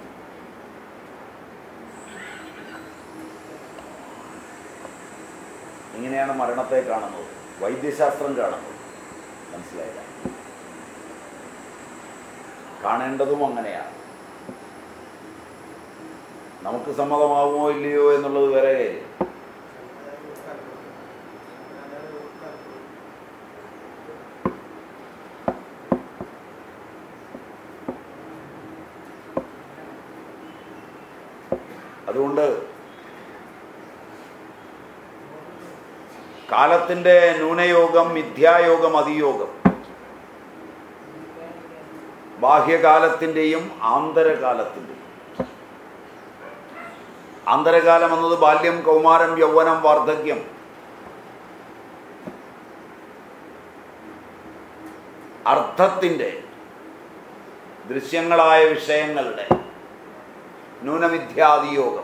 ഇങ്ങനെയാണ് മരണത്തെ കാണുന്നത് വൈദ്യശാസ്ത്രം കാണുന്നത് മനസ്സിലായില്ല കാണേണ്ടതും അങ്ങനെയാണ് നമുക്ക് സമ്മതമാവുമോ ഇല്ലയോ എന്നുള്ളത് വേറെ കാര്യം അതുകൊണ്ട് കാലത്തിന്റെ ന്യൂനയോഗം മിഥ്യായോഗം അതിയോഗം ബാഹ്യകാലത്തിൻ്റെയും ആന്തരകാലത്തിൻ്റെയും ആന്തരകാലം എന്നത് ബാല്യം കൗമാരം യൗവനം വാർദ്ധക്യം അർത്ഥത്തിൻ്റെ ദൃശ്യങ്ങളായ വിഷയങ്ങളുടെ ന്യൂനമിഥ്യാദിയോഗം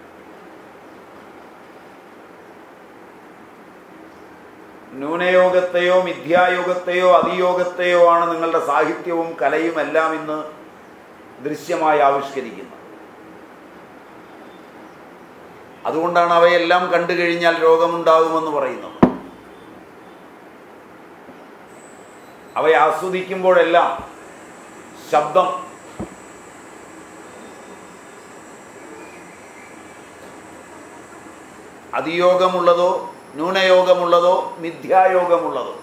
ന്യൂനയോഗത്തെയോ മിഥ്യായോഗത്തെയോ അതിയോഗത്തെയോ ആണ് നിങ്ങളുടെ സാഹിത്യവും കലയും എല്ലാം ഇന്ന് ദൃശ്യമായി ആവിഷ്കരിക്കുന്നത് അതുകൊണ്ടാണ് അവയെല്ലാം കണ്ടു കഴിഞ്ഞാൽ രോഗമുണ്ടാകുമെന്ന് പറയുന്നത് അവയെ ആസ്വദിക്കുമ്പോഴെല്ലാം ശബ്ദം അതിയോഗമുള്ളതോ ന്യൂനയോഗമുള്ളതോ മിഥ്യായോഗമുള്ളതോ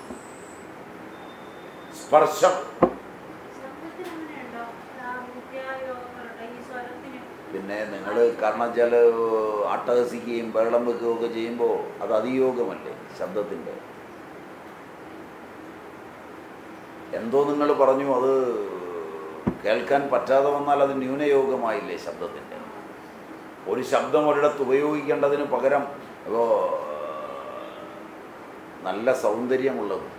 സ്പർശം ശബ്ദത്തിന് അങ്ങനെയുണ്ടോ ആ വിദ്യായോഗങ്ങളുണ്ടോ ഈ സ്വരത്തിന് പിന്നെ നിങ്ങൾ കാരണം വെച്ചാൽ അട്ടഹസിക്കുകയും ബഹളം വെക്കുകയും ഒക്കെ ചെയ്യുമ്പോൾ അത് അതിയോഗമല്ലേ ശബ്ദത്തിൻ്റെ എന്തോ നിങ്ങൾ പറഞ്ഞു അത് കേൾക്കാൻ പറ്റാതെ വന്നാൽ അത് ന്യൂനയോഗമായില്ലേ ശബ്ദത്തിൻ്റെ ഒരു ശബ്ദം ഒരിടത്ത് ഉപയോഗിക്കേണ്ടതിന് പകരം ഇപ്പോൾ നല്ല സൗന്ദര്യമുള്ള കുട്ടി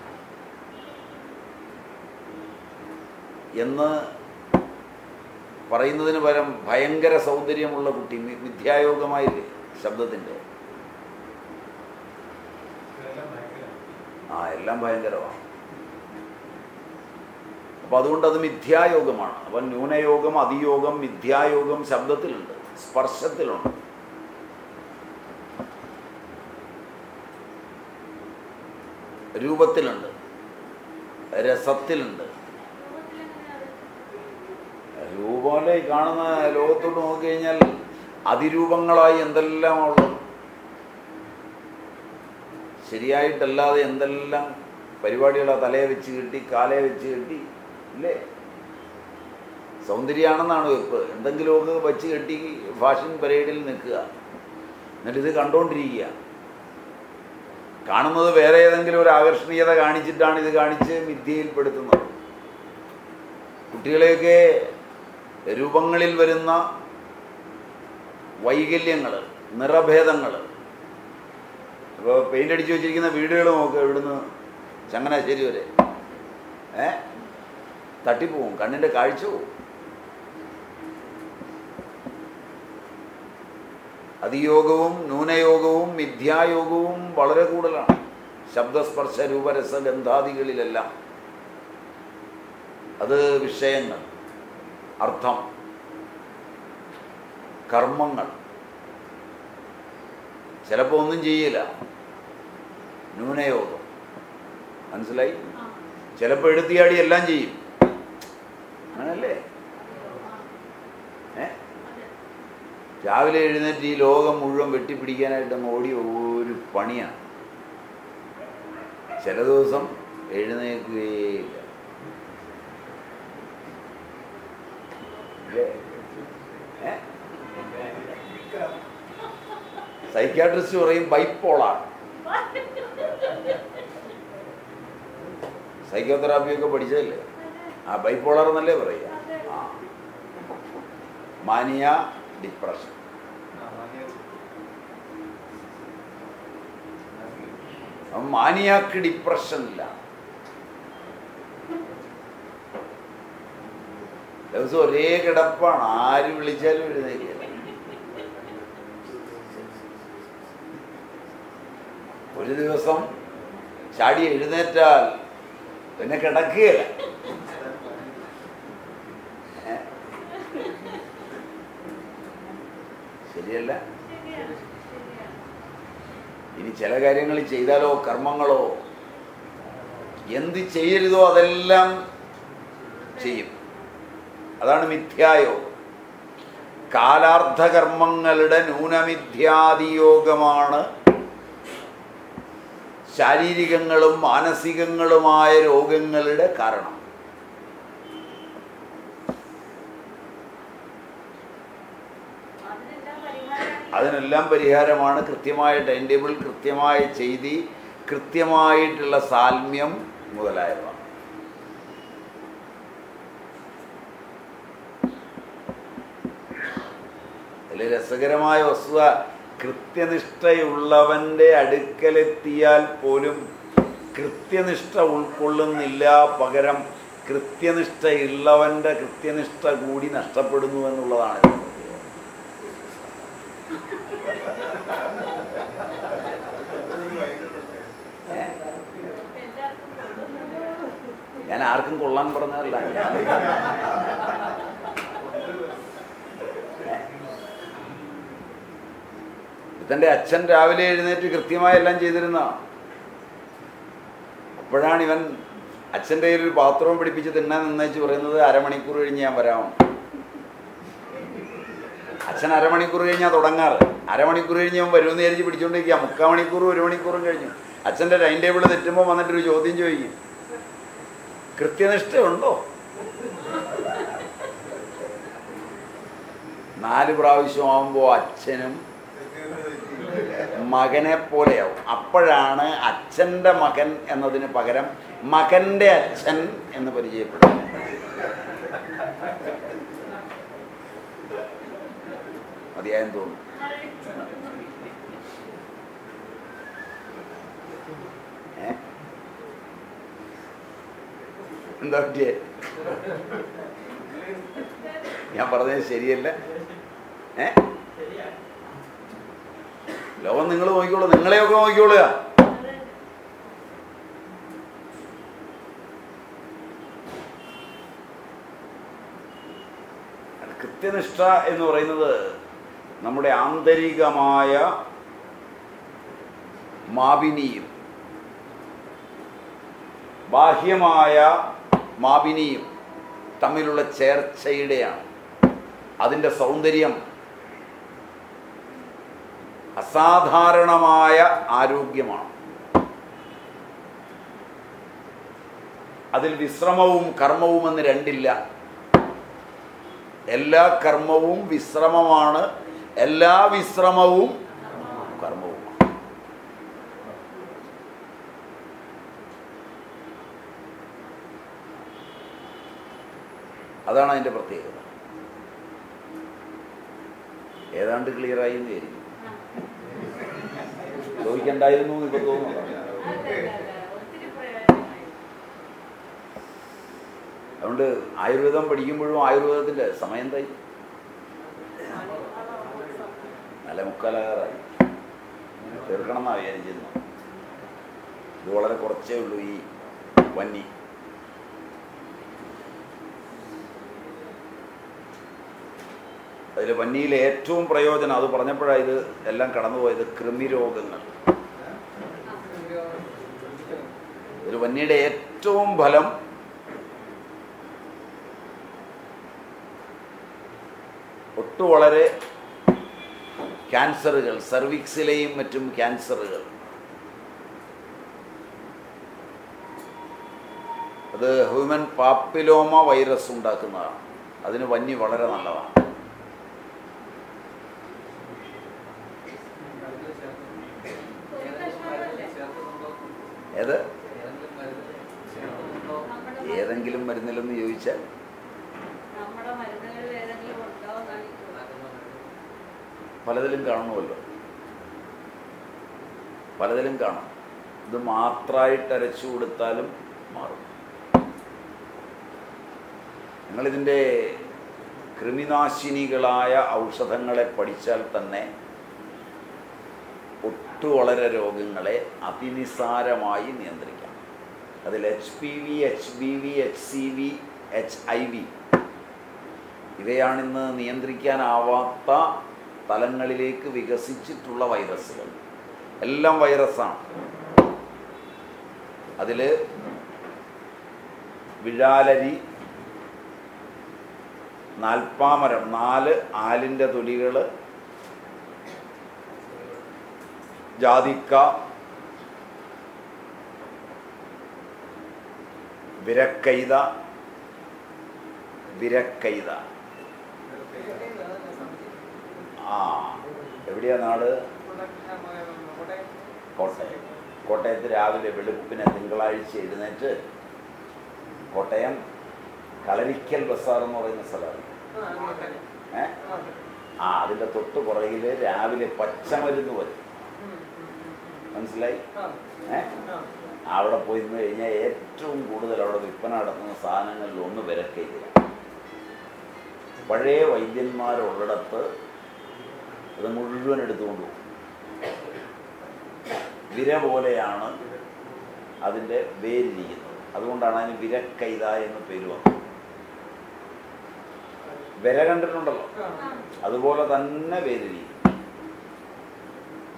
എന്ന് പറയുന്നതിന് പകരം ഭയങ്കര സൗന്ദര്യമുള്ള കുട്ടി മി- മിഥ്യായോഗമായില്ലേ ശബ്ദത്തിൻ്റെ ആ എല്ലാം ഭയങ്കരമാണ് അപ്പം അതുകൊണ്ട് അത് മിഥ്യായോഗമാണ് അപ്പം ന്യൂനയോഗം അതിയോഗം മിഥ്യായോഗം ശബ്ദത്തിലുണ്ട് സ്പർശത്തിലുണ്ട് രൂപത്തിലുണ്ട് രസത്തിലുണ്ട് രൂപത്തിലെങ്ങനെയാണ് രൂപമല്ലേ ഈ കാണുന്ന ലോകത്തോട്ട് നോക്കിക്കഴിഞ്ഞാൽ അതിരൂപങ്ങളായി എന്തെല്ലാം ഉള്ളത് ശരിയായിട്ടല്ലാതെ എന്തെല്ലാം പരിപാടികളാ തലയെ വെച്ച് കെട്ടി കാലയെ വെച്ച് കെട്ടി ഇല്ലേ സൗന്ദര്യമാണെന്നാണ് വെപ്പ് എന്തെങ്കിലുമൊക്കെ വച്ച് കെട്ടി ഫാഷൻ പരേഡിൽ നിൽക്കുക എന്നിട്ട് ഇത് കണ്ടുകൊണ്ടിരിക്കുക കാണുന്നത് വേറെ ഏതെങ്കിലും ഒരു ആകർഷണീയത കാണിച്ചിട്ടാണ് ഇത് കാണിച്ച് മിഥ്യയിൽപ്പെടുത്തുന്നത് കുട്ടികളെയൊക്കെ രൂപങ്ങളിൽ വരുന്ന വൈകല്യങ്ങൾ നിറഭേദങ്ങൾ ഇപ്പോൾ പെയിൻ്റ് അടിച്ച് വെച്ചിരിക്കുന്ന വീടുകൾ നോക്കുക ഇവിടുന്ന് ചങ്ങനാശ്ശേരി വരെ ഏ തട്ടിപ്പോവും കണ്ണിൻ്റെ കാഴ്ച പോവും അതിയോഗവും ന്യൂനയോഗവും മിഥ്യായോഗവും വളരെ കൂടുതലാണ് ശബ്ദസ്പർശ രൂപരസ ഗന്ധാദികളിലെല്ലാം അത് വിഷയങ്ങൾ അർത്ഥം കർമ്മങ്ങൾ ചിലപ്പോൾ ഒന്നും ചെയ്യില്ല ന്യൂനയോഗം മനസ്സിലായി ആ ചിലപ്പോൾ എടുത്തിയാടി എല്ലാം ചെയ്യും അങ്ങനല്ലേ ഏ അതെ രാവിലെ എഴുന്നേറ്റ് ഈ ലോകം മുഴുവൻ വെട്ടിപ്പിടിക്കാനായിട്ട് അങ്ങ് ഓടി ഒരു പണിയാണ് ചില ദിവസം എഴുന്നേൽക്കുകയില്ല ഇല്ലേ? ഏ? സൈക്യാട്രിസ്റ്റ് പറയും ബൈപ്പോളാണ് സൈക്കോതെറാപ്പിയൊക്കെ പഠിച്ചതല്ലേ ആ ബൈപ്പോളർ എന്നല്ലേ പറയുക ആ മാനിയ ഡിപ്രഷൻ മാനിയാക്ക് ഡിപ്രഷൻ ഇല്ല ദിവസം ഒരേ കിടപ്പാണ് ആര് വിളിച്ചാലും എഴുന്നേക്കില്ല ഒരു ദിവസം ചാടി എഴുന്നേറ്റാൽ പിന്നെ കിടക്കുകയില്ല ഏ? ശരിയല്ല ശരിയാണ് ശരിയാണ് ഇനി ചില കാര്യങ്ങൾ ചെയ്താലോ കർമ്മങ്ങളോ എന്ത് ചെയ്യരുതോ അതെല്ലാം ചെയ്യും അതാണ് മിഥ്യായോ കാലാർത്ഥകർമ്മങ്ങളുടെ ന്യൂനമിഥ്യാദിയോഗമാണ് ശാരീരികങ്ങളും മാനസികങ്ങളുമായ രോഗങ്ങളുടെ കാരണം അതിനെല്ലാം പരിഹാരമാണ് അതിനെല്ലാം പരിഹാരമാണ് കൃത്യമായ ടൈം ടേബിൾ കൃത്യമായ ചെയ്തി കൃത്യമായിട്ടുള്ള സാൽമ്യം മുതലായവ അതിൽ രസകരമായ വസ്തുത കൃത്യനിഷ്ഠയുള്ളവൻ്റെ അടുക്കലെത്തിയാൽ പോലും കൃത്യനിഷ്ഠ ഉൾക്കൊള്ളുന്നില്ല പകരം കൃത്യനിഷ്ഠയുള്ളവൻ്റെ കൃത്യനിഷ്ഠ കൂടി നഷ്ടപ്പെടുന്നു എന്നുള്ളതാണ് ഇതിന്റെ പ്രത്യേകത. ഏ? എല്ലാവർക്കും കൊള്ളുന്നത് ഞാൻ ആർക്കും കൊള്ളാൻ പറഞ്ഞതല്ല ഒരുത്തൻ്റെ അച്ഛൻ രാവിലെ എഴുന്നേറ്റ് കൃത്യമായി എല്ലാം ചെയ്തിരുന്ന അപ്പോഴാണ് ഇവൻ അച്ഛൻ്റെ കയ്യിൽ ഒരു പാത്രവും പിടിപ്പിച്ച് തിന്നാൻ നിന്നേച്ച് പറയുന്നത് അരമണിക്കൂർ കഴിഞ്ഞ് ഞാൻ വരാം അച്ഛൻ അരമണിക്കൂർ കഴിഞ്ഞാൽ തുടങ്ങാറ് അരമണിക്കൂർ കഴിഞ്ഞ് അവൻ വരുമെന്ന് വിചാരിച്ച് പിടിച്ചുകൊണ്ടിരിക്കുക മുക്കാൽ മണിക്കൂറും ഒരു മണിക്കൂറും കഴിഞ്ഞു അച്ഛൻ്റെ ടൈം ടേബിൾ തെറ്റുമ്പോൾ വന്നിട്ടൊരു ചോദ്യം ചോദിക്കും കൃത്യനിഷ്ഠയുണ്ടോ നാല് പ്രാവശ്യം ആവുമ്പോൾ അച്ഛനും മകനെ പോലെയാവും അപ്പോഴാണ് അച്ഛൻ്റെ മകൻ എന്നതിന് പകരം മകന്റെ അച്ഛൻ എന്ന് പരിചയപ്പെടും മതിയായെന്ന് തോന്നുന്നു ഏ? എന്താ പറ്റിയേ ഞാൻ പറഞ്ഞത് ശരിയല്ല ഏ ലോകം നിങ്ങൾ നോക്കിക്കോളൂ നിങ്ങളെയൊക്കെ നോക്കിക്കോളുക കൃത്യനിഷ്ഠ എന്ന് പറയുന്നത് നമ്മുടെ ആന്തരികമായ മാപിനിയും ബാഹ്യമായ മാപിനിയും തമ്മിലുള്ള ചേർച്ചയുടെയാണ് അതിൻ്റെ സൗന്ദര്യം അസാധാരണമായ ആരോഗ്യമാണ് അതിൽ വിശ്രമവും കർമ്മവും എന്ന് രണ്ടില്ല എല്ലാ കർമ്മവും വിശ്രമമാണ് എല്ലാ വിശ്രമവും കർമ്മവുമാണ് അതാണ് അതിൻ്റെ പ്രത്യേകത ഏതാണ്ട് ക്ലിയർ ആയി എന്ന് വിചാരിക്കും ചോദിക്കണ്ടായിരുന്നു എന്ന് ഇപ്പൊ തോന്നുന്നു ഒത്തിരി പ്രയോജനമായി അതുകൊണ്ട് ആയുർവേദം പഠിക്കുമ്പോഴും ആയുർവേദത്തിന്റെ സമയം എന്തായി നല്ല മുക്കാലാകാറായി തീർക്കണം എന്നാണ് വിചാരിച്ചിരുന്നു ഇത് വളരെ കുറച്ചേ ഉള്ളൂ ഈ വന്നി അതിൽ വന്നിയിലെ ഏറ്റവും പ്രയോജനം അത് പറഞ്ഞപ്പോഴാണ് ഇത് എല്ലാം കടന്നുപോയത് കൃമിരോഗങ്ങൾ ഇതിൽ വന്നിയുടെ ഏറ്റവും ഫലം ഒട്ടു വളരെ ക്യാൻസറുകൾ സർവിക്സിലെയും മറ്റും ക്യാൻസറുകൾ അത് ഹ്യൂമൻ പാപ്പിലോമ വൈറസ് ഉണ്ടാക്കുന്നതാണ് അതിന് വന്നി വളരെ നല്ലതാണ് ഒരു കഷ്ണമല്ലേ ഏത് നമ്മുടെ ഏതെങ്കിലും മരുന്നിലെന്ന് ചോദിച്ചാൽ നമ്മുടെ മരുന്നുകളിൽ ഏതെങ്കിലും ഉണ്ടോ എന്നാണ് പലതിലും കാണുമല്ലോ പലതിലും കാണും ഇത് മാത്രമായിട്ട് അരച്ചു കൊടുത്താലും മാറും നിങ്ങളിതിൻ്റെ കൃമിനാശിനികളായ ഔഷധങ്ങളെ പഠിച്ചാൽ തന്നെ ഒട്ടു വളരെ രോഗങ്ങളെ അതിനിസാരമായി നിയന്ത്രിക്കാം അതിൽ H P V H B V H C V H I V ഇവയാണിന്ന് നിയന്ത്രിക്കാനാവാത്ത തലങ്ങളിലേക്ക് വികസിച്ചിട്ടുള്ള വൈറസുകൾ എല്ലാം വൈറസാണ് അതിൽ വിഴാലരി നാൽപ്പാമരം നാല് ആലിൻ്റെ തൊലികൾ ജാതിക്ക വിരക്കൈത വിരക്കൈത ആ എവിടെയാ നാട് കോട്ടയം കോട്ടയത്ത് രാവിലെ വെളുപ്പിനെ തിങ്കളാഴ്ച എഴുന്നേറ്റ് കോട്ടയം കളരിക്കൽ ബസാർ എന്ന് പറയുന്ന സ്ഥലമാണ് ഏ ആ അതിൻ്റെ തൊട്ട് പുറകിൽ രാവിലെ പച്ചമരുന്ന് വരും മനസ്സിലായി ഏ അവിടെ പോയി നിന്ന് കഴിഞ്ഞാൽ ഏറ്റവും കൂടുതൽ അവിടെ വിൽപ്പന നടത്തുന്ന സാധനങ്ങളിൽ ഒന്ന് വിലക്കയില്ല പഴയ വൈദ്യന്മാരുള്ളിടത്ത് അത് മുഴുവൻ എടുത്തുകൊണ്ട് പോകും വിര പോലെയാണ് അതിൻ്റെ വേരിരിക്കുന്നത് അതുകൊണ്ടാണ് അതിന് വിരക്കൈത എന്ന് പേര് വന്നത് വിര കണ്ടിട്ടുണ്ടല്ലോ അതുപോലെ തന്നെ വേരിരിക്കും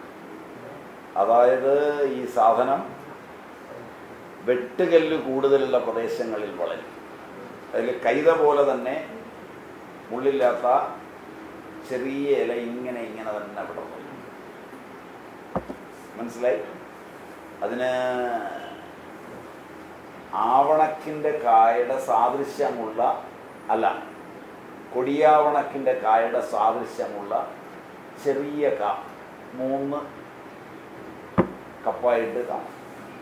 അതായത് ഈ സാധനം വെട്ടുകല്ല് കൂടുതലുള്ള പ്രദേശങ്ങളിൽ വളരും അതിൽ കൈത പോലെ തന്നെ മുള്ളില്ലാത്ത ചെറിയ ഇല ഇങ്ങനെ ഇങ്ങനെ തന്നെ വിടർന്നു മനസ്സിലായി അതിന് ആവണക്കിൻ്റെ കായയുടെ സാദൃശ്യമുള്ള അല്ല കൊടിയാവണക്കിൻ്റെ കായയുടെ സാദൃശ്യമുള്ള ചെറിയ ക മൂന്ന് കപ്പായിട്ട് കാണും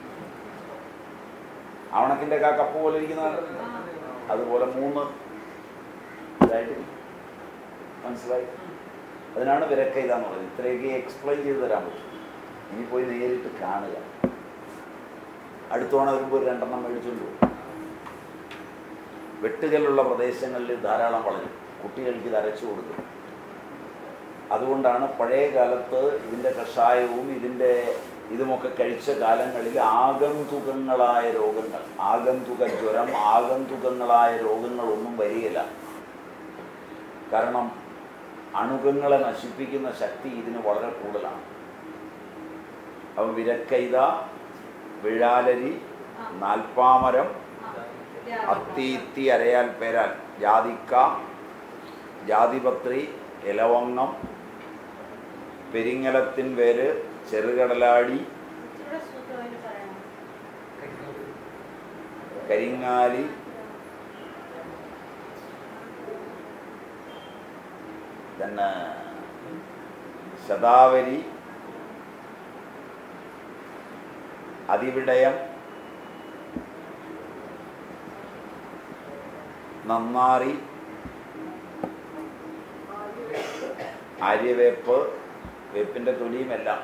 ആവണക്കിൻ്റെ കാ കപ്പ് പോലെ ഇരിക്കുന്നതാണ് അതുപോലെ മൂന്ന് ഇതായിട്ട് ഇരിക്കും. മനസ്സിലായി അതിനാണ് വിരക്കൈത എന്ന് പറയുന്നത് ഇത്രയൊക്കെ എക്സ്പ്ലെയിൻ ചെയ്ത് തരാൻ പറ്റും ഇനി പോയി നേരിട്ട് കാണുക അടുത്ത തവണ വരുമ്പോൾ ഒരു രണ്ടെണ്ണം മേടിച്ചുകൊണ്ട് പോകും വെട്ടുകല്ലുള്ള പ്രദേശങ്ങളിൽ ധാരാളം വളരും കുട്ടികൾക്ക് ഇത് അരച്ചു കൊടുക്കും അതുകൊണ്ടാണ് പഴയ കാലത്ത് ഇതിൻ്റെ കഷായവും ഇതിൻ്റെ ഇതുമൊക്കെ കഴിച്ച കാലങ്ങളിൽ ആഗന്തുകങ്ങളായ രോഗങ്ങൾ ആഗന്തുക ജ്വരം ആഗന്തുകങ്ങളായ രോഗങ്ങളൊന്നും വരികയില്ല കാരണം അണുകങ്ങളെ നശിപ്പിക്കുന്ന ശക്തി ഇതിന് വളരെ കൂടുതലാണ് അപ്പം വിരക്കൈത വിഴാലരി നാൽപ്പാമരം അത്തീത്തി അരയാൽ പേരാൽ ജാതിക്ക ജാതിപത്രി ഇലവങ്ങം പെരിങ്ങലത്തിൻ പേര് ചെറുകടലാടി ഇച്ചിരൂടെ സൂത്രമായിട്ട് പറയണം കരിങ്ങാലി പിന്നെ ശതാവരി അതിവിടയം നന്നാറി ആര്യവേപ്പ് വേപ്പിൻ്റെ തൊലിയുമെല്ലാം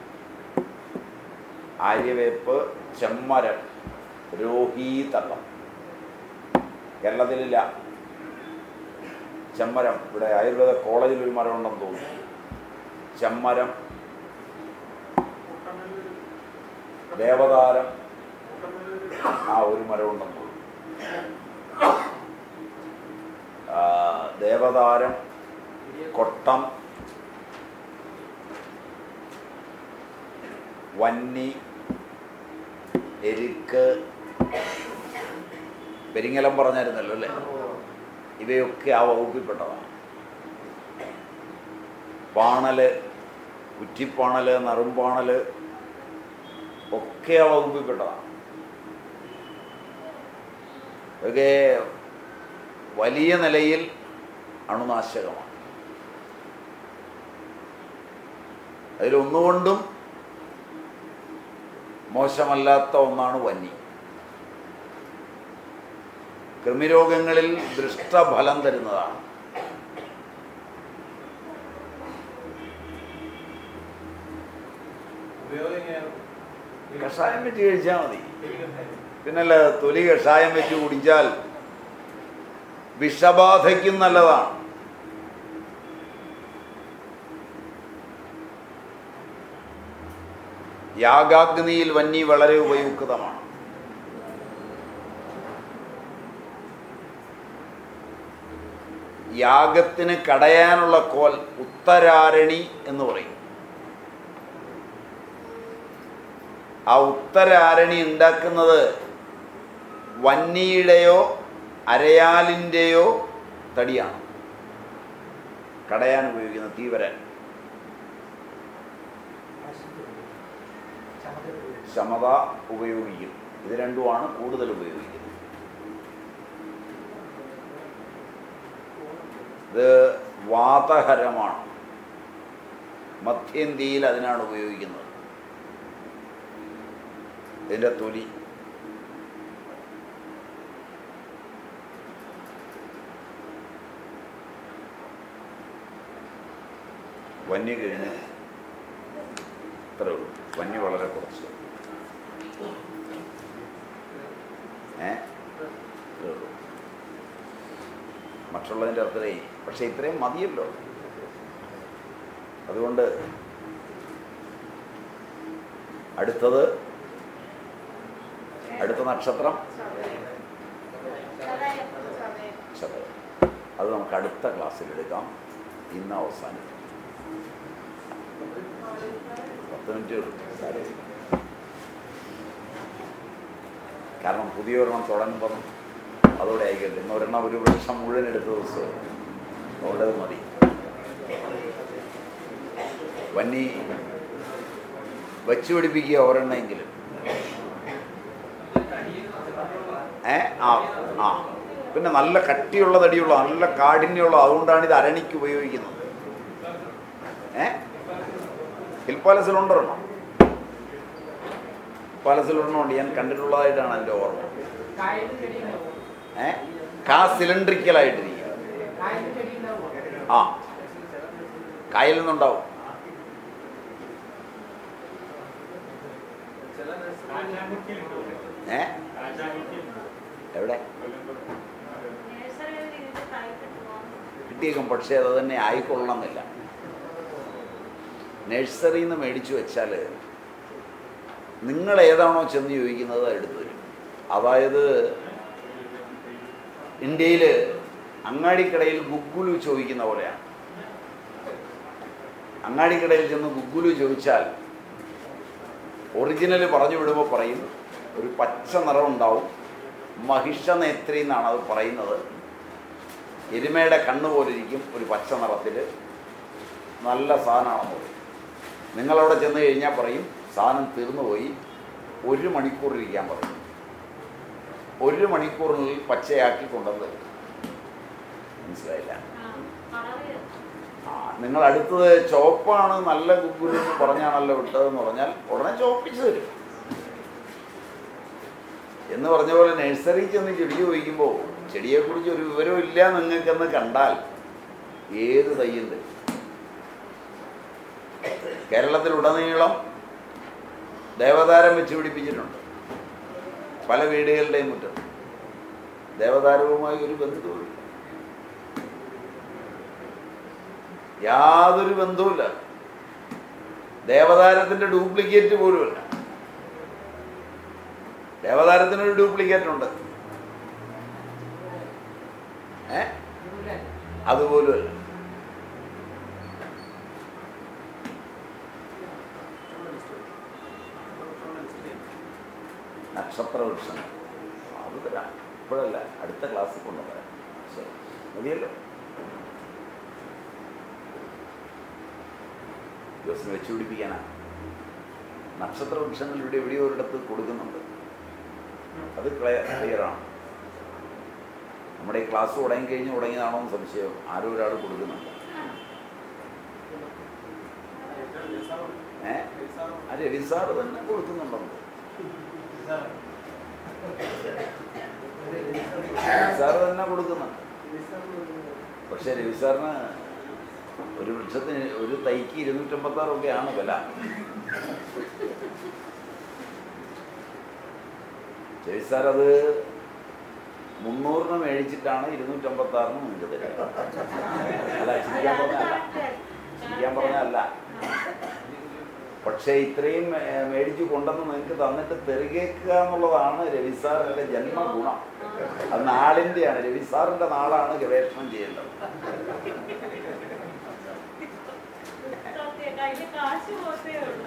ആര്യവേപ്പ് ചെമ്മരം രോഹീതകം കേരളത്തിലില്ല ചെമ്മരം ഇവിടെ ആയുർവേദ കോളേജിൽ ഒരു മരം ഉണ്ടെന്ന് തോന്നുന്നു ചെമ്മരം ദേവതാരം ആ ഒരു മരം ഉണ്ടെന്ന് തോന്നുന്നു ആ, ദേവതാരം കൊട്ടം വന്നി എരിക്ക് പെരിങ്ങലം പറഞ്ഞായിരുന്നല്ലോ അല്ലേ ഇവയൊക്കെ ആ വകുപ്പിൽപ്പെട്ടതാണ് പാണല് കുറ്റിപ്പാണല് നറുംപാണല് ഒക്കെ ആ വകുപ്പിൽപ്പെട്ടതാണ് ഇതൊക്കെ വലിയ നിലയിൽ അണുനാശകമാണ് അതിലൊന്നുകൊണ്ടും മോശമല്ലാത്ത ഒന്നാണ് വന്നി കൃമിരോഗങ്ങളിൽ ദൃഷ്ടഫലം തരുന്നതാണ് ഉപയോഗം എങ്ങനെയാണ് കഷായം വെച്ച് കഴിച്ചാൽ മതി പിന്നല്ല തൊലി കഷായം വെച്ച് കുടിച്ചാൽ വിഷബാധയ്ക്കും നല്ലതാണ് യാഗാഗ്നിയിൽ വന്നി വളരെ ഉപയുക്തമാണ് യാഗത്തിന് കടയാനുള്ള കോൽ ഉത്തരാരണി എന്ന് പറയും ആ ഉത്തരാരണി ഉണ്ടാക്കുന്നത് വന്നിയുടെയോ അരയാലിൻ്റെയോ തടിയാണ് കടയാൻ ഉപയോഗിക്കുന്ന തീവരൻ ശമത ഉപയോഗിക്കും ഇത് രണ്ടുമാണ് കൂടുതൽ ഉപയോഗിക്കുന്നത് ഇത് വാതഹരമാണ് മധ്യേന്ത്യയിൽ അതിനാണ് ഉപയോഗിക്കുന്നത് ഇതിൻ്റെ തൊലി വന്യ കഴിഞ്ഞ് ഇത്രേ ഉള്ളൂ വന്യ വളരെ കുറച്ച് ഏ ഇത്രേ ഉള്ളൂ മറ്റുള്ളതിൻ്റെ അത്രേ പക്ഷെ ഇത്രയും മതിയല്ലോ അതുകൊണ്ട് അടുത്തത് അടുത്ത നക്ഷത്രം ചതയം. ചതയം അത് നമുക്ക് അടുത്ത ക്ലാസ്സിൽ എടുക്കാം ഇന്ന് അവസാനിക്കും പത്ത് മിനിറ്റ് സാരമില്ല. കാരണം പുതിയ ഒരെണ്ണം തുടങ്ങുമ്പം അതോടെ ആയിക്കട്ടെ ഇന്ന് ഒരെണ്ണം ഒരു വർഷം മുഴുവൻ എടുത്ത ദിവസം അതുകൊണ്ടത് മതി വന്നി വച്ചു പിടിപ്പിക്കുക ഒരെണ്ണമെങ്കിലും ഏ ആ ആ പിന്നെ നല്ല കട്ടിയുള്ള തടിയുള്ള നല്ല കാഠിന്യമുള്ള അതുകൊണ്ടാണ് ഇത് അരണിക്ക് ഉപയോഗിക്കുന്നത് ഏ ഹിൽ പാലസിലുണ്ടൊരെണ്ണം പാലസിലൊരെണ്ണമുണ്ട് ഞാൻ കണ്ടിട്ടുള്ളതായിട്ടാണ് എൻ്റെ ഓർമ്മ കായലിൽ ചെടി ഉണ്ടാവുമോ ഏ കാ സിലിണ്ട്രിക്കലായിട്ടിരിക്കും കായലിൽ ചെടി ഉണ്ടാവുമോ ആ കായലിൽ നിന്നുണ്ടാവും ഏ എവിടെ നഴ്സറികളിൽ ഇതിന്റെ തൈ കിട്ടുമോ കിട്ടിയേക്കും പക്ഷേ അത് തന്നെ ആയിക്കൊള്ളണമെന്നില്ല നഴ്സറിയിൽ നിന്ന് മേടിച്ചു വെച്ചാൽ നിങ്ങൾ ഏതാണോ ചെന്ന് ചോദിക്കുന്നത് അത് എടുത്തു തരും അതായത് ഇന്ത്യയിൽ അങ്ങാടിക്കടയിൽ ഗുഗുലു ചോദിക്കുന്ന പോലെയാണ് അങ്ങാടിക്കടയിൽ ചെന്ന് ഗുഗുലു ചോദിച്ചാൽ ഒറിജിനൽ പറഞ്ഞു വിടുമ്പോൾ പറയും ഒരു പച്ച നിറം ഉണ്ടാവും മഹിഷനേത്രി എന്നാണ് അത് പറയുന്നത് എരുമയുടെ കണ്ണ് പോലിരിക്കും ഒരു പച്ച നിറത്തിൽ നല്ല സാധനമാണെന്ന് പറയും നിങ്ങളവിടെ ചെന്ന് കഴിഞ്ഞാൽ പറയും സാധനം തീർന്നു പോയി ഒരു മണിക്കൂർ ഇരിക്കാൻ പറയും ഒരു മണിക്കൂറിനുള്ളിൽ പച്ചയാക്കി കൊണ്ടുവന്ന് തരും മനസ്സിലായില്ല ആ കളറ് ആ നിങ്ങൾ അടുത്തത് ചോപ്പാണ് നല്ല കുക്കുരു എന്ന് പറഞ്ഞാണല്ലോ വിട്ടതെന്ന് പറഞ്ഞാൽ ഉടനെ ചോപ്പിച്ച് തരും എന്ന് പറഞ്ഞ പോലെ നഴ്സറിയിൽ ചെന്ന് ചെടി ചോദിക്കുമ്പോൾ ചെടിയെക്കുറിച്ച് ഒരു വിവരവും ഇല്ല നിങ്ങൾക്കെന്ന് കണ്ടാൽ ഏത് തയ്യും തരും കേരളത്തിലുടനീളം ദേവതാരം വെച്ച് പിടിപ്പിച്ചിട്ടുണ്ട് പല വീടുകളുടെയും മുറ്റത്ത് ദേവതാരവുമായി ഒരു ബന്ധുവുമില്ല യാതൊരു ബന്ധവുമില്ല ദേവതാരത്തിന്റെ ഡ്യൂപ്ലിക്കേറ്റ് പോലുമല്ല ദേവതാരത്തിനൊരു ഡ്യൂപ്ലിക്കേറ്റ് ഉണ്ട് ഏ ഇവിടെ അതുപോലുമല്ല നക്ഷത്ര വൃക്ഷങ്ങൾ അത് തരാം ഇപ്പോഴല്ല അടുത്ത ക്ലാസ്സിൽ കൊണ്ടുവരാം ശരി മതിയല്ലോ ദിവസം വെച്ച് പിടിപ്പിക്കാനാ നക്ഷത്ര വൃക്ഷങ്ങൾ ഇവിടെ എവിടെയോ ഒരിടത്ത് കൊടുക്കുന്നുണ്ട് അത് ക്ലിയറാണ് നമ്മുടെ ഈ ക്ലാസ് തുടങ്ങി കഴിഞ്ഞ് തുടങ്ങിയതാണോ എന്ന് സംശയം ആരോ ഒരാൾ കൊടുക്കുന്നുണ്ട് ഏ ആ രവി സാറ് തന്നെ കൊടുക്കുന്നുണ്ടെന്ന് രവി സാറ് തന്നെ കൊടുക്കുന്നുണ്ട് പക്ഷെ രവി സാറിന് ഒരു വൃക്ഷത്തിന് ഒരു തൈക്ക് ഇരുന്നൂറ്റമ്പത്താറ് രൂപയാണ് വില രവി സാർ അത് മുന്നൂറിന് മേടിച്ചിട്ടാണ് ഇരുന്നൂറ്റമ്പത്താറിന് നിങ്ങൾക്ക് തരുന്നത് അല്ല ചിരിക്കാൻ പറഞ്ഞല്ല ചിരിക്കാൻ പറഞ്ഞല്ല പക്ഷേ ഇത്രയും ഏ, മേടിച്ച് കൊണ്ടുവന്ന് നിങ്ങൾക്ക് തന്നിട്ട് തെറുകേക്കുക എന്നുള്ളതാണ് രവി സാറിൻ്റെ ജന്മഗുണം അത് നാടിൻ്റെയാണ് രവി സാറിൻ്റെ നാളാണ് ഗവേഷണം ചെയ്യേണ്ടത് സത്യം കയ്യില് കാശ് പോത്തേ ഉള്ളൂ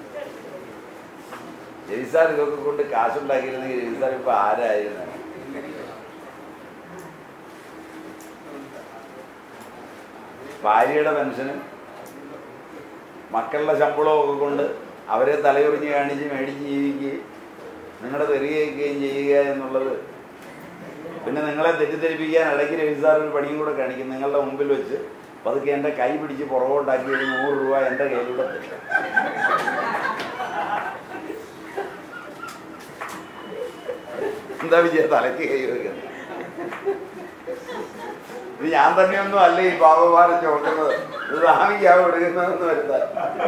രവി സാർ ഇതൊക്കെ കൊണ്ട് കാശുണ്ടാക്കിയിരുന്നെങ്കിൽ രവി സാർ ഇപ്പൊ ആരായിരുന്നു ഭാര്യയുടെ പെൻഷനും മക്കളുടെ ശമ്പളവും ഒക്കെ കൊണ്ട് അവരെ തലയുറിഞ്ഞ് കാണിച്ച് മേടിച്ച് ജീവിക്കുകയും നിങ്ങളുടെ തെറിയേക്കുകയും ചെയ്യുക എന്നുള്ളത് പിന്നെ നിങ്ങളെ തെറ്റിദ്ധരിപ്പിക്കാൻ ഇടയ്ക്ക് രവി സാർ ഒരു പണിയും കൂടെ കാണിക്കും നിങ്ങളുടെ മുമ്പിൽ വെച്ച് പതുക്കെ എൻ്റെ കൈ പിടിച്ച് പുറകോട്ടാക്കി ഒരു നൂറ് രൂപ എൻ്റെ കയ്യിലൂടെ തരും എന്താ വിജയ തലയ്ക്ക് കൈ വെക്കുന്നത് ഇത് ഞാൻ തന്നെയൊന്നും അല്ല ഈ പാപഭാരം ചോക്കുന്നത് ഇത് സ്വാമിക്കാവ് എടുക്കുന്നതെന്ന് വരുത്താൻ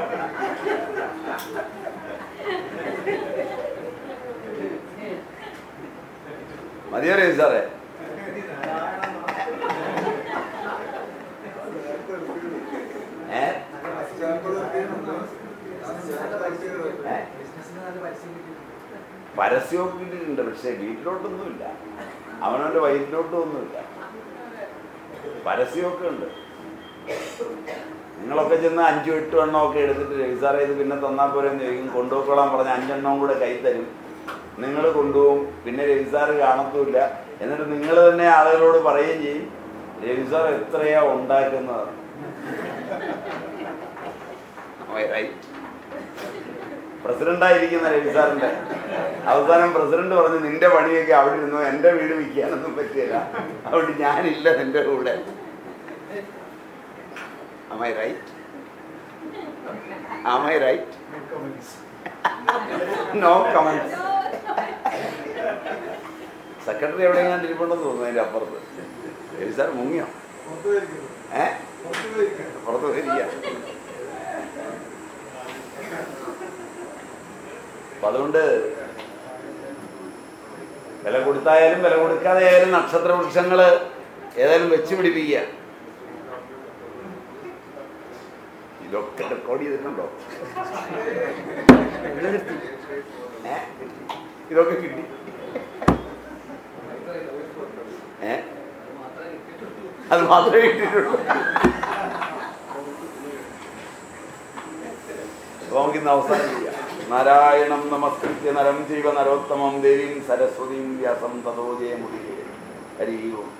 മതിയോ രവി സാറേ ഏ ഏ പരസ്യമൊക്കെ കിട്ടിയിട്ടുണ്ട് പക്ഷെ വീട്ടിലോട്ടൊന്നുമില്ല അവനവൻ്റെ വയറ്റിലോട്ടും ഒന്നുമില്ല പരസ്യമൊക്കെ ഉണ്ട് നിങ്ങളൊക്കെ ചെന്ന് അഞ്ചും എട്ടും എണ്ണം ഒക്കെ എടുത്തിട്ട് രവി സാറേ ഇത് പിന്നെ തന്നാൽ പോരെ എന്ന് ചോദിക്കും കൊണ്ടുപോയിക്കോളാൻ പറഞ്ഞ അഞ്ചെണ്ണവും കൂടെ കൈ തരും നിങ്ങൾ കൊണ്ടുപോകും പിന്നെ രവി സാറ് കാണത്തുമില്ല എന്നിട്ട് നിങ്ങൾ തന്നെ ആളുകളോട് പറയുകയും ചെയ്യും രവി സാർ എത്രയാ ഉണ്ടാക്കുന്നത് പ്രസിഡന്റായിരിക്കുന്ന രവി സാറിന്റെ അവസാനം പ്രസിഡന്റ് പറഞ്ഞു നിന്റെ പണിയൊക്കെ അവിടെ ഇരുന്നു എന്റെ വീട് വിൽക്കാനൊന്നും പറ്റില്ല അതുകൊണ്ട് ഞാനില്ല നിന്റെ കൂടെ Am I right? Am I right? No comments. Secretary എവിടെയെങ്കിലും ഇരിപ്പുണ്ടെന്ന് തോന്നുന്നു അതിന്റെ അപ്പുറത്ത് രവി സാർ മുങ്ങിയോ പുറത്ത് പോയിരിക്കുന്നു. ഏ പുറത്ത് പോയിരിക്കുന്നു. പുറത്ത് വരിക അപ്പൊ അതുകൊണ്ട് വില കൊടുത്തായാലും വില കൊടുക്കാതെ ആയാലും നക്ഷത്ര വൃക്ഷങ്ങള് ഏതായാലും വെച്ച് പിടിപ്പിക്കുക ഇതൊക്കെ റെക്കോർഡ് ചെയ്തിട്ടുണ്ടോ ഏ? ഇതൊക്കെ കിട്ടി ഏ അത് മാത്രമേ കിട്ടിയിട്ടുള്ളൂ അപ്പൊ നമുക്കിന്ന് അവസാനം ചെയ്യാം നാരായണം നമസ്കൃത്യ നരം ചെയ്വ നരോത്തമം ദേവീം സരസ്വതീം വ്യാസം തതോ ജയമുടി ഹരി ഓം